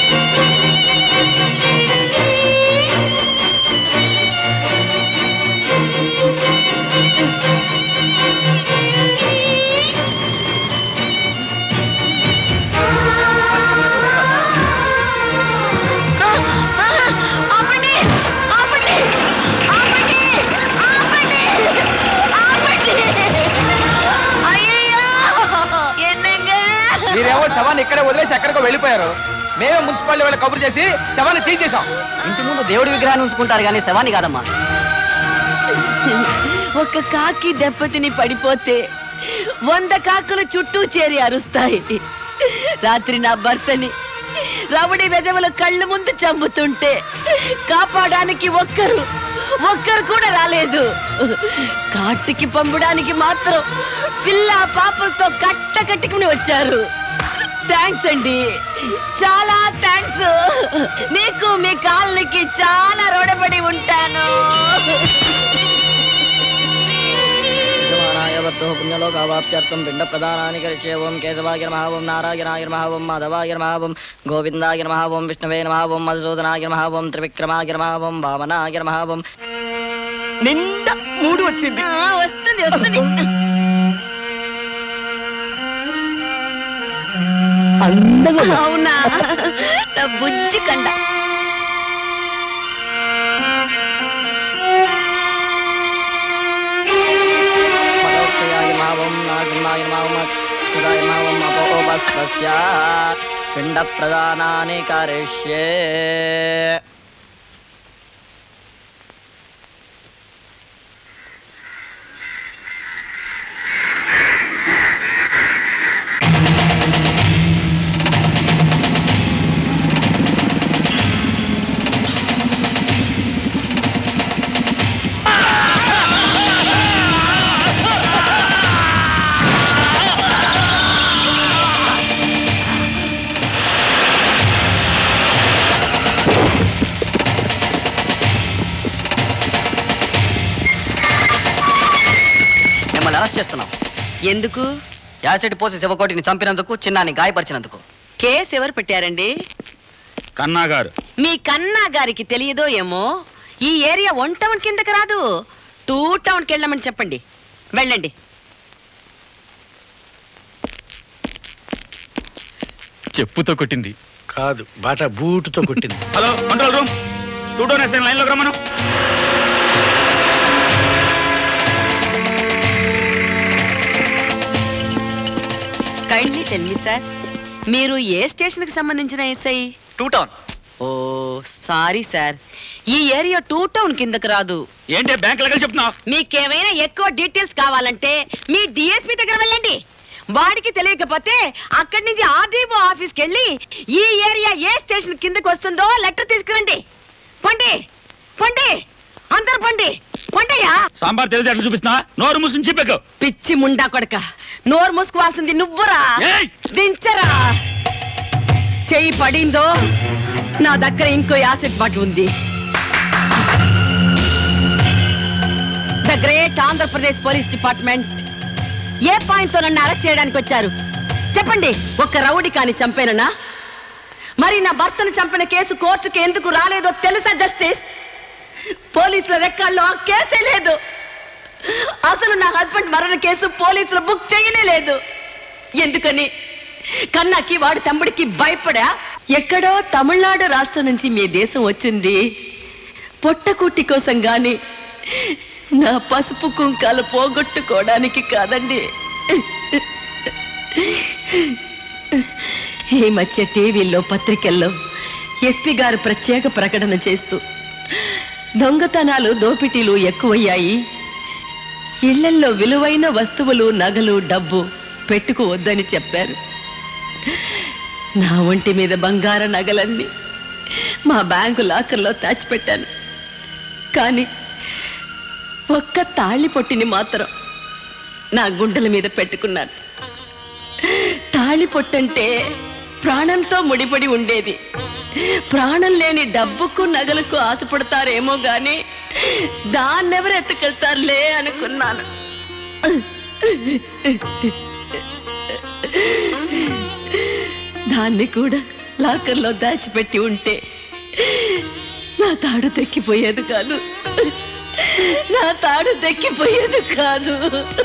ఆపండి ఆపండి ఆపండి ఆపండి ఆపండి అయ్యయ్యో என்னங்க మీరేమో శవాన్ని ఇక్కడే వదిలేసి ఎక్కడికో వెళ్ళిపోయారు మేమే మున్సిపాలిటీ వాళ్ళ కబురు చేసి శవాన్ని తీసేసాం ఇంటి ముందు దేవుడి విగ్రహాన్ని ఉంచుకుంటారు కానీ శవాన్ని కాదమ్మా ఒక కాకి దెబ్బతిని పడిపోతే వంద కాకులు చుట్టూ చేరి అరుస్తాయి రాత్రి నా భర్తని రవుడి వెదవుల కళ్ళు ముందు చంపుతుంటే కాపాడడానికి ఒక్కరు ఒక్కరు కూడా రాలేదు కాటికి పంపడానికి మాత్రం పిల్ల పాపలతో కట్ట కట్టుకుని వచ్చారు థ్యాంక్స్ అండి చాలా థ్యాంక్స్ మీకు మీ కాళ్ళకి చాలా రుణపడి ఉంటాను యజమానాయ వర్తో పుణ్యలోకావాప్త్యర్థం పిండ ప్రదానాన్ని కరిష్యే ఓం కేశవాయ నమః ఓం నారాయణాయ నమః ఓం మాధవాయ నమః ఓం గోవిందాయ నమః ఓం విష్ణవే నమః ఓం మధుసూదనాయ నమః ఓం త్రివిక్రమాయ నమః ఓం వామనాయ నమః ఓం నిండా మూడు వచ్చింది వస్తుంది వస్తుంది అవునా నా బుజ్జి కండ పరోక్షయాయ నమః ఓం నాసింహాయ నమః ఓం అచ్యుతాయ నమః ఓం అపోపస్పస్య పిండ ప్రదానాన్ని కరిష్యే మిమ్మల్ని అరెస్ట్ చేస్తున్నాం ఎందుకు యాసిడ్ పోసి శివకోటిని చంపినందుకు చిన్నాన్ని గాయపరిచినందుకు కేసు ఎవరు పెట్టారండి కన్నా గారు మీ కన్నా గారికి తెలియదో ఏమో ఈ ఏరియా వన్ టౌన్ కిందకి రాదు టూ టౌన్కి వెళ్ళమని చెప్పండి వెళ్ళండి చెప్పుతో కొట్టింది కాదు బాటా బూటుతో కొట్టింది hello control room two town SI లైన్లోకి రమ్మను కైండ్లీ టెల్ మీ సార్ మీరు ఏ స్టేషన్కి సంబంధించిన SI two town oh sorry sir ఈ ఏరియా టూ టౌన్ కిందకి రాదు ఏంటి బ్యాంక్ లెక్కలు చెప్తున్నావు మీకేమైనా ఎక్కువ డీటెయిల్స్ కావాలంటే మీ డిఎస్పీ దగ్గర వెళ్ళండి వాడికి తెలియకపోతే అక్కడి నుంచి ఆర్డీఓ ఆఫీస్కి వెళ్ళి ఈ ఏరియా ఏ స్టేషన్ కిందకి వస్తుందో లెటర్ తీసుకురండి పండి పండి అందరు పండి పండయ్యా సాంబార్ తెలిసి అట్లా చూపిస్తున్నా నోరు మూసుకుని చెప్పాకు పిచ్చి ముండా కొడక నోరు మూసుకోవాల్సింది నువ్వురా దించరా చెయ్యి పడిందో నా దగ్గర ఇంకో యాసిడ్ బాటిల్ ఉంది the great Andhra Pradesh police department a point తో నన్ను అరెస్ట్ చేయడానికి వచ్చారు చెప్పండి ఒక్క రౌడీ కాని చంపేనన్నా మరి నా భర్తను చంపిన కేసు కోర్టుకి ఎందుకు రాలేదో తెలుసా జస్టిస్ పోలీసుల రెక్కల్లో ఆ కేసే లేదు అసలు నా హస్బెండ్ మరణ కేసు పోలీసులు బుక్ చేయనే లేదు ఎందుకని కన్నాకి వాడి తమ్ముడికి భయపడా ఎక్కడో తమిళనాడు రాష్ట్రం నుంచి మీ దేశం వచ్చింది పొట్టకుట్టి కోసం గాని నా పసుపు కుంకాలు పోగొట్టుకోవడానికి కాదండి ఈ మధ్య టీవీల్లో పత్రికల్లో ఎస్పీ గారు ప్రత్యేక ప్రకటన చేస్తూ దొంగతనాలు దోపిడీలు ఎక్కువయ్యాయి ఇళ్లల్లో విలువైన వస్తువులు నగలు డబ్బు పెట్టుకోవద్దని చెప్పారు నా ఒంటి మీద బంగార నగలన్నీ మా బ్యాంకు లాకర్లో దాచిపెట్టాను కానీ ఒక్క తాళి పొట్టిని మాత్రం నా గుండెల మీద పెట్టుకున్నాను తాళి పొట్టంటే ప్రాణంతో ముడిపడి ఉండేది ప్రాణం లేని డబ్బుకు నగలకు ఆశపడతారేమో గాని దాన్నెవరు ఎత్తుకెళ్తారులే అనుకున్నాను దాన్ని కూడా లాకర్లో దాచిపెట్టి ఉంటే నా తాడు దక్కిపోయేది కాదు నా తాడు దక్కిపోయేది కాదు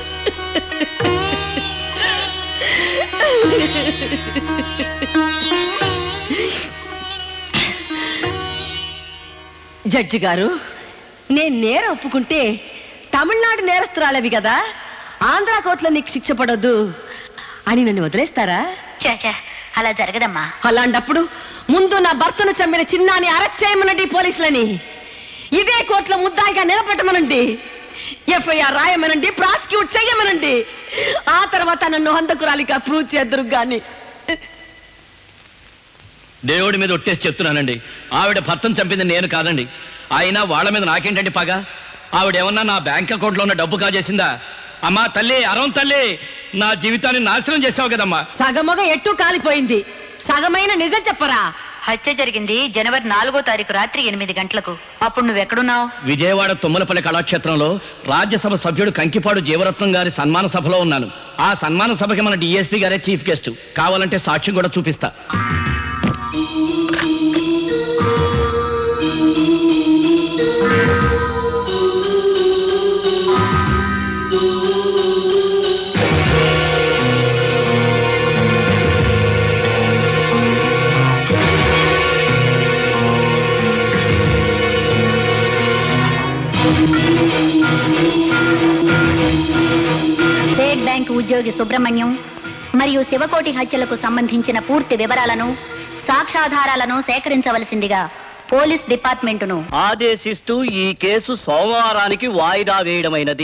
జడ్జి గారు నేను నేర ఒప్పుకుంటే తమిళనాడు నేరస్తురాలవి కదా ఆంధ్ర కోర్టులో నీకు శిక్ష పడొద్దు అని నన్ను వదిలేస్తారా చాచా అలా జరగదమ్మా అలాంటప్పుడు ముందు నా భర్తను చంపిన చిన్నాని అరెస్ట్ చేయమనండి పోలీసులని ఇదే కోర్టులో ముద్దాయిగా నిలబెట్టమనండి ఎఫ్ఐఆర్ రాయమనండి ప్రాసిక్యూట్ చెయ్యమనండి ఆ తర్వాత నన్ను హంతకురాలిగా ప్రూవ్ చేద్దరు గాని దేవుడి మీద ఒట్టేసి చెప్తున్నానండి ఆవిడ భర్తను చంపింది నేను కాదండి అయినా వాళ్ళ మీద నాకేంటండి పగ ఆవిడేమన్నా నా బ్యాంక్ అకౌంట్లో ఉన్న డబ్బు కాజేసిందా అమ్మా తల్లి అరం తల్లి నా జీవితాన్ని నాశనం చేసావు కదమ్మా సగమగ ఎట్టు కాలిపోయింది సగమైన నిజం చెప్పరా హత్య జరిగింది జనవరి నాలుగో తారీఖు రాత్రి ఎనిమిది గంటలకు అప్పుడు నువ్వెక్కడున్నావు విజయవాడ తుమ్మలపల్లి కళాక్షేత్రంలో రాజ్యసభ సభ్యుడు కంకిపాడు జీవరత్నం గారి సన్మాన సభలో ఉన్నాను ఆ సన్మాన సభకి మన డిఎస్పీ గారే చీఫ్ గెస్ట్ కావాలంటే సాక్ష్యం కూడా చూపిస్తా స్టేట్ బ్యాంక్ ఉద్యోగి సుబ్రహ్మణ్యం మరియు శివకోటి హత్యలకు సంబంధించిన పూర్తి వివరాలను సాక్ష్యాధారాలను సేకరించవలసిందిగా పోలీస్ డిపార్ట్మెంటును ఆదేశిస్తూ ఈ కేసు సోమవారానికి వాయిదా వేయడమైనది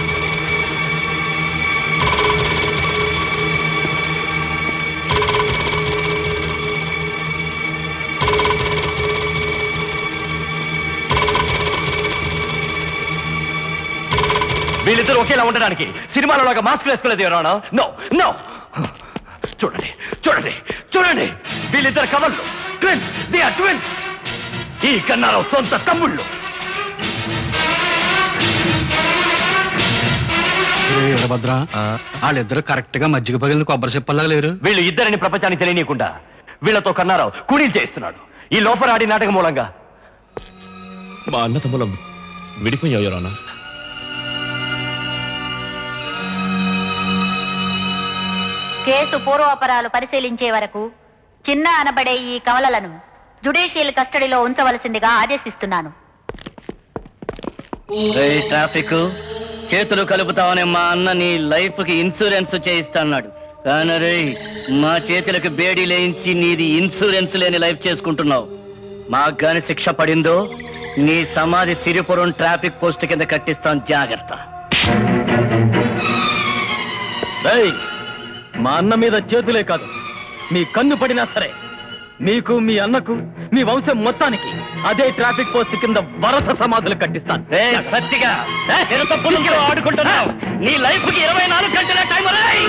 వీళ్ళిద్దరూ ఒకేలా ఉండడానికి సినిమాలో లాగా మాస్క్ వేసుకోలేదు ఎవరానా నో నో చూడండి చూడండి చూడండి వీళ్ళిద్దరు కవర్లు ట్విన్స్ దే ఆర్ ట్విన్స్ ఈ కన్నారావు సొంత తమ్ముళ్ళు వీరభద్ర వాళ్ళిద్దరు కరెక్ట్ గా మజ్జిగ పగిలిన కొబ్బరి చెప్పల్లాగా లేరు వీళ్ళు ఇద్దరిని ప్రపంచానికి తెలియనీయకుండా వీళ్ళతో కన్నారావు కూలీలు చేయిస్తున్నాడు ఈ లోపల ఆడి నాటకం మూలంగా మా అన్న తమ్ములం విడిపోయావు యోరానా కేసు పూర్వాపరాలు పరిశీలించే వరకు చిన్న అనబడే ఈ కవలలను జుడిషియల్ కస్టడీలో ఉంచవలసిందిగా ఆదేశిస్తున్నాను ఏయ్ ట్రాఫిక్ చేతులు కలుపుతామని మా అన్న నీ లైఫ్ కి ఇన్సూరెన్స్ చేయిస్తాన్నాడు కానీ రే మా చేతులకు బేడీ లేయించి నీది ఇన్సూరెన్స్ లేని లైఫ్ చేసుకుంటున్నావు మాకు గాని శిక్ష పడిందో నీ సమాధి సిరిపురం ట్రాఫిక్ పోస్ట్ కింద కట్టిస్తాం జాగ్రత్త రేయ్, మా అన్న మీద చేతులే కాదు మీ కన్ను పడినా సరే మీకు మీ అన్నకు మీ వంశం మొత్తానికి అదే ట్రాఫిక్ పోస్ట్ కింద వరస సమాధులు కట్టిస్తాను ఏయ్, సత్తిగా చిరుత పులుసులో ఆడుకుంటున్నావు నీ లైఫ్ కి ఇరవై నాలుగు గంటల టైం రాయ్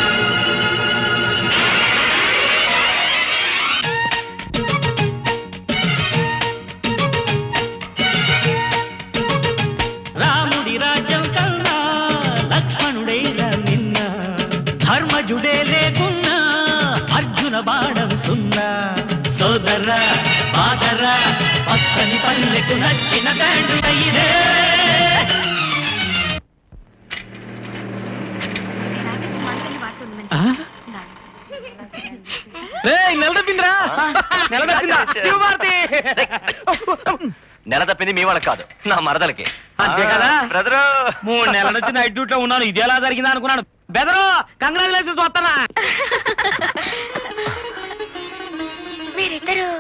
రాముడి రాజ్యం కన్నా లక్ష్మణుడే నిన్న ధర్మజుడే లేకున్నా అర్జున బాణం సున్నా సోదర బాదర పచ్చని పల్లెకు నచ్చిన బ్యాండు ఇదే నిలదప్పిందిరా నిలదప్పిందా? శివభారతి! నెల తప్పింది మీ వాళ్ళకి కాదు నా మరదలకి అంతే కదా బ్రదరు మూడు నెలల నుంచి నైట్ డ్యూటీలో ఉన్నాను ఇది ఎలా జరిగిందా అనుకున్నాను బెదరు కంగ్రాచులేషన్స్ వస్తానా మీరిద్దరు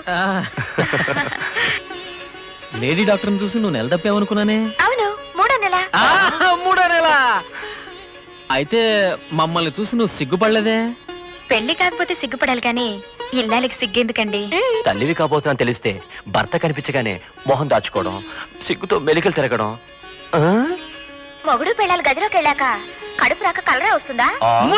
లేడీ డాక్టర్ని చూసి నువ్వు నెల తప్పావనుకున్నానే అవును మూడో నెల మూడో నెల అయితే మమ్మల్ని చూసి నువ్వు సిగ్గుపడలేదే పెళ్లి కాకపోతే సిగ్గుపడాలి కానీ ఇల్లాలకి సిగ్గెందుకండి తల్లివి కాబోతున్నా తెలిస్తే భర్త కనిపించగానే మొహం దాచుకోవడం సిగ్గుతో మెలికలు తిరగడం ఆ? మొగుడు పెళ్ళాలి గదిలోకి వెళ్ళాక కడుపు రాక కలరా వస్తుందా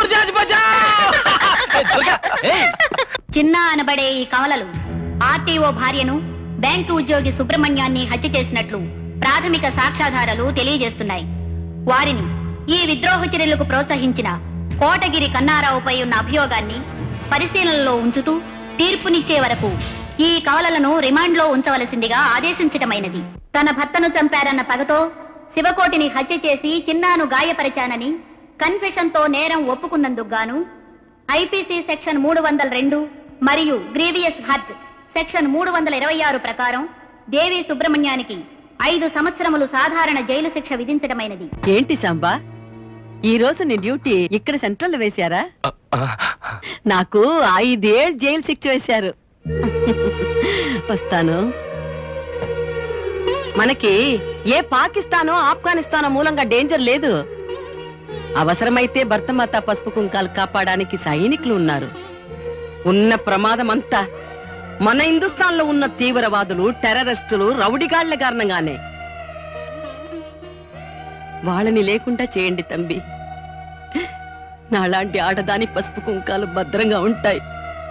చిన్న అనబడే ఈ కవలలు ఆర్టీఓ భార్యను బ్యాంకు ఉద్యోగి సుబ్రహ్మణ్యాన్ని హత్య చేసినట్లు ప్రాథమిక సాక్ష్యాధారాలు తెలియజేస్తున్నాయి వారిని ఈ విద్రోహ చర్యలకు ప్రోత్సహించిన కోటగిరి కన్నారావుపై ఉన్న అభియోగాన్ని పరిశీలనలో ఉంచుతూ తీర్పునిచ్చే వరకు ఈ కవలలను రిమాండ్లో ఉంచవలసిందిగా ఆదేశించటమైనది తన భర్తను చంపారన్న పగతో శివకోటిని హత్య చేసి చిన్నాను గాయపరిచానని కన్ఫెషన్తో నేరం ఒప్పుకున్నందుకు గాను ఐపీసీ సెక్షన్ మూడు వందల రెండు మరియు గ్రీవియస్ హర్ట్ సెక్షన్ మూడు వందల ఇరవై ఆరు ప్రకారం దేవి సుబ్రహ్మణ్యానికి ఐదు సంవత్సరములు సాధారణ జైలు శిక్ష విధించడమైనది ఏంటి సాంబా ఈ రోజు నీ డ్యూటీ ఇక్కడ సెంట్రల్ వేశారా నాకు ఐదేళ్ళు జైలు శిక్ష వేశారు వస్తాను మనకి ఏ పాకిస్తానో ఆఫ్ఘనిస్తానో మూలంగా డేంజర్ లేదు అవసరమైతే భర్తమాత పసుపు కుంకాలు కాపాడడానికి సైనికులు ఉన్నారు ఉన్న ప్రమాదం అంతా మన హిందుస్థాన్లో ఉన్న తీవ్రవాదులు టెర్రరిస్టులు రౌడిగాళ్ల కారణంగానే వాళ్ళని లేకుండా చేయండి తంబి నాలాంటి ఆడదాని పసుపు కుంకాలు భద్రంగా ఉంటాయి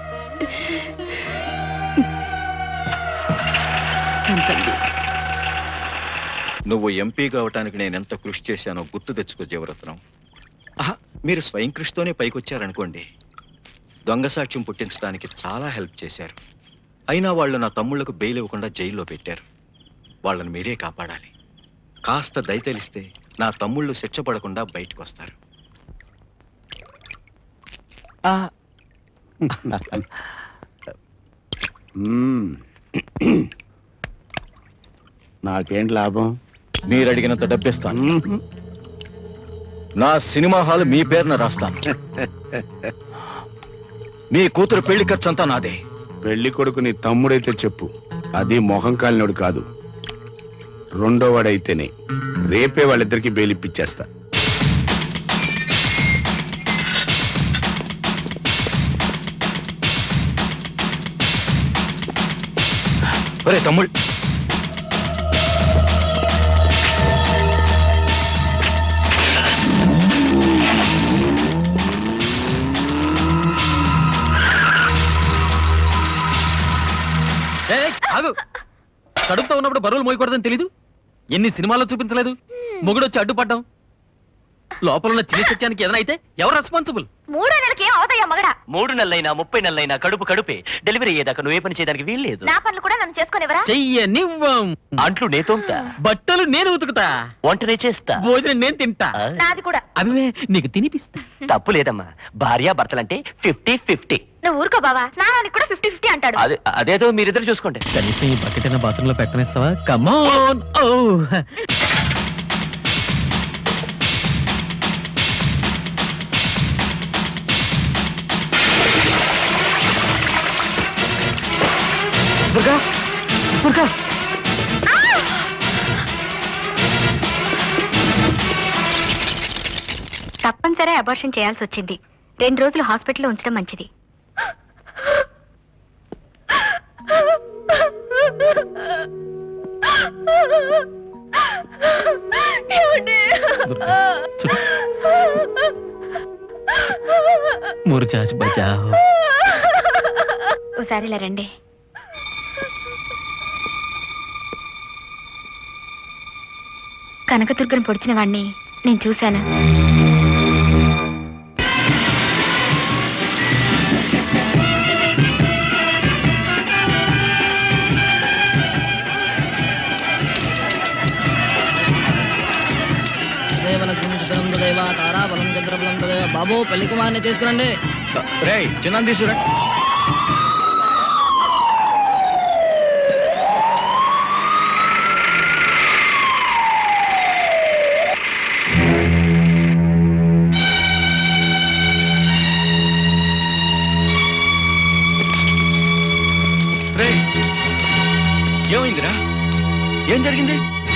వస్తాను తంబి నువ్వు ఎంపీ కావటానికి నేను ఎంత కృషి చేశానో గుర్తు తెచ్చుకో జీవరత్నం ఆహా, మీరు స్వయం కృషితోనే పైకొచ్చారనుకోండి దొంగ సాక్ష్యం పుట్టించడానికి చాలా హెల్ప్ చేశారు అయినా వాళ్ళు నా తమ్ముళ్లకు బెయిల్ ఇవ్వకుండా జైల్లో పెట్టారు వాళ్ళని మీరే కాపాడాలి కాస్త దయ తెలిస్తే నా తమ్ముళ్ళు శిక్ష పడకుండా బయటకు వస్తారు మ్మ్. నాకేంటి లాభం మీరు అడిగినంత డబ్బిస్తాను నా సినిమా హాల్ మీ పేరున రాస్తాను మీ కూతురు పెళ్లి ఖర్చు అంతా నాదే పెళ్లి కొడుకు నీ తమ్ముడైతే చెప్పు అది మొహం కాలినోడు కాదు రెండో వాడైతేనే రేపే వాళ్ళిద్దరికి బెయిలిప్పిచ్చేస్తా ఒరే తమ్ముడు ఏయ్, ఆగు కడుపుతో ఉన్నప్పుడు బరువులు మోయకూడదని తెలీదు ఎన్ని సినిమాల్లో చూపించలేదు మొగుడొచ్చి అడ్డుపడ్డాం లోపల ఉన్న చిన్న సత్యానికి ఏదైనా అయితే ఎవరు రెస్పాన్సిబుల్ మూడో నెలకి ఏం అవుతాయా మగడా మూడు నెలలైనా ముప్పై నెలలైనా కడుపు కడుపే డెలివరీ అయ్యేదాకా నువ్వే పని చేయడానికి వీల్లేదు నా పనులు కూడా నన్ను చేసుకునేవరా చెయ్యనివ్వం అంట్లు నే తోముతా బట్టలు నేను ఉతుకుతా వంటనే చేస్తా భోజనం నేను తింటా నాది కూడా అవి నీకు తినిపిస్తా తప్పు లేదమ్మా భార్య భర్తలంటే ఫిఫ్టీ ఫిఫ్టీ నువ్వు ఊరుకో బావా స్నానానికి కూడా ఫిఫ్టీ ఫిఫ్టీ అంటాడు అదే అదేదో మీరిద్దరు చూసుకోండి కనీసం ఈ బకెట్ అయినా బాత్రూమ్ లో పెట్టనిస్తావా కమాన్ ఓ దుర్గా దుర్గా తప్పనిసరి అబార్షన్ చేయాల్సి వచ్చింది రెండు రోజులు హాస్పిటల్లో ఉంచడం మంచిది మురచాచి బచావ్ ఓసారి ఇలా రండి కనకదుర్గను పొడిచిన వాణ్ణి నేను చూశాను సేవలగ్నం చిత్రం తదేవ తారాబలం చంద్రబలం తదేవ బాబు పెళ్లి కుమార్ని తీసుకురండి రే చిన్న తీసుకురా రే ఏమైందిరా ఏం జరిగింది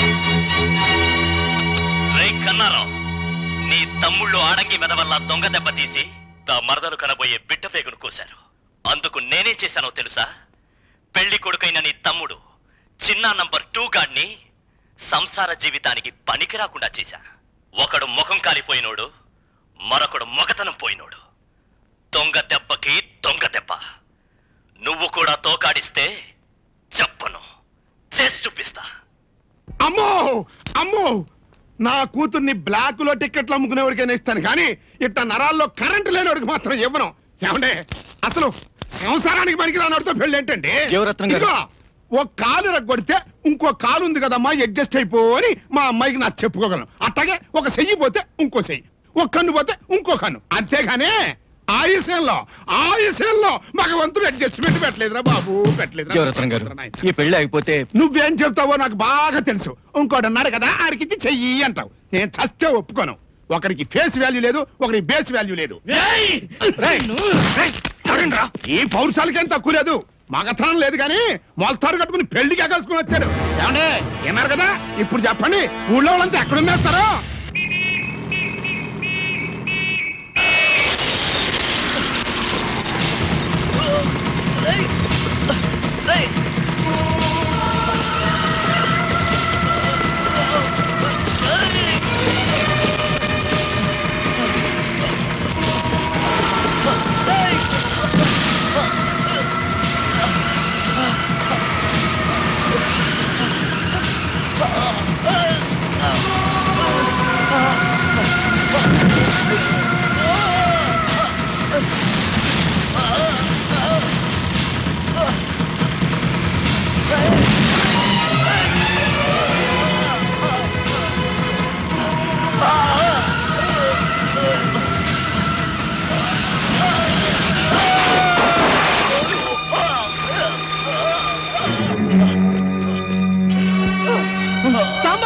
రే కన్నారావు నీ తమ్ముళ్ళు ఆడంగి మెదవల్ల దొంగ దెబ్బ తీసి తా మరదలు కనబోయే బిడ్డ పేగును కోశారు అందుకు నేనేం చేశానో తెలుసా పెళ్లి కొడుకైన నీ తమ్ముడు చిన్న నంబర్ టూ గాడిని సంసార జీవితానికి పనికి రాకుండా చేశా ఒకడు ముఖం కాలిపోయినోడు మరొకడు మొగతనం పోయినోడు దొంగ దెబ్బకి దొంగ దెబ్బ నువ్వు కూడా తోకాడిస్తే చెప్పను చేసి చూపిస్తా అమ్మో అమ్మో నా కూతుర్ని బ్లాక్ లో టికెట్లు అమ్ముకునేవాడికైనా ఇస్తాను కానీ ఇట్ట నరాల్లో కరెంటు లేనివాడికి మాత్రం ఇవ్వను ఏమండే అసలు సంసారానికి పనికి రానోడితో పెళ్ళి ఏంటండి దేవరత్నం గారు. ఇదిగో, ఒక కాలు రగ్గొడితే ఇంకో కాలు ఉంది కదమ్మా అడ్జస్ట్ అయిపో అని మా అమ్మాయికి నాకు చెప్పుకోగలను అట్లాగే ఒక చెయ్యి పోతే ఇంకో చెయ్యి ఒక కన్ను పోతే ఇంకో కన్ను అంతేగాని ఆ విషయంలో ఆ విషయంలో భగవంతుడు అడ్జస్ట్మెంట్ పెట్టలేదురా బాబు పెట్టలేదురా దేవరత్నం గారు ఈ పెళ్లి అయిపోతే నువ్వేం చెప్తావో నాకు బాగా తెలుసు ఇంకోటి అన్నాడు కదా ఆడికిచ్చి చెయ్యి అంటావు నేను చస్తే ఒప్పుకోను ఒకడికి ఫేస్ వాల్యూ లేదు ఒకడికి బేస్ వాల్యూ లేదు రేయ్! రేయ్! చూడండిరా, ఈ పౌరుషాలకేం తక్కువ లేదు మగతనం లేదు కానీ మొలతారు కట్టుకుని పెళ్లికి ఎగల్సుకుని వచ్చాడు ఏమండే విన్నారు కదా ఇప్పుడు చెప్పండి ఊళ్ళో వాళ్ళంతా ఎక్కడ ఉమ్మేస్తారో సాంబా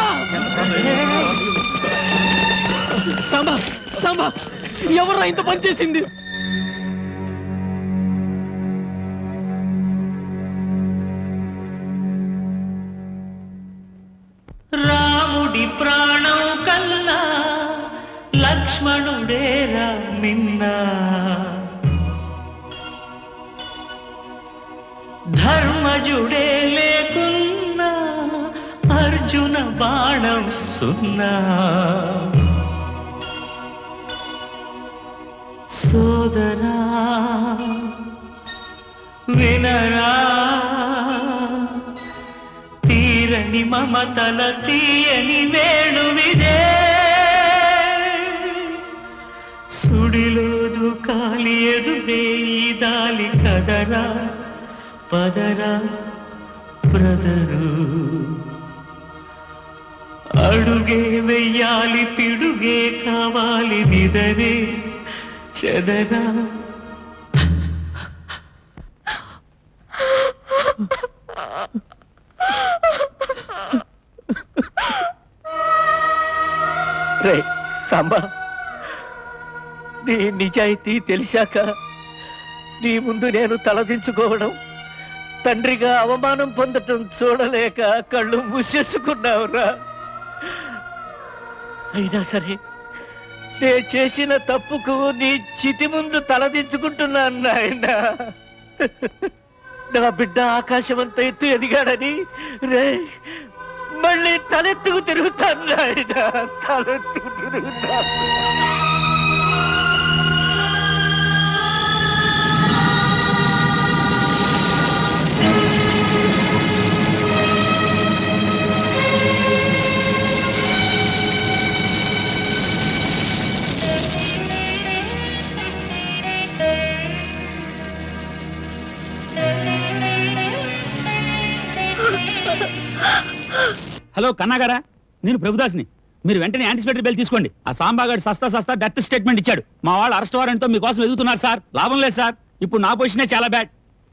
సాంబా సాంబా ఎవర్రా ఇంత పని చేసింది రాముడి ప్రాణం కన్నా లక్ష్మణుడేరా మిన్న ధర్మజుడే లేకున్నా అర్జున బాణం సున్నా సోదరా వినరా తీరని మమతల తీయని వేణువిదే పదరా పదరా బ్రదరు అడుగే వెయ్యాలి పిడుగే కావాలి నిదరే చెదరా రే సాంబా నీ నిజాయితీ తెలిసాక నీ ముందు నేను తలదించుకోవడం తండ్రిగా అవమానం పొందటం చూడలేక కళ్ళు మూసేసుకున్నావురా అయినా సరే నే చేసిన తప్పుకు నీ చితి ముందు తలదించుకుంటున్నాను నాయన నా బిడ్డ ఆకాశమంత ఎత్తు ఎదిగాడని రే మళ్ళీ తలెత్తుకు తిరుగుతాను నాయన తలెత్తుకు తిరుగుతాను హలో కన్నాగారా నేను ప్రభుదాస్ని మీరు వెంటనే యాంటిసిపేటరీ బెల్ తీసుకోండి ఆ సాంబాగాడు సస్తా సస్తా డెత్ స్టేట్మెంట్ ఇచ్చాడు మా వాళ్ళు అరెస్ట్ వారెంట్తో మీకోసం ఎదుగుతున్నారు సార్ లాభం లేదు సార్ ఇప్పుడు నా పొజిషనే చాలా బ్యాడ్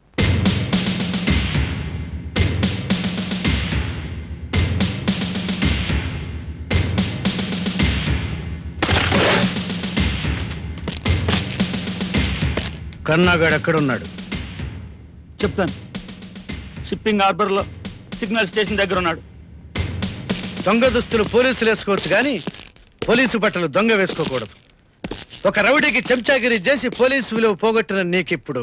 కన్నాగాడు ఎక్కడున్నాడు చెప్తాను షిప్పింగ్ హార్బర్లో సిగ్నల్ స్టేషన్ దగ్గర ఉన్నాడు దొంగ దుస్తులు పోలీసులు వేసుకోవచ్చు కానీ పోలీసు బట్టలు దొంగ వేసుకోకూడదు ఒక రౌడీకి చెంచాగిరి చేసి పోలీసు విలువ పోగొట్టిన నీకిప్పుడు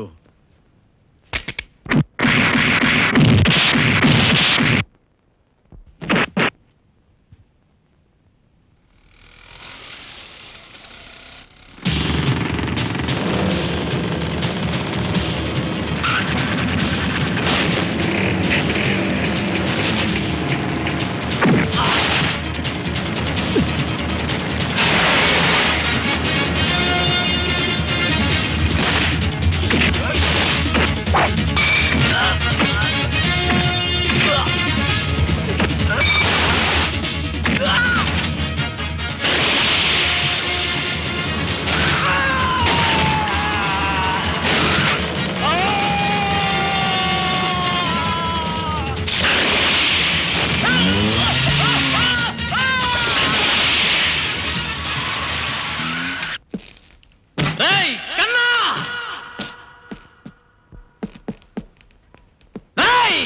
రేయ్ కన్నా రేయ్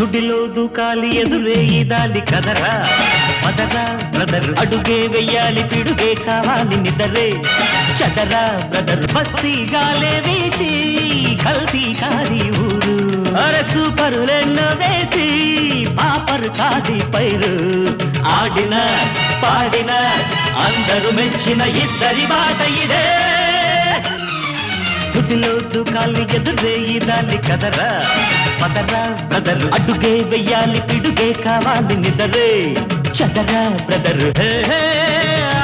సుడిలో దూకాలి ఎదురే ఇదాలి కదరా పదరా బ్రదర్ అడుగే వెయ్యాలి పిడుగే కావాలి నిదరే చదరా బ్రదర్ బస్తీ గాలే వేచి కల్తీ కాది ఊరు అరే సూపరులెన్నో వేసి పాపరు కాది పైరు ఆడిన పాడిన అందరూ మెచ్చిన ఇద్దరి మాట ఇదే సుదిలో దుకాలి ఎదురే ఇదాలి కదరా పదరా బ్రదర్ అడ్డుగే వెయ్యాలి పిడుగే కావాలి నిదరే చదరా బ్రదర్ హే హే